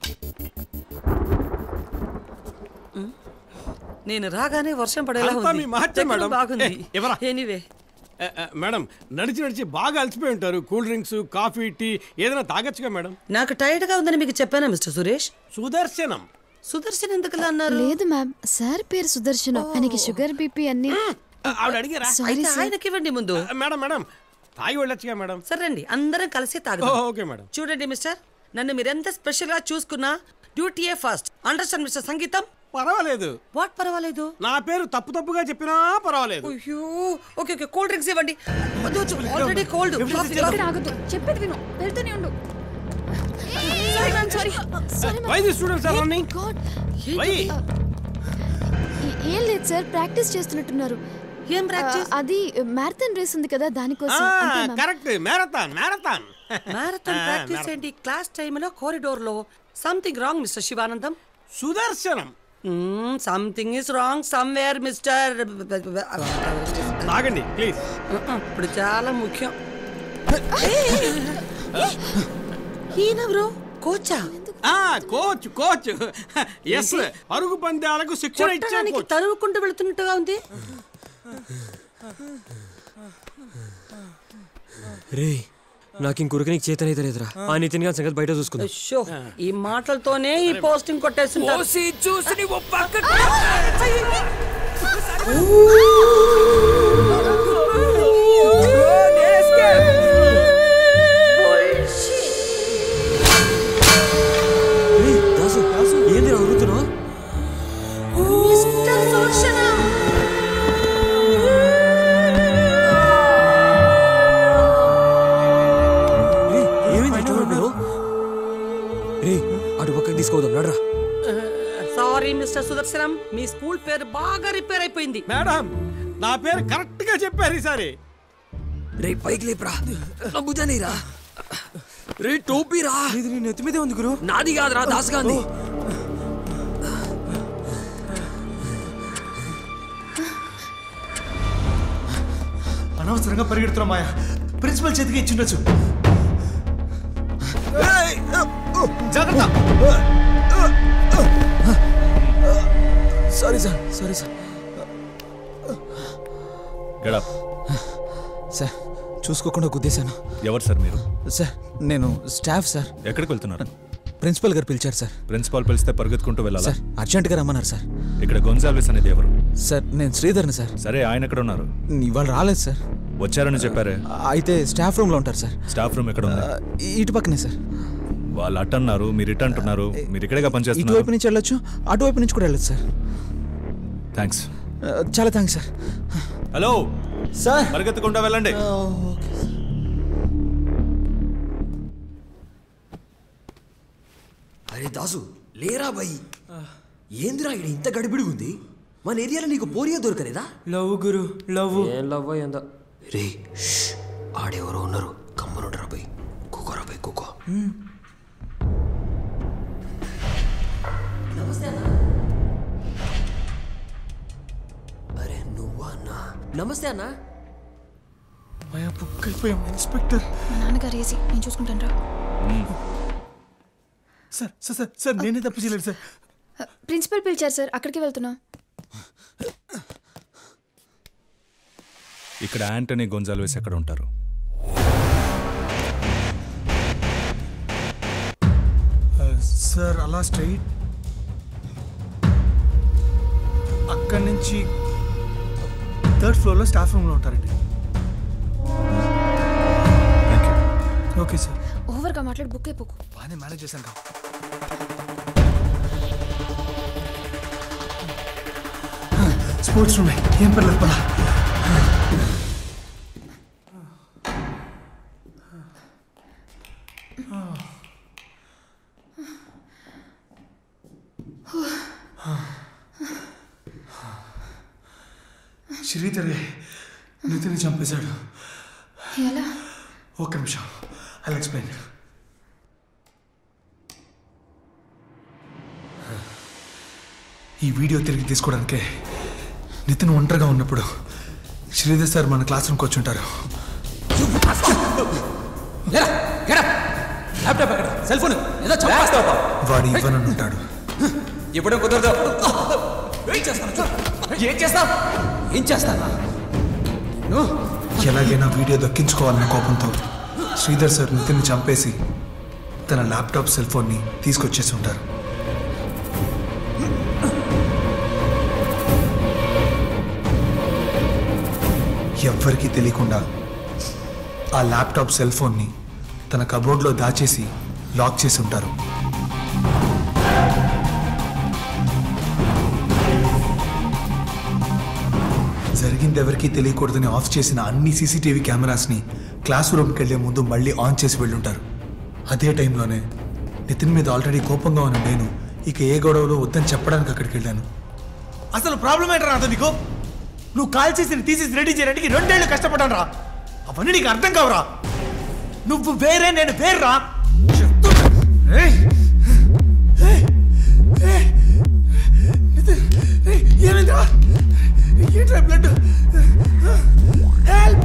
నేను రాగానే వర్షం పడేలా అంతా ఉంది మీ మహత్యం దగ్గర మేడం. బాగుంది ఏ, ఎవరా? ఎనీవే ఏ, ఏ, మేడం నడిచి నడిచి బాగా అలసిపోయి ఉంటారు కూల్ డ్రింక్స్ కాఫీ టీ ఏదైనా తాగొచ్చుగా మేడం నాకు టైర్డ్ గా ఉందని మీకు చెప్పానా మిస్టర్ సురేష్ సుదర్శనం సుదర్శన్ ఎందుకు అన్నారు లేదు మ్యామ్ సార్ పేరు సుదర్శనం ఆయనకి షుగర్ బీపీ అన్ని ఆవిడ అడిగారా అయితే ఆయనకి ఇవ్వండి ముందు మేడం మేడం తాగి వెళ్ళొచ్చుగా మేడం సరే రండి అందరం కలిసి తాగు ఓ, ఓకే మేడం చూడండి మిస్టర్ నన్ను మీరెంత స్పెషల్ గా చూసుకున్నా డ్యూటీయే ఫస్ట్ అండర్స్టాండ్ మిస్టర్ సంగీతం పర్వాలేదు వాట్ పర్వాలేదు నా పేరు తప్పు తప్పుగా చెప్పినా పర్వాలేదు అయ్యో ఓకే ఓకే కూల్ డ్రింక్స్ ఇవ్వండి ఆల్రెడీ కోల్డ్ ఇక్కడ ఆగొద్దు చెప్పేది విను వెళ్తూనే ఉండు sorry ma'am sorry sorry Why the students are running? Why? ఏం లేదు సార్ ప్రాక్టీస్ చేస్తున్నట్టున్నారు ఏం ప్రాక్టీస్ అది మ్యారథాన్ రేస్ ఉంది కదా దానికోసం అంతే ma'am. Correct marathon marathon marathon practice ఏంటి క్లాస్ టైంలో కారిడోర్ లో something wrong mister Shivanandam Sudarshanam something is wrong somewhere mister తాగండి ప్లీజ్ ఇప్పుడు చాలా ముఖ్యం ఈయన బ్రో కోచా ఆ కోచ్ కోచ్ ఎస్ పరుగు పందాలకు శిక్షణ ఇచ్చే కొట్టడానికి కోచ్ తరుముకుంటూ వెళుతున్నట్టుగా ఉంది రే నాకు ఇంకొరకు నీకు చేతనైతే లేదురా ఆ నితిన్ గారి సంగతి బయట చూసుకుందాం అయ్యో, ఈ మాటలతోనే ఈ పోస్టింగ్ కొట్టేసి ఓసి చూసి నువ్వు పక్కకు దాసు దాసు ఏంది అడుగుతున్నావు మిస్టర్ సోషన ఏమైంది చూడండి రే అటు పక్కకి తీసుకోదాం నడరా సారీ మిస్టర్ సుదర్శనం మీ స్కూల్ పేరు బాగా రిపేర్ అయిపోయింది మేడం నా పేరు కరెక్ట్ గా చెప్పారు ఈసారి రే పైకి లేపురా నా భుజానిరా రే టోపీ రా ఇది నీ నెత్తి మీదే ఉంది గురు నాది కాదురా దాసుగాంది అనవసరంగా పరిగెడుతున్నా మాయా ప్రిన్సిపల్ చేతికి ఇచ్చిండొచ్చు జాగ్రత్త సారీ సార్ సారీ సార్ గడప్ సార్ చూసుకోకుండా గుద్దేశాను ఎవరు సార్ మీరు సార్ నేను స్టాఫ్ సార్ ఎక్కడికి వెళ్తున్నారు ప్రిన్సిపల్ గారు పిలిచారు సార్ ప్రిన్సిపాల్ పిలిస్తే పరిగెత్తుకుంటూ వెళ్ళాలా సార్ అర్జెంట్గా రమ్మన్నారు సార్ ఇక్కడ గొంజాల్విస్ అనేది ఎవరు సార్ నేను శ్రీధర్ని సార్ సరే ఆయన ఎక్కడ ఉన్నారు ఇవాళ రాలేదు సార్ వచ్చారని చెప్పారే అయితే స్టాఫ్ రూమ్లో ఉంటారు సార్ స్టాఫ్ రూమ్ ఎక్కడ ఉంది ఈ- ఇటు పక్కనే సార్ వాళ్ళు అట్ అన్నారు మీరు ఇట్ అంటున్నారు మీరు ఇక్కడేగా పనిచేస్తున్నారు ఇటువైపు నుంచి వెళ్ళొచ్చు అటువైపు నుంచి కూడా వెళ్ళొచ్చు సార్ థ్యాంక్స్ ఆ, చాలా థ్యాంక్స్ సార్ హలో సార్ పరిగెత్తకుండా వెళ్ళండి అరే దాసు లేరా బై ఏందిరా ఇక్కడ ఇంత గడిబిడి ఉంది మన ఏరియాలో నీకు పోరియా దొరకలేదా లవ్ గురు లవ్ ఏం లవ్ అయ్యిందా రే ష్, ఆడెవరో ఉన్నారు కమ్మనుండరా బై కుకోరా బై కుకో అరే నువ్వా అన్నా నమస్తే అన్నా మాయా బుక్ అయిపోయాం ఇన్స్పెక్టర్ మా నాన్నగారు ఏసీ నేను చూసుకుంటాను రా సార్ సార్ సార్ సార్ నేనే తప్పు చేయలేదు సార్ ప్రిన్సిపల్ పిలిచారు సార్ అక్కడికి వెళ్తున్నా ఇక్కడ యాంటనీ గొంజాల్విస్ ఎక్కడ ఉంటారు సార్ అలా స్ట్రైట్ అక్కడి నుంచి థర్డ్ ఫ్లోర్లో స్టాఫ్ రూమ్లో ఉంటారండి ఓకే సార్ ఓవర్గా మాట్లాడి బుక్ అయిపోకు బాగానే మేనేజ్ చేశాను కా స్పోర్ట్స్ రూమ్ ఏం పర్లేదు పలా శ్రీధరే నితిని చంపేశాడు ఎలా ఒక్క నిమిషం ఐ ఎక్స్ప్లెయిన్ ఈ వీడియో తిరిగి తీసుకోవడానికే నితిన్ ఒంటరిగా ఉన్నప్పుడు శ్రీధర్ సార్ మన క్లాస్ రూమ్కి వచ్చి ఉంటారు ల్యాప్టాప్ ఎక్కడ సెల్ ఫోన్ ఏదో చంపేస్తావా వాడు ఇవ్వనని ఉంటాడు ఇవ్వడం కుదరదు ఏం చేస్తాను చూడు. ఏం చేస్తావు ఏం చేస్తానా ఎలాగైనా వీడియో దక్కించుకోవాలన్న కోపంతో శ్రీధర్ సార్ నితిన్ని చంపేసి తన ల్యాప్టాప్ సెల్ ఫోన్ని తీసుకొచ్చేసి ఉంటారు ఎవ్వరికీ తెలియకుండా ఆ ల్యాప్టాప్ సెల్ ఫోన్ని తన కబోర్డ్లో దాచేసి లాక్ చేసి ఉంటారు జరిగింది ఎవరికీ తెలియకూడదని ఆఫ్ చేసిన అన్ని సీసీటీవీ కెమెరాస్ని క్లాస్ రూమ్కి వెళ్లే ముందు మళ్ళీ ఆన్ చేసి వెళ్ళుంటారు అదే టైంలోనే నితిన్ మీద ఆల్రెడీ కోపంగా ఉన్న నేను ఇక ఏ గొడవలో వద్దని చెప్పడానికి అక్కడికి వెళ్ళాను అసలు ప్రాబ్లం ఏంట్రా నాతో నీకు నువ్వు కాల్ చేసి తీసేసి రెడీ చేయడానికి రెండేళ్లు కష్టపడ్డాను రా అవన్నీ నీకు అర్థం కావురా నువ్వు వేరే నేను వేర్రా చెప్తున్నా. ఏయ్! ఏయ్! ఏయ్! నితిన్, ఏయ్, ఏమైందిరా ఏంట్రా బ్లడ్ హెల్ప్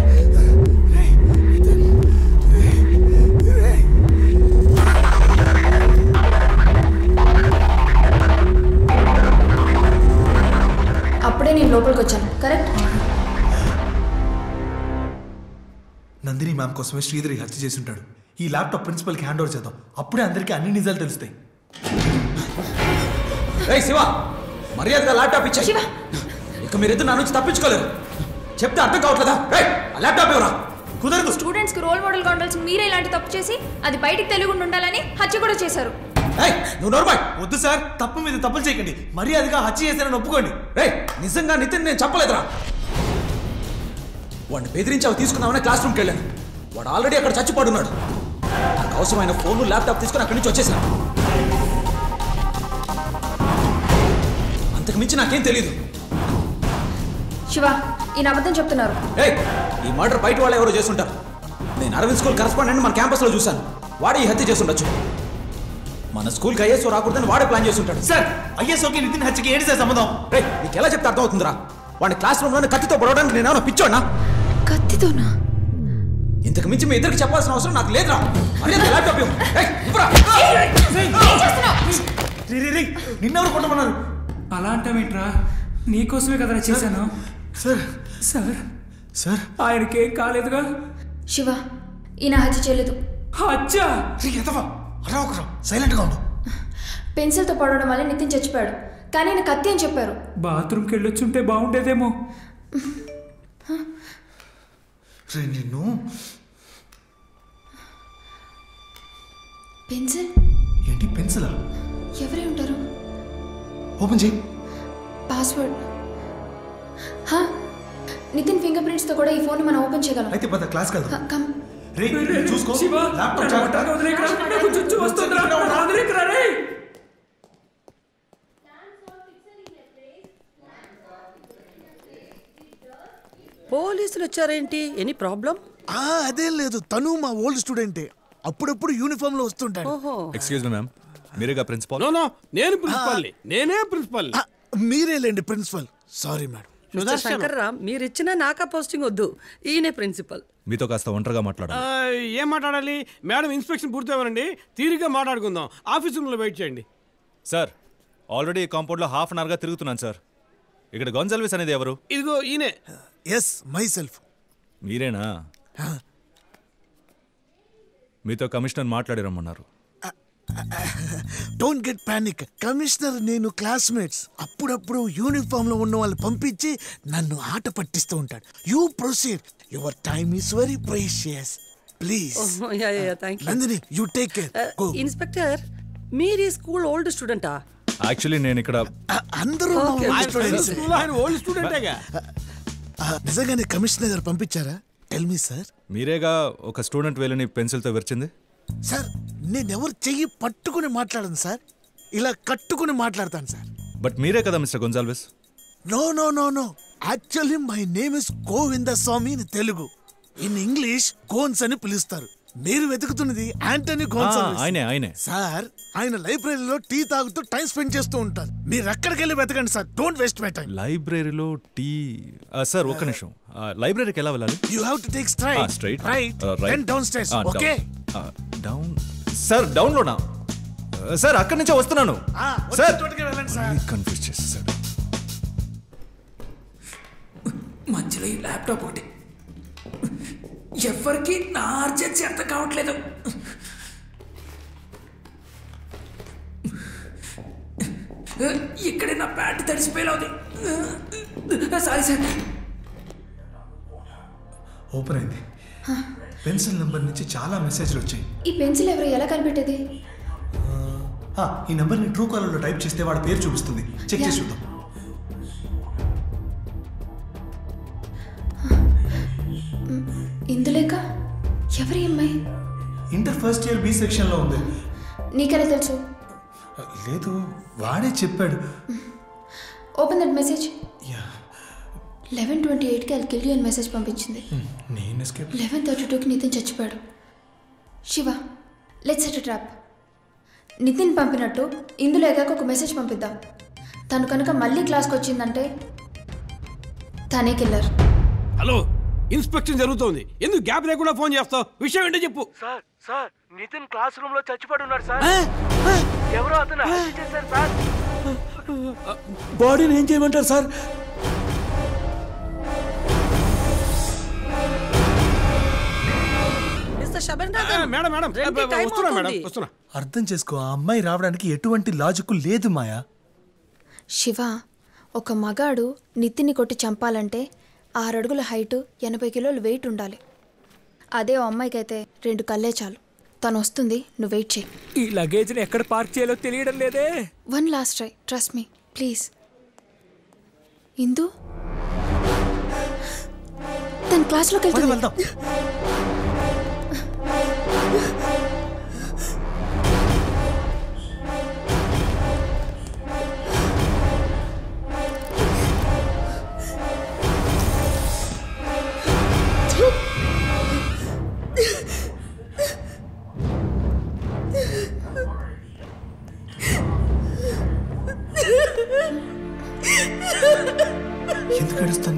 అప్పుడే నేను లోపలికి వచ్చాను కరెక్ట్ నందిని మ్యామ్ కోసమే శ్రీధరి హత్య చేసి ఉంటాడు ఈ ల్యాప్టాప్ ప్రిన్సిపల్కి హ్యాండ్ ఓవర్ చేద్దాం అప్పుడే అందరికీ అన్ని నిజాలు తెలుస్తాయి రేయ్ శివ మర్యాదగా ల్యాప్టాప్ ఇచ్చా శివ ఇక మీరిద్దరు నా నుంచి తప్పించుకోలేరు చెప్తే అర్థం కావట్లేదా రేయ్ ఆ ల్యాప్టాప్ ఎవరా కుదరదు స్టూడెంట్స్ కి రోల్ మోడల్ గా ఉండాల్సిన మీరే ఇలాంటి తప్పు చేసి అది బయటికి తెలియకుండా ఉండాలని హత్య కూడా చేశారు నువ్వు నోర్మాయ్ వద్దు సార్ తప్పు మీద తప్పులు చేయకండి మర్యాదగా హత్య చేశారని ఒప్పుకోండి రేయ్ నిజంగా నితిన్ నేను చెప్పలేదురా వాడిని బెదిరించి అవి తీసుకుందామని క్లాస్ రూమ్కి వెళ్ళాను వాడు ఆల్రెడీ అక్కడ చచ్చిపడున్నాడు నాకు అవసరమైన ఫోన్ ల్యాప్టాప్ తీసుకుని అక్కడి నుంచి వచ్చేసాను అంతకు మించి నాకేం తెలియదు శివ ఈయన అబద్ధం చెప్తున్నారు ఏయ్ ఈ మర్డర్ బయట వాళ్ళు ఎవరో చేస్తుంటారు నేను అరవింద్ స్కూల్ కరస్పాండెంట్ మన క్యాంపస్లో చూశాను వాడే ఈ హత్య చేస్తుండొచ్చు మన స్కూల్కి ఐఎస్ఓ రాకూడదని వాడే ప్లాన్ చేస్తుంటాడు సార్ ఐఎస్ఓకి నితిన్ హత్యకి ఏంటి సార్ సంబంధం రే నీకు ఎలా చెప్తే అర్థమవుతుందిరా వాడిని క్లాస్ రూమ్లోనే కత్తితో పొడవడానికి నేను ఏమైనా పిచ్చోనా కత్తితోనా ఇంతకు మించి మీ ఇద్దరికి చెప్పాల్సిన అవసరం నాకు లేదురా అదే నా ల్యాప్టాప్ ఇవ్వు. ఏయ్, ఇవ్వురా. రే, రే, రే, నిన్నెవరు కొట్టమన్నారు అలా అంటావేంట్రా నీకోసమే కదరా చేశాను సార్ సార్ సార్ ఆయనకి ఏం కాలేదుగా శివ ఈయన హత్య చేయలేదు హత్య అలా ఒకరా సైలెంట్గా ఉండు పెన్సిల్తో పడడం వల్ల నితిన్ చచ్చిపోయాడు కానీ ఈయన కత్తి అని చెప్పారు బాత్రూమ్కి వెళ్ళొచ్చుంటే బాగుండేదేమో రే నిన్ను పెన్సిల్ ఏంటి పెన్సిలా ఎవరే ఉంటారు ఓపెన్ చేయి పాస్వర్డ్ హా నితిన్ ఫింగర్ ప్రింట్స్తో కూడా ఈ ఫోన్ మనం ఓపెన్ చేయగలం అయితే పద క్లాస్కి వెళ్దాం హ, కమ్ రే చూసుకో శివ, ల్యాప్టాప్ నన్ను జాగ్రత్త. ఒంటరిగా వదిలేయకురా. నాకు చుచ్చు వస్తుందిరా. నన్ను వదిలేయకురా, రేయ్. పోలీసులు వచ్చారేంటి ఎనీ ప్రాబ్లం ఆ అదేం లేదు తను మా ఓల్డ్ స్టూడెంటే అప్పుడప్పుడు యూనిఫామ్ లో వస్తుంటాడు ఎక్స్క్యూజ్ మీ మ్యామ్ మీరేగా ప్రిన్సిపాల్ నో నో నేను ప్రిన్సిపల్ని నేనే ప్రిన్సిపల్ ఆ, మీరేలేండి principal sorry madam mister Shankarram మీరు ఇచ్చిన నాకా పోస్టింగ్ వద్దు ఈయనే ప్రిన్సిపల్ మీతో కాస్త ఒంటరిగా మాట్లాడాలి ఏం మాట్లాడాలి మేడం ఇన్స్పెక్షన్ పూర్తయివ్వరండి తీరిగ్గా మాట్లాడుకుందాం ఆఫీస్ రూమ్లో వెయిట్ చేయండి సార్ ఆల్రెడీ కాంపౌండ్లో హాఫ్ అన్ అవర్గా తిరుగుతున్నాను సార్ ఇక్కడ గొంజల్విస్ అనేది ఎవరు ఇదిగో ఈయనే ఎస్ మై సెల్ఫ్ మీరేనా మీతో కమిషనర్ మాట్లాడి రమ్మన్నారు డోంట్ గెట్ పానిక్ కమిషనర్ నేను క్లాస్మేట్స్ అప్పుడప్పుడు యూనిఫామ్ లో ఉన్న వాళ్ళు పంపించి నన్ను ఆట పట్టిస్తూ ఉంటాడు you proceed your time is very precious please thank you Nandini you take care go inspector మీరు ఈ స్కూల్ ఓల్డ్ స్టూడెంటా యాక్చువల్లీ నేను ఇక్కడ అందరూ మా Okay. old ఆయన students. స్కూల్ ఆయన ఓల్డ్ స్టూడెంటేగా ఆ, నిజంగానే కమిషనర్ గారు పంపించారా టెల్ మీ సార్ మీరేగా ఒక స్టూడెంట్ వేలని పెన్సిల్తో విరిచింది సార్ నేనెవరు చెయ్యి పట్టుకుని మాట్లాడను సార్ ఇలా కట్టుకుని మాట్లాడతాను సార్ బట్ మీరే కదా mister Gonsalves no no no no actually my name is Govinda Swamy in Telugu in English Gons అని పిలుస్తారు మీరు వెతుకుతున్నది యాంటనీ గోన్స్ ఆ, ఆయనే, ఆయనే. సార్ ఆయన లైబ్రరీలో టీ తాగుతూ టైం స్పెండ్ చేస్తూ ఉంటారు మీరు ఎక్కడికి వెళ్ళి వెతకండి sir don't waste my time లైబ్రరీలో టీ ఆ, సార్ ఒక్క నిమిషం ఆ, లైబ్రరీకి ఎలా వెళ్ళాలి you have to take straight straight right then down stairs okay down sir డౌన్లోనా సార్ అక్కడి నుంచే వస్తున్నాను సార్ వెళ్ళండి సార్ కన్ఫ్యూజ్ చేసేసాడు మధ్యలో ఈ ల్యాప్టాప్ ఒకటి ఎవరికి నా అర్జెన్సీ అర్థం కావట్లేదు ఇక్కడే నా ప్యాంట్ తడిసిపోయేలా ఉంది సారీ సార్ ఓపెన్ అయింది పెన్సిల్ నెంబర్ నుంచి చాలా మెసేజ్లు వచ్చాయి ఈ పెన్సిల్ ఎవరు ఎలా కనిపెట్టేది ఆ, ఈ నెంబర్ని ట్రూ కాలర్లో టైప్ చేస్తే వాడి పేరు చూపిస్తుంది చెక్ చేసి చూద్దాం ఇందులేక ఎవరి అమ్మాయి ఇంటర్ ఫస్ట్ ఇయర్ బి సెక్షన్లో ఉంది నీకెలా తెలుసు లేదు వాడే చెప్పాడు open that message eleven twenty ఎయిట్కి అది కిల్ అని మెసేజ్ పంపించింది నేను ఎస్కేప్ లెవెన్ థర్టీ టూకి నితిన్ చచ్చిపోయాడు Shiva let set trap Nitin పంపినట్టు ఇందులో ఎగాక ఒక మెసేజ్ పంపిద్దాం తను కనుక మళ్ళీ క్లాస్కి వచ్చిందంటే తనే కిల్లర్ హలో ఇన్స్పెక్షన్ జరుగుతోంది ఎందుకు గ్యాప్ లేకుండా ఫోన్ చేస్తావు విషయం ఏంటో చెప్పు sir sir Nitin class room లో చచ్చిపడి ఉన్నాడు సార్ ఎవరో అతను హత్య చేశారు సార్ బాడీని ఏం చేయమంటారు sir mister Shaban madam madam వస్తున్నా మేడం వస్తున్నా అర్థం చేసుకో ఆ అమ్మాయి రావడానికి ఎటువంటి లాజిక్ లేదు మాయా శివ ఒక మగాడు నితిన్ని కొట్టి చంపాలంటే ఆరు అడుగుల హైటు ఎనభై కిలోలు వెయిట్ ఉండాలి అదే ఓ అమ్మాయికైతే రెండు కళ్ళే చాలు తను వస్తుంది నువ్వు వెయిట్ చేయి ఈ లగేజ్ ని ఎక్కడ పార్క్ చేయాలో తెలియడం లేదే one last try trust me please Indu తన క్లాస్లోకి వెళ్తుంది ఎందుకు ఏడుస్తుంది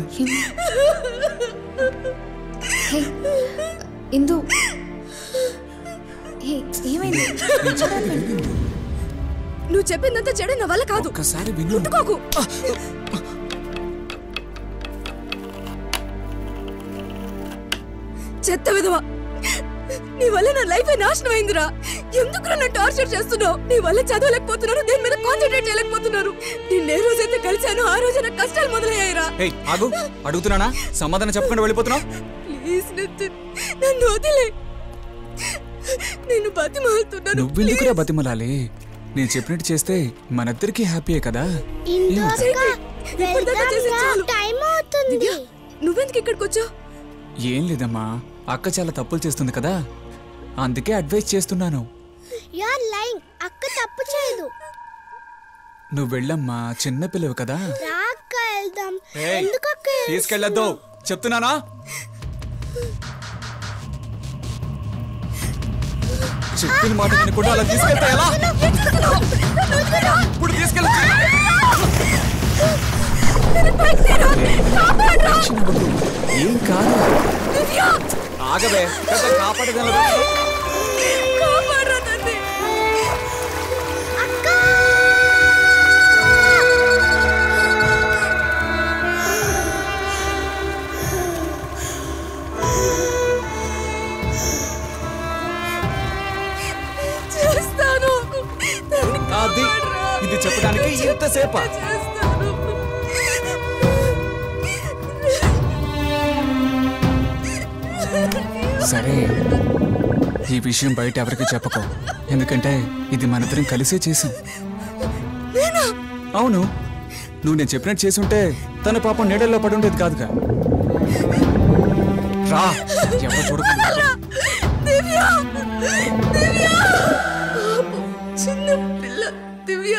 హే, ఇందు హే, ఏమైంది నువ్వు చెప్పిందంతా చెడు నా వల్ల కాదు ఒక్కసారి విను ముట్టుకోకు చెత్త విధవా నీ వల్ల నా లైఫ్ నాశనం అయిందిరా ఎందుకు నన్ను టార్చర్ చేస్తున్నావు నీ వల్ల చదవలేకపోతున్నాను దేని మీద కాన్సన్ట్రేట్ చేయలేకపోతున్నారు నేను ఏ రోజైతే కలిశాను ఆ రోజు నాకు కష్టాలు మొదలయ్యాయిరా హే ఆగు అడుగుతున్నానా సమాధానం చెప్పకుండా వెళ్ళిపోతున్నావు ప్లీజ్ నితిన్ నన్ను వదిలే నేను బతిమాలుతున్నాను నువ్వెందుకురా బతిమలాలి నేను చెప్పినట్టు చేస్తే మనిద్దరికి హ్యాపీయే కదా ఇందు ఏం? అక్క, ఇప్పటిదాకా చేసింది చాలు. దివ్య, నువ్వెందుకు ఇక్కడికి వచ్చావు ఏం లేదమ్మా అక్క చాలా తప్పులు చేస్తుంది కదా అందుకే అడ్వైస్ చేస్తున్నాను యూఆర్ లైంగ్ అక్క తప్పు చేయదు నువ్వు వెళ్ళమ్మా చిన్న పిల్లవు కదా రా అక్క వెళ్దాం ఏయ్, ఎందుకు అక్క తీసుకెళ్ళొద్దు చెప్తున్నానా చెప్పిన మాట వినకుండా అలా తీసుకెళ్తా ఎలా ఇప్పుడు తీసుకెళ్ళచ్చు ఏం కాదు ఆగవే పెద్ద కాపాడగల కాపాడరా తండ్రి చేస్తాను నన్ను అది ఇది చెప్పడానికి ఎంతసేపా చేస్తాను సరే ఈ విషయం బయట ఎవరికి చెప్పకో ఎందుకంటే ఇది మనిద్దరం కలిసే చేసాం నేనా అవును నువ్వు నేను చెప్పినట్టు చేసి ఉంటే తన పాపం నీడల్లో పడి ఉండేది కాదుగా రా ఎవరు చూడకుండా దివ్య దివ్య పాపం, చిన్న పిల్ల దివ్య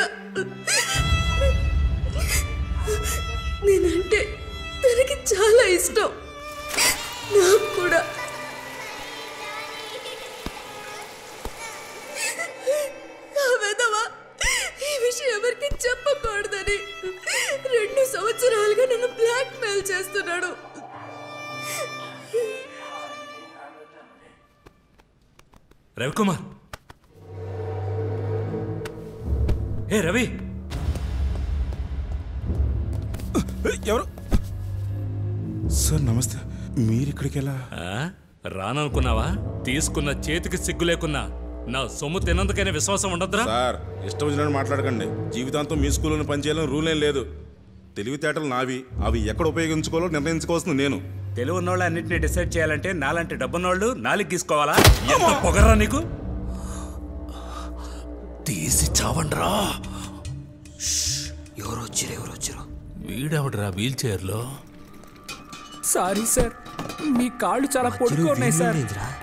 నేనంటే తనకి చాలా ఇష్టం నాకు కూడా ఆ వెధవ ఈ విషయం ఎవరికి చెప్పకూడదని రెండు సంవత్సరాలుగా నన్ను బ్లాక్ మెయిల్ చేస్తున్నాడు రవికుమార్ ఏ రవి ఎవరు సార్ నమస్తే మీరు ఇక్కడికి ఎలా ఆ? రాననుకున్నావా తీసుకున్న చేతికి సిగ్గు లేకున్నా నా సొమ్ము తిన్నందుకైనా విశ్వాసం ఉండదురా సార్ ఇష్టం వచ్చినట్టు మాట్లాడకండి జీవితాంతం మీ స్కూల్లోనే పనిచేయాలని రూల్ ఏం లేదు తెలివితేటలు నావి అవి ఎక్కడ ఉపయోగించుకోవాలో నిర్ణయించుకోవాల్సింది నేను తెలివి ఉన్నోళ్ళు అన్నింటినీ డిసైడ్ చేయాలంటే నాలాంటి డబ్బున్నోళ్ళు నాలుగు గీసుకోవాలా ఎంత పొగరా నీకు తీసి చావండ్రా ఎవరు వచ్చిరు ఎవరు వచ్చిరు వీడెవడరా వీల్ చైర్లో సారీ సార్ మీ కాళ్ళు చాలా పొడుగు ఉన్నాయి సార్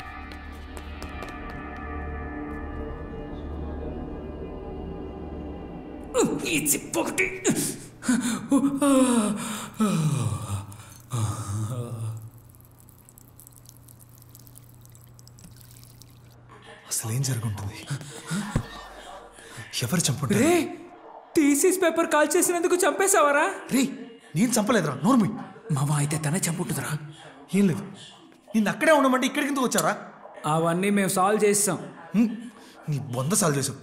ఈ చిప్ ఒకటి అసలు ఏం జరుగుంటుంది ఎవరు చంపుంటారు రే టీసీస్ పేపర్ కాల్ చేసినందుకు చంపేశావరా రే నేను చంపలేదురా నోర్మి మామ అయితే తనే చంపుంటుందిరా ఏం లేదు నిన్ను అక్కడే ఉండమంటే ఇక్కడికి ఎందుకు వచ్చారా అవన్నీ మేము సాల్వ్ చేస్తాం నీ బొంద సాల్వ్ చేసావు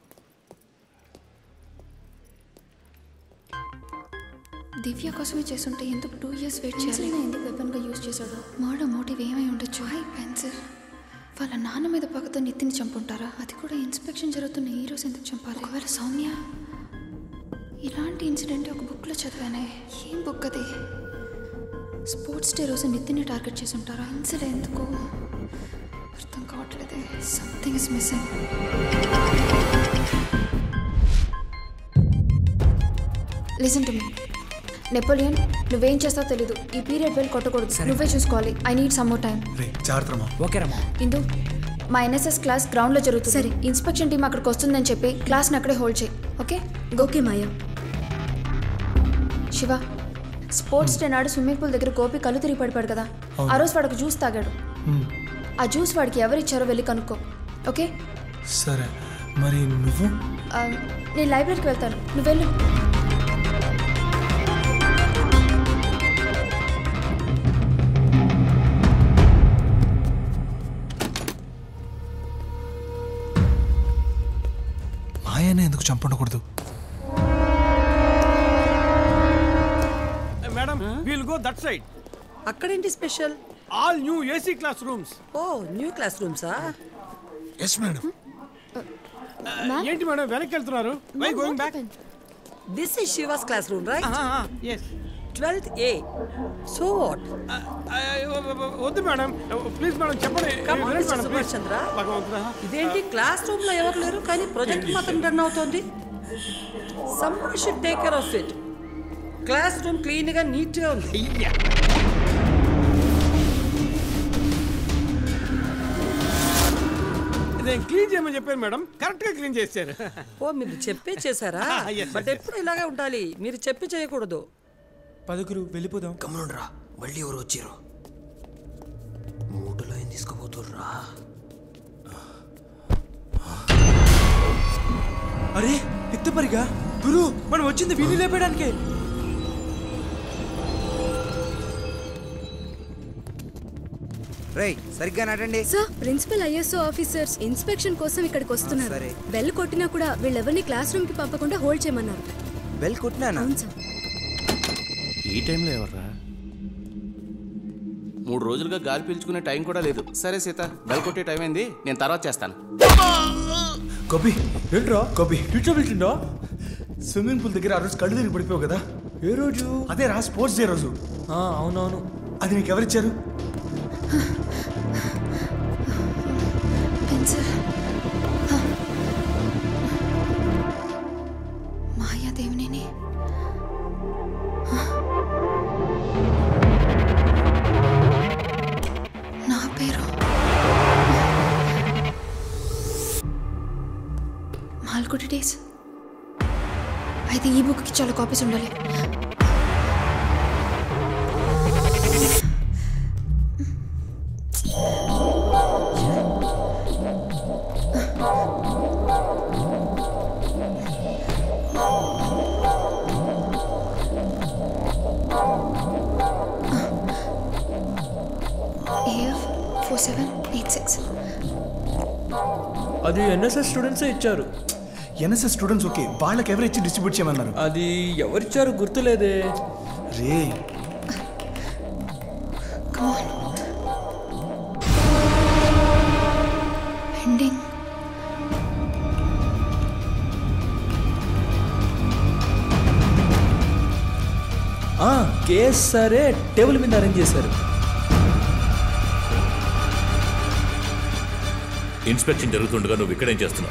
దివ్య కోసమే చేస్తుంటే ఎందుకు టూ ఇయర్స్ వెయిట్ చేయాలి ఎందుకు వెపన్గా యూజ్ చేశాడు మర్డర్ మోటివ్ ఏమై ఉండొచ్చు హై పెన్సిల్ వాళ్ళ నాన్న మీద పగతో నితిని చంపుంటారా అది కూడా ఇన్స్పెక్షన్ జరుగుతున్న ఈ రోజు ఎందుకు చంపాలి ఒకవేళ సౌమ్య ఇలాంటి ఇన్సిడెంట్ ఒక బుక్లో చదివానే ఏం బుక్ అది స్పోర్ట్స్ డే రోజు నితిని టార్గెట్ చేసి ఉంటారా ఇన్సిడెంట్ ఎందుకు అర్థం కావట్లేదే something is missing listen to me Napoleon నువ్వేం చేస్తావో తెలీదు ఈ పీరియడ్ బెల్ కొట్టకూడదు నువ్వే చూసుకోవాలి I need some more time రే జాగ్రత్తమ్మా ఓకే రమ్మా ఇందు మా ఎన్ఎస్ఎస్ క్లాస్ గ్రౌండ్లో జరుగుతుంది సరే ఇన్స్పెక్షన్ టీం అక్కడికి వస్తుందని చెప్పి క్లాస్ని అక్కడే హోల్డ్ చేయి okay okay Maya Shiva sports day నాడు స్విమ్మింగ్ పూల్ దగ్గర గోపి కళ్ళు తిరిగి పడిపాడు కదా అవును. ఆ రోజు వాడికి జ్యూస్ తాగాడు ఆ జ్యూస్ వాడికి ఎవరిచ్చారో వెళ్ళి కనుక్కో ఓకే సరే మరి నువ్వు ఆ, నేను లైబ్రరీకి వెళ్తాను నువ్వు వెళ్ళు మాయనే ఎందుకు చంపకూడదు madam we'll go that side అక్కడేంటి special all new AC classrooms oh new class రూమ్సా ఎస్ మేడం ఏంటి మేడం వెనక్కి వెళ్తున్నారు why going back this is Shiva's classroom right yes twelfth A so what వద్దు మేడం ప్లీజ్ మేడం చెప్పండి Come on, వినండి Mr. Madam, Subhash please. Chandra. భగవంతుడా. ఇదేంటి క్లాస్ రూమ్ లో ఎవరు లేరు కానీ ప్రాజెక్ట్ మాత్రం రన్ అవుతోంది somebody should take care of it classroom clean గా నీట్ గా ఉంది నేను క్లీన్ చేయమని చెప్పాను మేడం కరెక్ట్ గా క్లీన్ చేశారు ఓ మీరు చెప్పే చేశారా Yes, బట్ yes, ఎప్పుడు ఇలాగే ఉండాలి మీరు చెప్పి చేయకూడదు పదుగురు వెళ్ళిపోదాం గమనుండ్రా మళ్ళీ ఎవరు వచ్చిరు మూటలో ఏం తీసుకోబోతుర్రా అరే ఎత్తుపరిగా గురు మనం వచ్చింది వీళ్ళు లేపడానికే రేయ్ సరిగ్గా నడండి sir principal ISO officers inspection కోసం ఇక్కడికి వస్తున్నారు సరే. బెల్ కొట్టినా కూడా వీళ్ళెవరిని క్లాస్ రూమ్ కి పంపకుండా హోల్డ్ చేయమన్నారు బెల్ కొట్టినానా అవును సార్ ఈ టైంలో ఎవర్రా మూడు రోజులుగా గాలి పీల్చుకునే టైం కూడా లేదు సరే సీత బెల్ కొట్టే టైం అయింది నేను తర్వాత చేస్తాను గోపి ఏంట్రా గోపి టీచర్ పిలిచిందా స్విమ్మింగ్ పూల్ దగ్గర ఆ రోజు కళ్ళు తిరిగి పడిపోయావు కదా ఏ రోజు అదే రా స్పోర్ట్స్ డే రోజు అవునవును అది నీకు ఎవరిచ్చారు పెన్సిల్ మాయాదేవిని నా పేరు మాల్గుడి డేస్ అయితే ఈ బుక్కి చాలా కాపీస్ ఉండాలి AF four seven eight six అది ఎన్ఎస్ఎస్ స్టూడెంట్సే ఇచ్చారు ఎన్ఎస్ఎస్ స్టూడెంట్స్ ఓకే వాళ్ళకి ఎవరు ఇచ్చి డిస్ట్రిబ్యూట్ చేయమన్నారు అది ఎవరిచ్చారు గుర్తులేదే రే పెండింగ్ కేస్ సరే టేబుల్ మీద అరేంజ్ చేశారు ఇన్స్పెక్షన్ జరుగుతుండగా నువ్వు ఇక్కడేం చేస్తున్నావు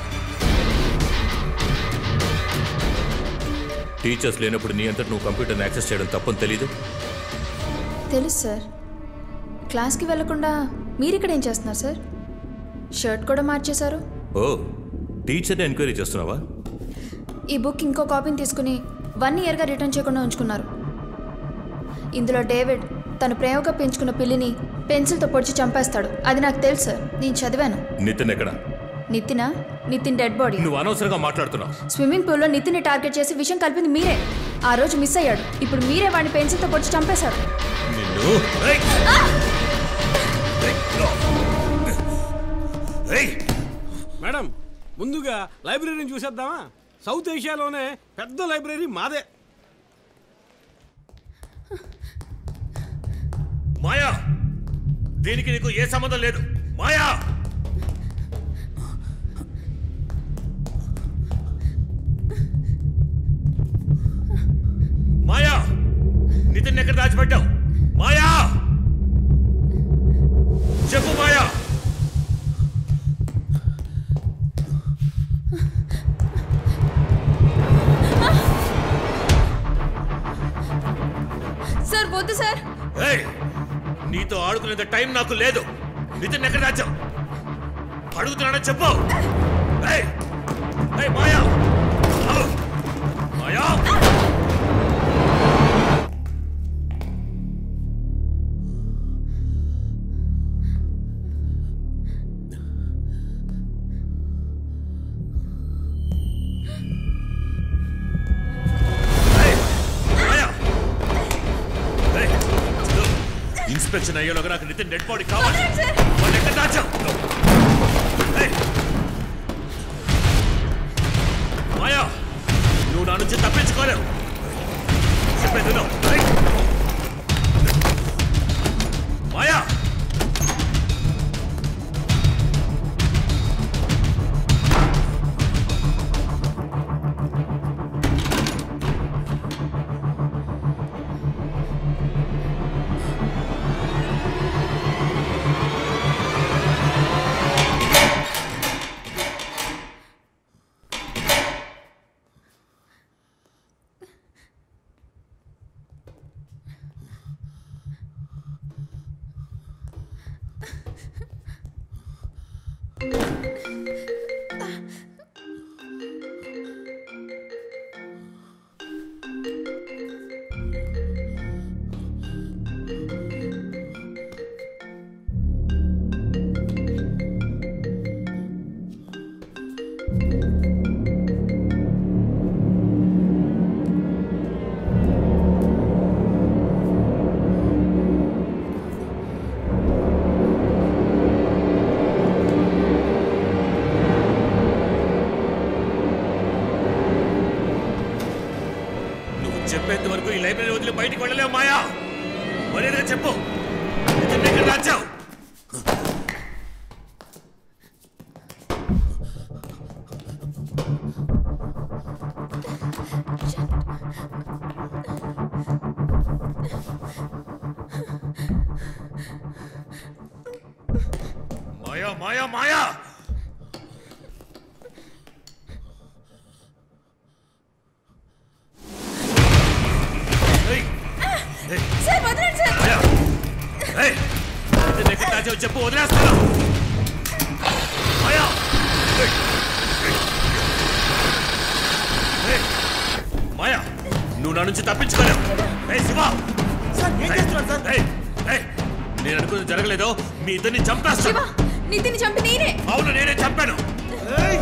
టీచర్స్ లేనప్పుడు నీ అంతటి నువ్వు కంప్యూటర్ని యాక్సెస్ చేయడం తప్పని తెలీదు తెలుసు సార్ క్లాస్కి వెళ్లకుండా మీరు ఇక్కడ ఏం చేస్తున్నారు సార్ షర్ట్ కూడా మార్చేశారు ఓ టీచర్ని ఎంక్వైరీ చేస్తున్నావా ఈ బుక్ ఇంకో కాపీని తీసుకుని వన్ ఇయర్గా రిటర్న్ చేయకుండా ఉంచుకున్నారు ఇందులో డేవిడ్ తను ప్రేమగా పెంచుకున్న పిల్లిని పెన్సిల్తో పొడిచి చంపేస్తాడు అది నాకు తెలుసు సార్ నేను చదివాను నితిన్ ఎక్కడ నితిన నితిన్ డెడ్ బాడీ నువ్వు అనవసరంగా మాట్లాడుతున్నావు స్విమ్మింగ్ పూల్లో నితిన్ని టార్గెట్ చేసి విషయం కలిపింది మీరే ఆ రోజు మిస్ అయ్యాడు ఇప్పుడు మీరే వాడిని పెన్సిల్తో పొడిచి చంపేశాడు నిన్ను ఏయ్! ఏయ్! మేడం ముందుగా లైబ్రరీని చూసేద్దామా సౌత్ ఏషియాలోనే పెద్ద లైబ్రరీ మాదే మాయా దీనికి నీకు ఏ సంబంధం లేదు మాయా మాయా నితిన్ ఎక్కడ దాచిపెట్టావు మాయా చెప్పు మాయా సార్ వద్దు సార్ ఏయ్ నీతో ఆడుకునేంత టైం నాకు లేదు నితిన్ ఎక్కడ దాచావు అడుగుతున్నాడా చెప్పు ఏయ్ ఏయ్ మాయా ఆగు. మాయా ఏయ్, చూడు. ఇన్స్పెక్షన్ అయ్యేలోగా నాకు నితిన్ డెడ్ బాడీ కావాలి వాళ్ళు ఎక్కడ దాచావు ఏయ్. మాయా నువ్వు నా నుంచి తప్పించుకోలేవు చెప్పేది విను. ఏయ్. మాయా నువ్వు చెప్పేంత వరకు ఈ లైబ్రరీ వదిలి బయటికి వెళ్ళలేవు మాయా మరేగా చెప్పు నితిన్ ఎక్కడ దాచావు మాయా మాయా మాయా ఏయ్, ఏయ్, సార్ వదలండి సార్ మాయా ఏయ్, నితిన్ ఎక్కడ దాచావు చెప్పు వదిలేస్తాను మాయా ఏయ్, ఏయ్. ఏయ్, మాయా నువ్వు నా నుంచి తప్పించుకోలేవు ఏయ్ శివ ఏయ్, ఏయ్, నేను అనుకున్నది జరగలేదో మీ ఇద్దరిని చంపేస్తాను నితిని చంపి నేనే అవును నేనే చంపాను ఏయ్!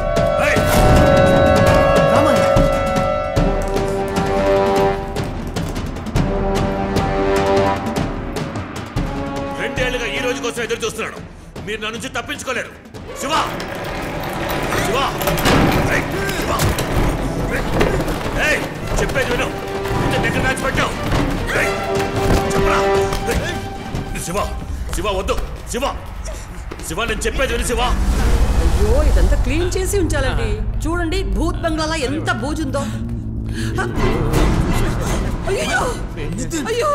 రెండేళ్లుగా ఈ రోజు కోసం ఎదురు చూస్తున్నాను మీరు నా నుంచి తప్పించుకోలేరు శివ శివ ఏయ్! శివ! ఏయ్! ఏయ్! చెప్పేది విను ఇంత ఎక్కడ దాచిపెట్టావు ఏయ్! చెప్పరా ఏయ్! శివ శివ వద్దు శివ శివ నేను చెప్పేది విను శివ అయ్యో ఇదంతా క్లీన్ చేసి ఉంచాలండి చూడండి భూత్ బంగ్లాలో ఎంత బూజుందో అయ్యో అయ్యో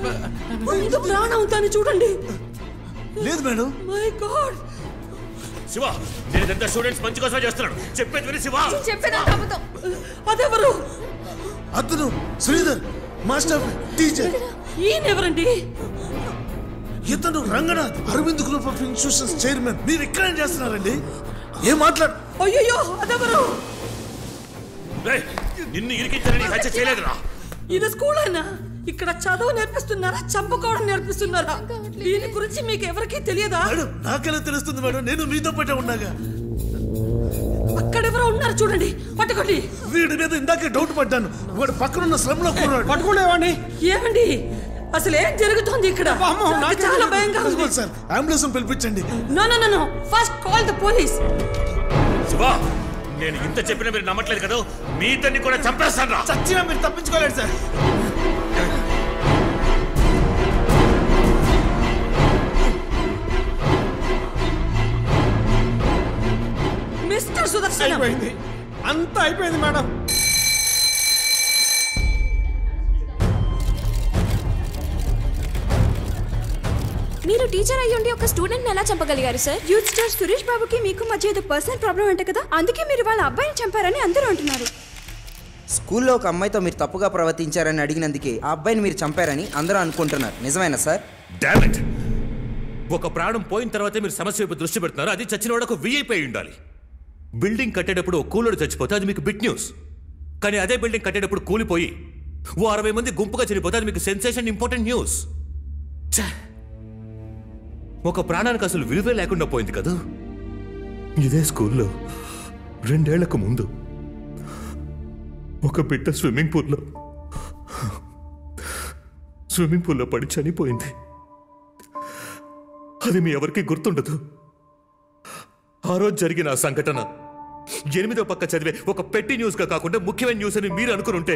ముందు ప్రాణం అవుతాను చూడండి లేదు మేడం మై గాడ్ శివ నేను ఇదంతా స్టూడెంట్స్ మంచి కోసమే చేస్తున్నాను చెప్పేది విని శివ చెప్పినా అబద్ధం అదెవరు అతను శ్రీధర్ మాస్టర్ టీచర్ ఈయనెవరండి ఇతను Ranganath Aravind group of institutions chairman మీరు ఇక్కడ ఏం చేస్తున్నారండి ఏం మాట్లాడు అయ్యో అదెవరు రేయ్, నిన్ను ఇరికించాలని హత్య చేయలేదురా ఇది స్కూల్ అయినా ఇక్కడ చదువు నేర్పిస్తున్నారా చంపుకోవడం నేర్పిస్తున్నారా దీని గురించి మీకు ఎవరికీ తెలియదా మేడం నాకెలా తెలుస్తుంది మేడం నేను మీతో పాటే ఉన్నాగా అక్కడెవరో ఉన్నారు చూడండి పట్టుకోండి వీడి మీద ఇందాకే డౌట్ పడ్డాను వాడు పక్కనున్న శ్రమలో కూర్రాడు పట్టుకునేవాడిని ఏమండి అసలు ఏం జరుగుతోంది ఇక్కడ నాకు చాలా భయంగా ఉంది సార్ అంబులెన్స్ పిలిపించండి no no no first call the police Shiva నేను ఇంత చెప్పినా మీరు నమ్మట్లేదు కదా మీ ఇద్దరిని కూడా చంపేస్తాను రా చచ్చినా మీరు తప్పించుకోలేరు సార్ మిస్టర్ సుదర్శన్ అయిపోయింది అంతా అయిపోయింది మేడం మీరు టీచర్ అయ్యుండి ఒక స్టూడెంట్ ఎలా చంపగలిగారు సార్ యూత్ స్టార్ సురేష్ బాబుకి మీకు మధ్య ఏదో పర్సనల్ ప్రాబ్లం అంట కదా అందుకే మీరు వాళ్ళ అబ్బాయిని చంపారని అందరూ అంటున్నారు స్కూల్లో ఒక అమ్మాయితో మీరు తప్పుగా ప్రవర్తించారని అడిగినందుకే ఆ అబ్బాయిని మీరు చంపారని అందరూ అనుకుంటున్నారు నిజమేనా సార్ డామిట్ ఒక ప్రాణం పోయిన తర్వాతే మీరు సమస్య వైపు దృష్టి పెడుతున్నారు అది చచ్చిన వాడు ఒక విఐపై ఉండాలి బిల్డింగ్ కట్టేటప్పుడు ఓ కూలర్ చచ్చిపోతే అది మీకు బిగ్ న్యూస్ కానీ అదే బిల్డింగ్ కట్టేటప్పుడు కూలిపోయి ఓ అరవై మంది గుంపుగా చనిపోతే అది మీకు సెన్సేషన్ ఇంపార్టెంట్ న్యూస్ ఛే! ఒక ప్రాణానికి అసలు విలువే లేకుండా పోయింది కదా ఇదే స్కూల్లో రెండేళ్లకు ముందు ఒక బిడ్డ స్విమ్మింగ్ పూల్లో స్విమ్మింగ్ పూల్లో పడి చనిపోయింది అది మీ ఎవరికి గుర్తుండదు ఆ రోజు జరిగిన ఆ సంఘటన ఎనిమిదో పక్క చదివే ఒక పెట్టి న్యూస్గా కాకుండా ముఖ్యమైన న్యూస్ అని మీరు అనుకుని ఉంటే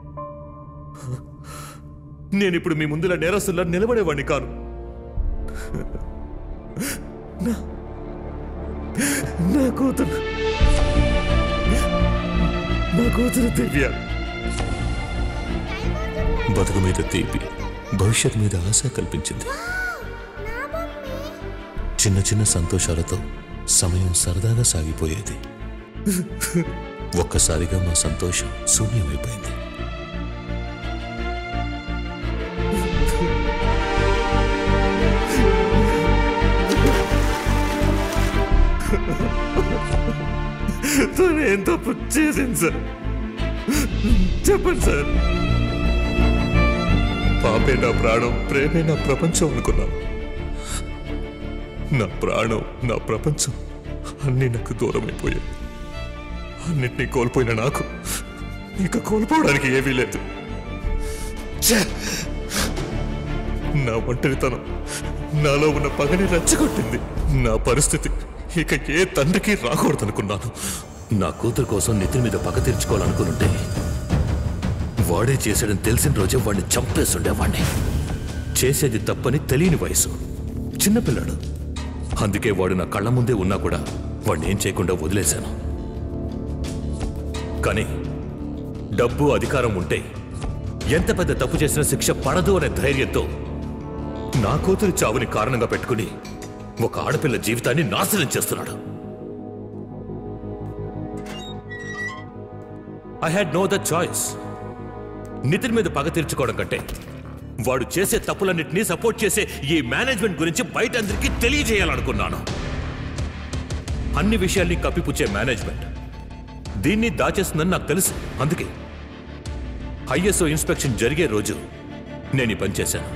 నేను ఇప్పుడు మీ ముందుల నేరస్తుల్లా నిలబడేవాడిని కాను నా- నా కూతురు నా కూతురు దివ్య బతుకు మీద తీపి భవిష్యత్ మీద ఆశ కల్పించింది చిన్న చిన్న సంతోషాలతో సమయం సరదాగా సాగిపోయేది ఒక్కసారిగా మా సంతోషం శూన్యమైపోయింది తను ఏం తప్పు చేసింది సార్ చెప్పండి సార్ పాపే నా ప్రాణం ప్రేమే నా ప్రపంచం అనుకున్నాను నా ప్రాణం నా ప్రపంచం అన్నీ నాకు దూరం అయిపోయాయి అన్నిటినీ కోల్పోయిన నాకు ఇక కోల్పోవడానికి ఏమీ లేదు ఛే! నా ఒంటరితనం నాలో ఉన్న పగని రెచ్చగొట్టింది నా పరిస్థితి ఇక ఏ తండ్రికి రాకూడదనుకున్నాను నా కూతురు కోసం నెత్తి మీద పగ తీర్చుకోవాలనుకునుంటే వాడే చేశాడని తెలిసిన రోజే వాడిని చంపేస్తుండేవాణ్ణి చేసేది తప్పని తెలియని వయసు చిన్నపిల్లాడు అందుకే వాడు నా కళ్ళ ముందే ఉన్నా కూడా వాడిని ఏం చేయకుండా వదిలేశాను కానీ డబ్బు అధికారం ఉంటే ఎంత పెద్ద తప్పు చేసినా శిక్ష పడదు అనే ధైర్యంతో నా కూతురి చావుని కారణంగా పెట్టుకుని ఒక ఆడపిల్ల జీవితాన్ని నాశనం చేస్తున్నాడు I had no the choice Nitin మీద పగ తీర్చుకోవడం కంటే వాడు చేసే తప్పులన్నింటినీ సపోర్ట్ చేసే ఈ మేనేజ్మెంట్ గురించి బయట అందరికీ తెలియజేయాలనుకున్నాను అన్ని విషయాల్ని కప్పిపుచ్చే మేనేజ్మెంట్ దీన్ని దాచేస్తుందని నాకు తెలుసు అందుకే ఐఎస్ఓ ఇన్స్పెక్షన్ జరిగే రోజు నేను ఈ పని చేశాను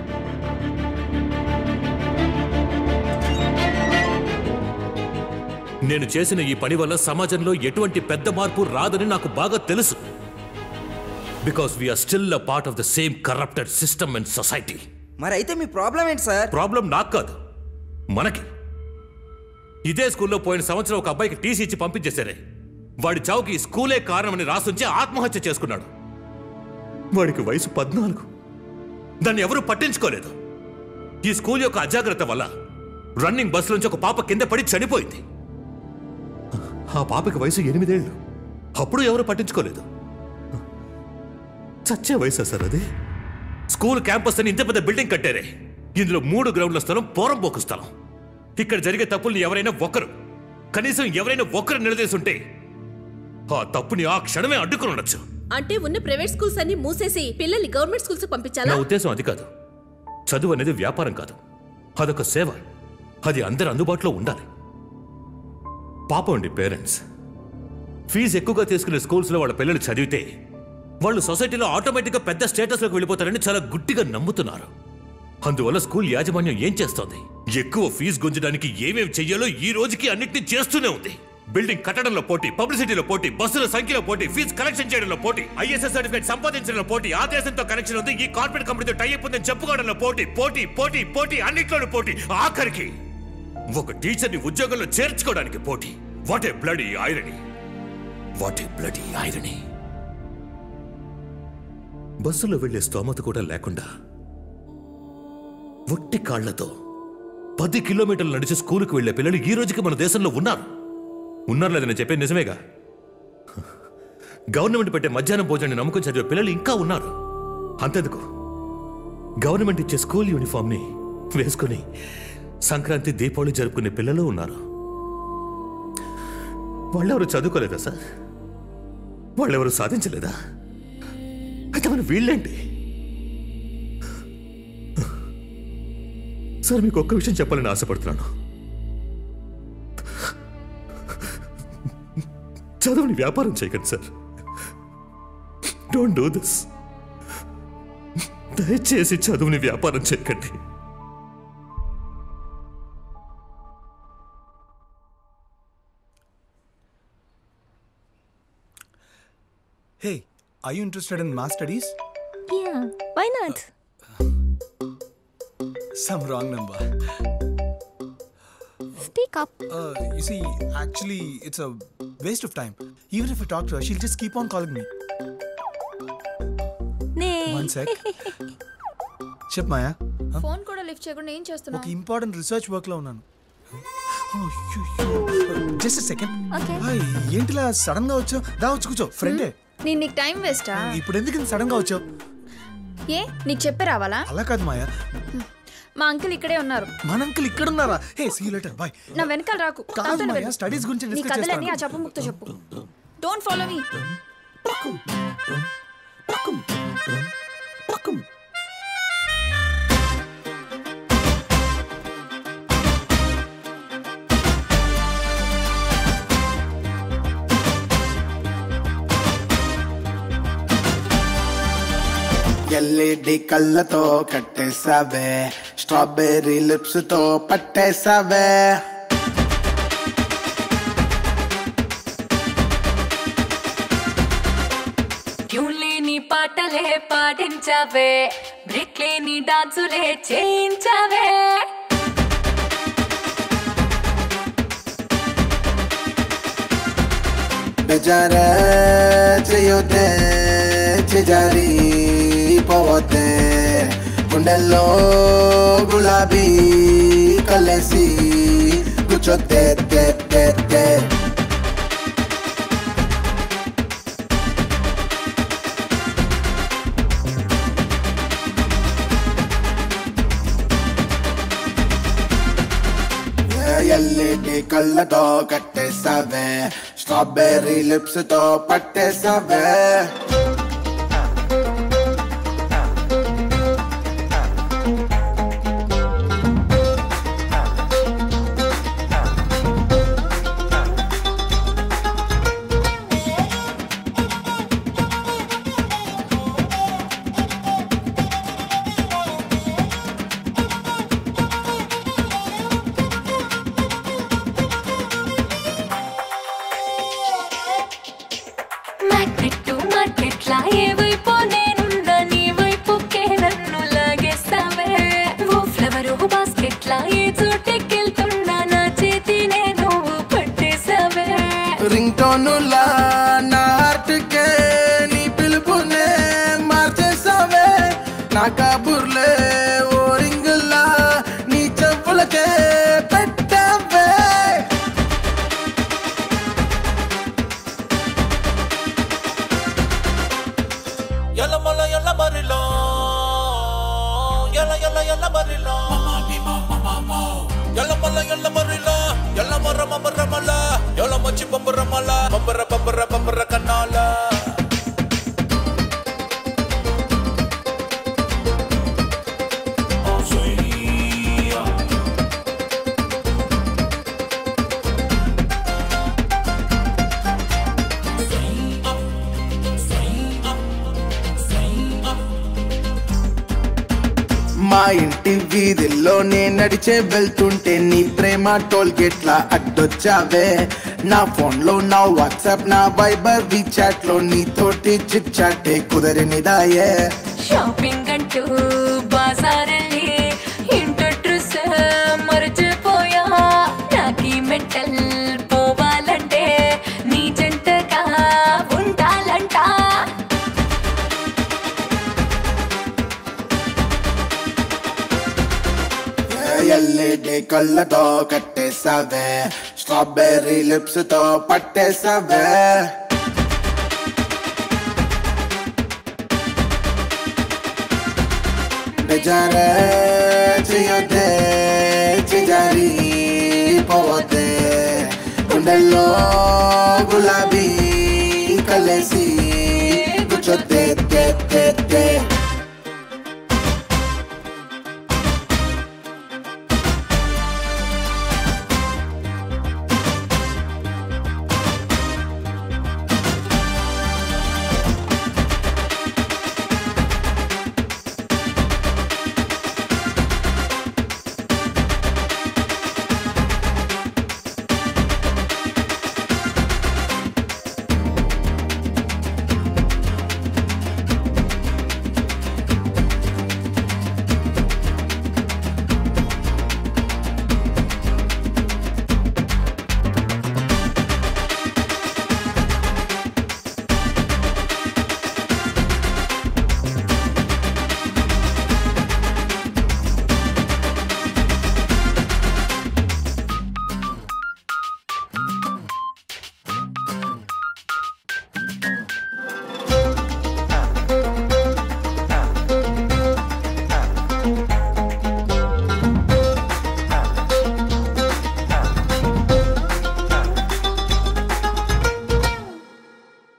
నేను చేసిన ఈ పని వల్ల సమాజంలో ఎటువంటి పెద్ద మార్పు రాదని నాకు బాగా తెలుసు because we are still a part of the same corrupted system and society మరి అయితే మీ ప్రాబ్లం ఏంటి సార్ ప్రాబ్లం నాకు కాదు మనకి ఇదే స్కూల్లో పోయిన సంవత్సరం ఒక అబ్బాయికి టీసీ ఇచ్చి పంపించేశారే వాడి చావుకి ఈ స్కూలే కారణమని రాసుంచి ఆత్మహత్య చేసుకున్నాడు వాడికి వయసు పద్నాలుగు దాన్ని ఎవరూ పట్టించుకోలేదు ఈ స్కూల్ యొక్క అజాగ్రత్త వల్ల రన్నింగ్ బస్ నుంచి ఒక పాప కింద పడి చనిపోయింది ఆ పాపకి వయసు ఎనిమిదేళ్లు అప్పుడు ఎవరు పట్టించుకోలేదు చచ్చే వయసా సార్ అది స్కూల్ క్యాంపస్ అని ఇంత పెద్ద బిల్డింగ్ కట్టారే ఇందులో మూడు గ్రౌండ్ల స్థలం పోరంపోకు స్థలం ఇక్కడ జరిగే తప్పుల్ని ఎవరైనా ఒకరు కనీసం ఎవరైనా ఒక్కరు నిలదీసుంటే ఆ తప్పుని ఆ క్షణమే అడ్డుకుని ఉండొచ్చు అంటే ఉన్న ప్రైవేట్ స్కూల్స్ అన్ని మూసేసి పిల్లల్ని గవర్నమెంట్ స్కూల్స్ పంపించాలా నా ఉద్దేశం అది కాదు చదువు అనేది వ్యాపారం కాదు అదొక సేవ అది అందరి అందుబాటులో ఉండాలి పాపం అండి పేరెంట్స్ ఫీజు ఎక్కువగా తీసుకునే స్కూల్స్లో వాళ్ళ పిల్లలు చదివితే వాళ్ళు సొసైటీలో ఆటోమేటిక్గా పెద్ద స్టేటస్లోకి వెళ్ళిపోతారని చాలా గుట్టిగా నమ్ముతున్నారు అందువల్ల స్కూల్ యాజమాన్యం ఏం చేస్తోంది ఎక్కువ ఫీజు గుంజడానికి ఏమేమి చెయ్యాలో ఈ రోజుకి అన్నిటిని చేస్తూనే ఉంది బిల్డింగ్ కట్టడంలో పోటీ పబ్లిసిటీలో పోటీ బస్సుల సంఖ్యలో పోటీ ఫీజు కలెక్షన్ చేయడంలో పోటీ ఐఎస్ఎస్ సర్టిఫికేట్ సంపాదించడంలో పోటీ ఆ దేశంతో కనెక్షన్ ఉంది ఈ కార్పొరేట్ కంపెనీతో టైప్ ఉందని చెప్పుకోవడంలో పోటీ పోటీ పోటీ పోటీ అన్నిట్లోనూ పోటీ ఆఖరికి ఒక టీచర్ని ఉద్యోగంలో చేర్చుకోవడానికి పోటీ what a bloody irony what a bloody irony బస్సులో వెళ్లే స్తోమత కూడా లేకుండా ఒట్టి కాళ్లతో పది కిలోమీటర్లు నడిచి స్కూలుకు వెళ్లే పిల్లలు ఈ రోజుకి మన దేశంలో ఉన్నారు ఉన్నారు లేదని చెప్పేది నిజమేగా గవర్నమెంట్ పెట్టే మధ్యాహ్నం భోజనాన్ని నమ్ముకుని చదివే పిల్లలు ఇంకా ఉన్నారు అంతెందుకు గవర్నమెంట్ ఇచ్చే స్కూల్ యూనిఫామ్ని వేసుకుని సంక్రాంతి దీపావళి జరుపుకునే పిల్లలు ఉన్నారు వాళ్ళెవరు చదువుకోలేదా సార్ వాళ్ళెవరు సాధించలేదా అయితే మన వీళ్ళేంటి సార్ మీకు ఒక్క విషయం చెప్పాలని ఆశపడుతున్నాను చదువుని వ్యాపారం చేయకండి సార్ డోంట్ డూ దిస్ దయచేసి చదువుని వ్యాపారం చేయకండి Hey, are you interested in mass studies? Yeah, why not? Some wrong number. Speak up. Uh, you see, actually, it's a waste of time. Even if I talk to her, she'll just keep on calling me. One sec. చెప్ మాయా ఫోన్ కూడా లిఫ్ట్ చేయకుండా ఏం ఒక చేస్తున్నావు ఇంపార్టెంట్ రీసెర్చ్ వర్క్ లో ఉన్నాను జస్ట్ సెకండ్ ఏంటిలా సడన్ గా వచ్చావు దా వచ్చి కూర్చో ఫ్రెండే నేను నీకు టైం వేస్టా ఇప్పుడు ఎందుకు సడన్ గా వచ్చావు ఏ నీకు చెప్పే రావాలా అలా కాదు మాయా మా అంకుల్ ఇక్కడే ఉన్నారు మన అంకుల్ ఇక్కడ ఉన్నారా hey see you later bye నా వెనకాల రాకు కాదు అవతల మాయా, వెళ్ళు. studies గురించి నీ discuss కథలన్నీ ఆ చేస్తాను. చెప్పు ముక్తో చెప్పు డోంట్ ఫాలో మీ ఎల్ఈడి కళ్ళతో కట్టేసావే స్ట్రాబెర్రీ లిప్స్ తో పట్టేసావే ట్యూన్ లేని పాటలే పాడించావే బ్రేక్ లేని డాన్సులే చేయించావే బెజారే చేయొద్దే చేజారి పోవద్దే గుండెల్లో గులాబీ కలేసి కూర్చోద్దే తే తే తే ఎల్ఈడి కళ్ళతో కట్టేసావే స్ట్రాబెర్రీ లిప్స్ తో పట్టేసావే మ్యాగ్నెట్ మార్కెట్ లా ఏ వైపు నేనున్నా నీ వైపుకే నన్ను లాగేస్తావే ఓ ఫ్లవర్ బాస్కెట్ లా ఏ చోటికెళ్తున్నా నా చేతి నేను పట్టేసావే రింగ్ టోనులా నా హార్ట్ కే నీ పిలుపునే మార్చేసావే నా కాబుర్లే ఓ రింగులా నీ చెప్పులకే పెట్టావే ఎల్ల మొల్ల ఎల్ల మరిలో ఎల్ల ఎల్ల ఎల్ల మరిలో ఎల్ల మొల్ల ఎల్ల మరిలో ఎల్ల మొర్ర మర్ర మల్ల వచ్చి బొబ్బర మల బొబ్బర బొబ్బర బొబ్బర కన్నాల మా ఇంటి వీధిలో నే నడిచే వెళ్తుంటే నీ ప్రేమ టోల్ గేట్ లా అడ్డొచ్చావే నా ఫోన్ లో నా వాట్సాప్ నా వైబర్ చాట్ లో నీతోటి చిట్ చాటే కుదరనిదాయే షాపింగ్ అంటూ బాజారెళ్ళి ఇంట్లో డ్రెస్ మరచిపోయా నాకి మెంటల్ పోవాలంటే నీ జంటగా ఉండాలంట ఎల్ఈడి కళ్ళతో కట్టేసావే స్ట్రాబెర్రీ లిప్స్ తో పట్టేసావే బెజారే చేయొద్దే చిజారి పోవద్దే గుండెల్లో గులాబీ కలేసి కూర్చొద్దే తే తే తే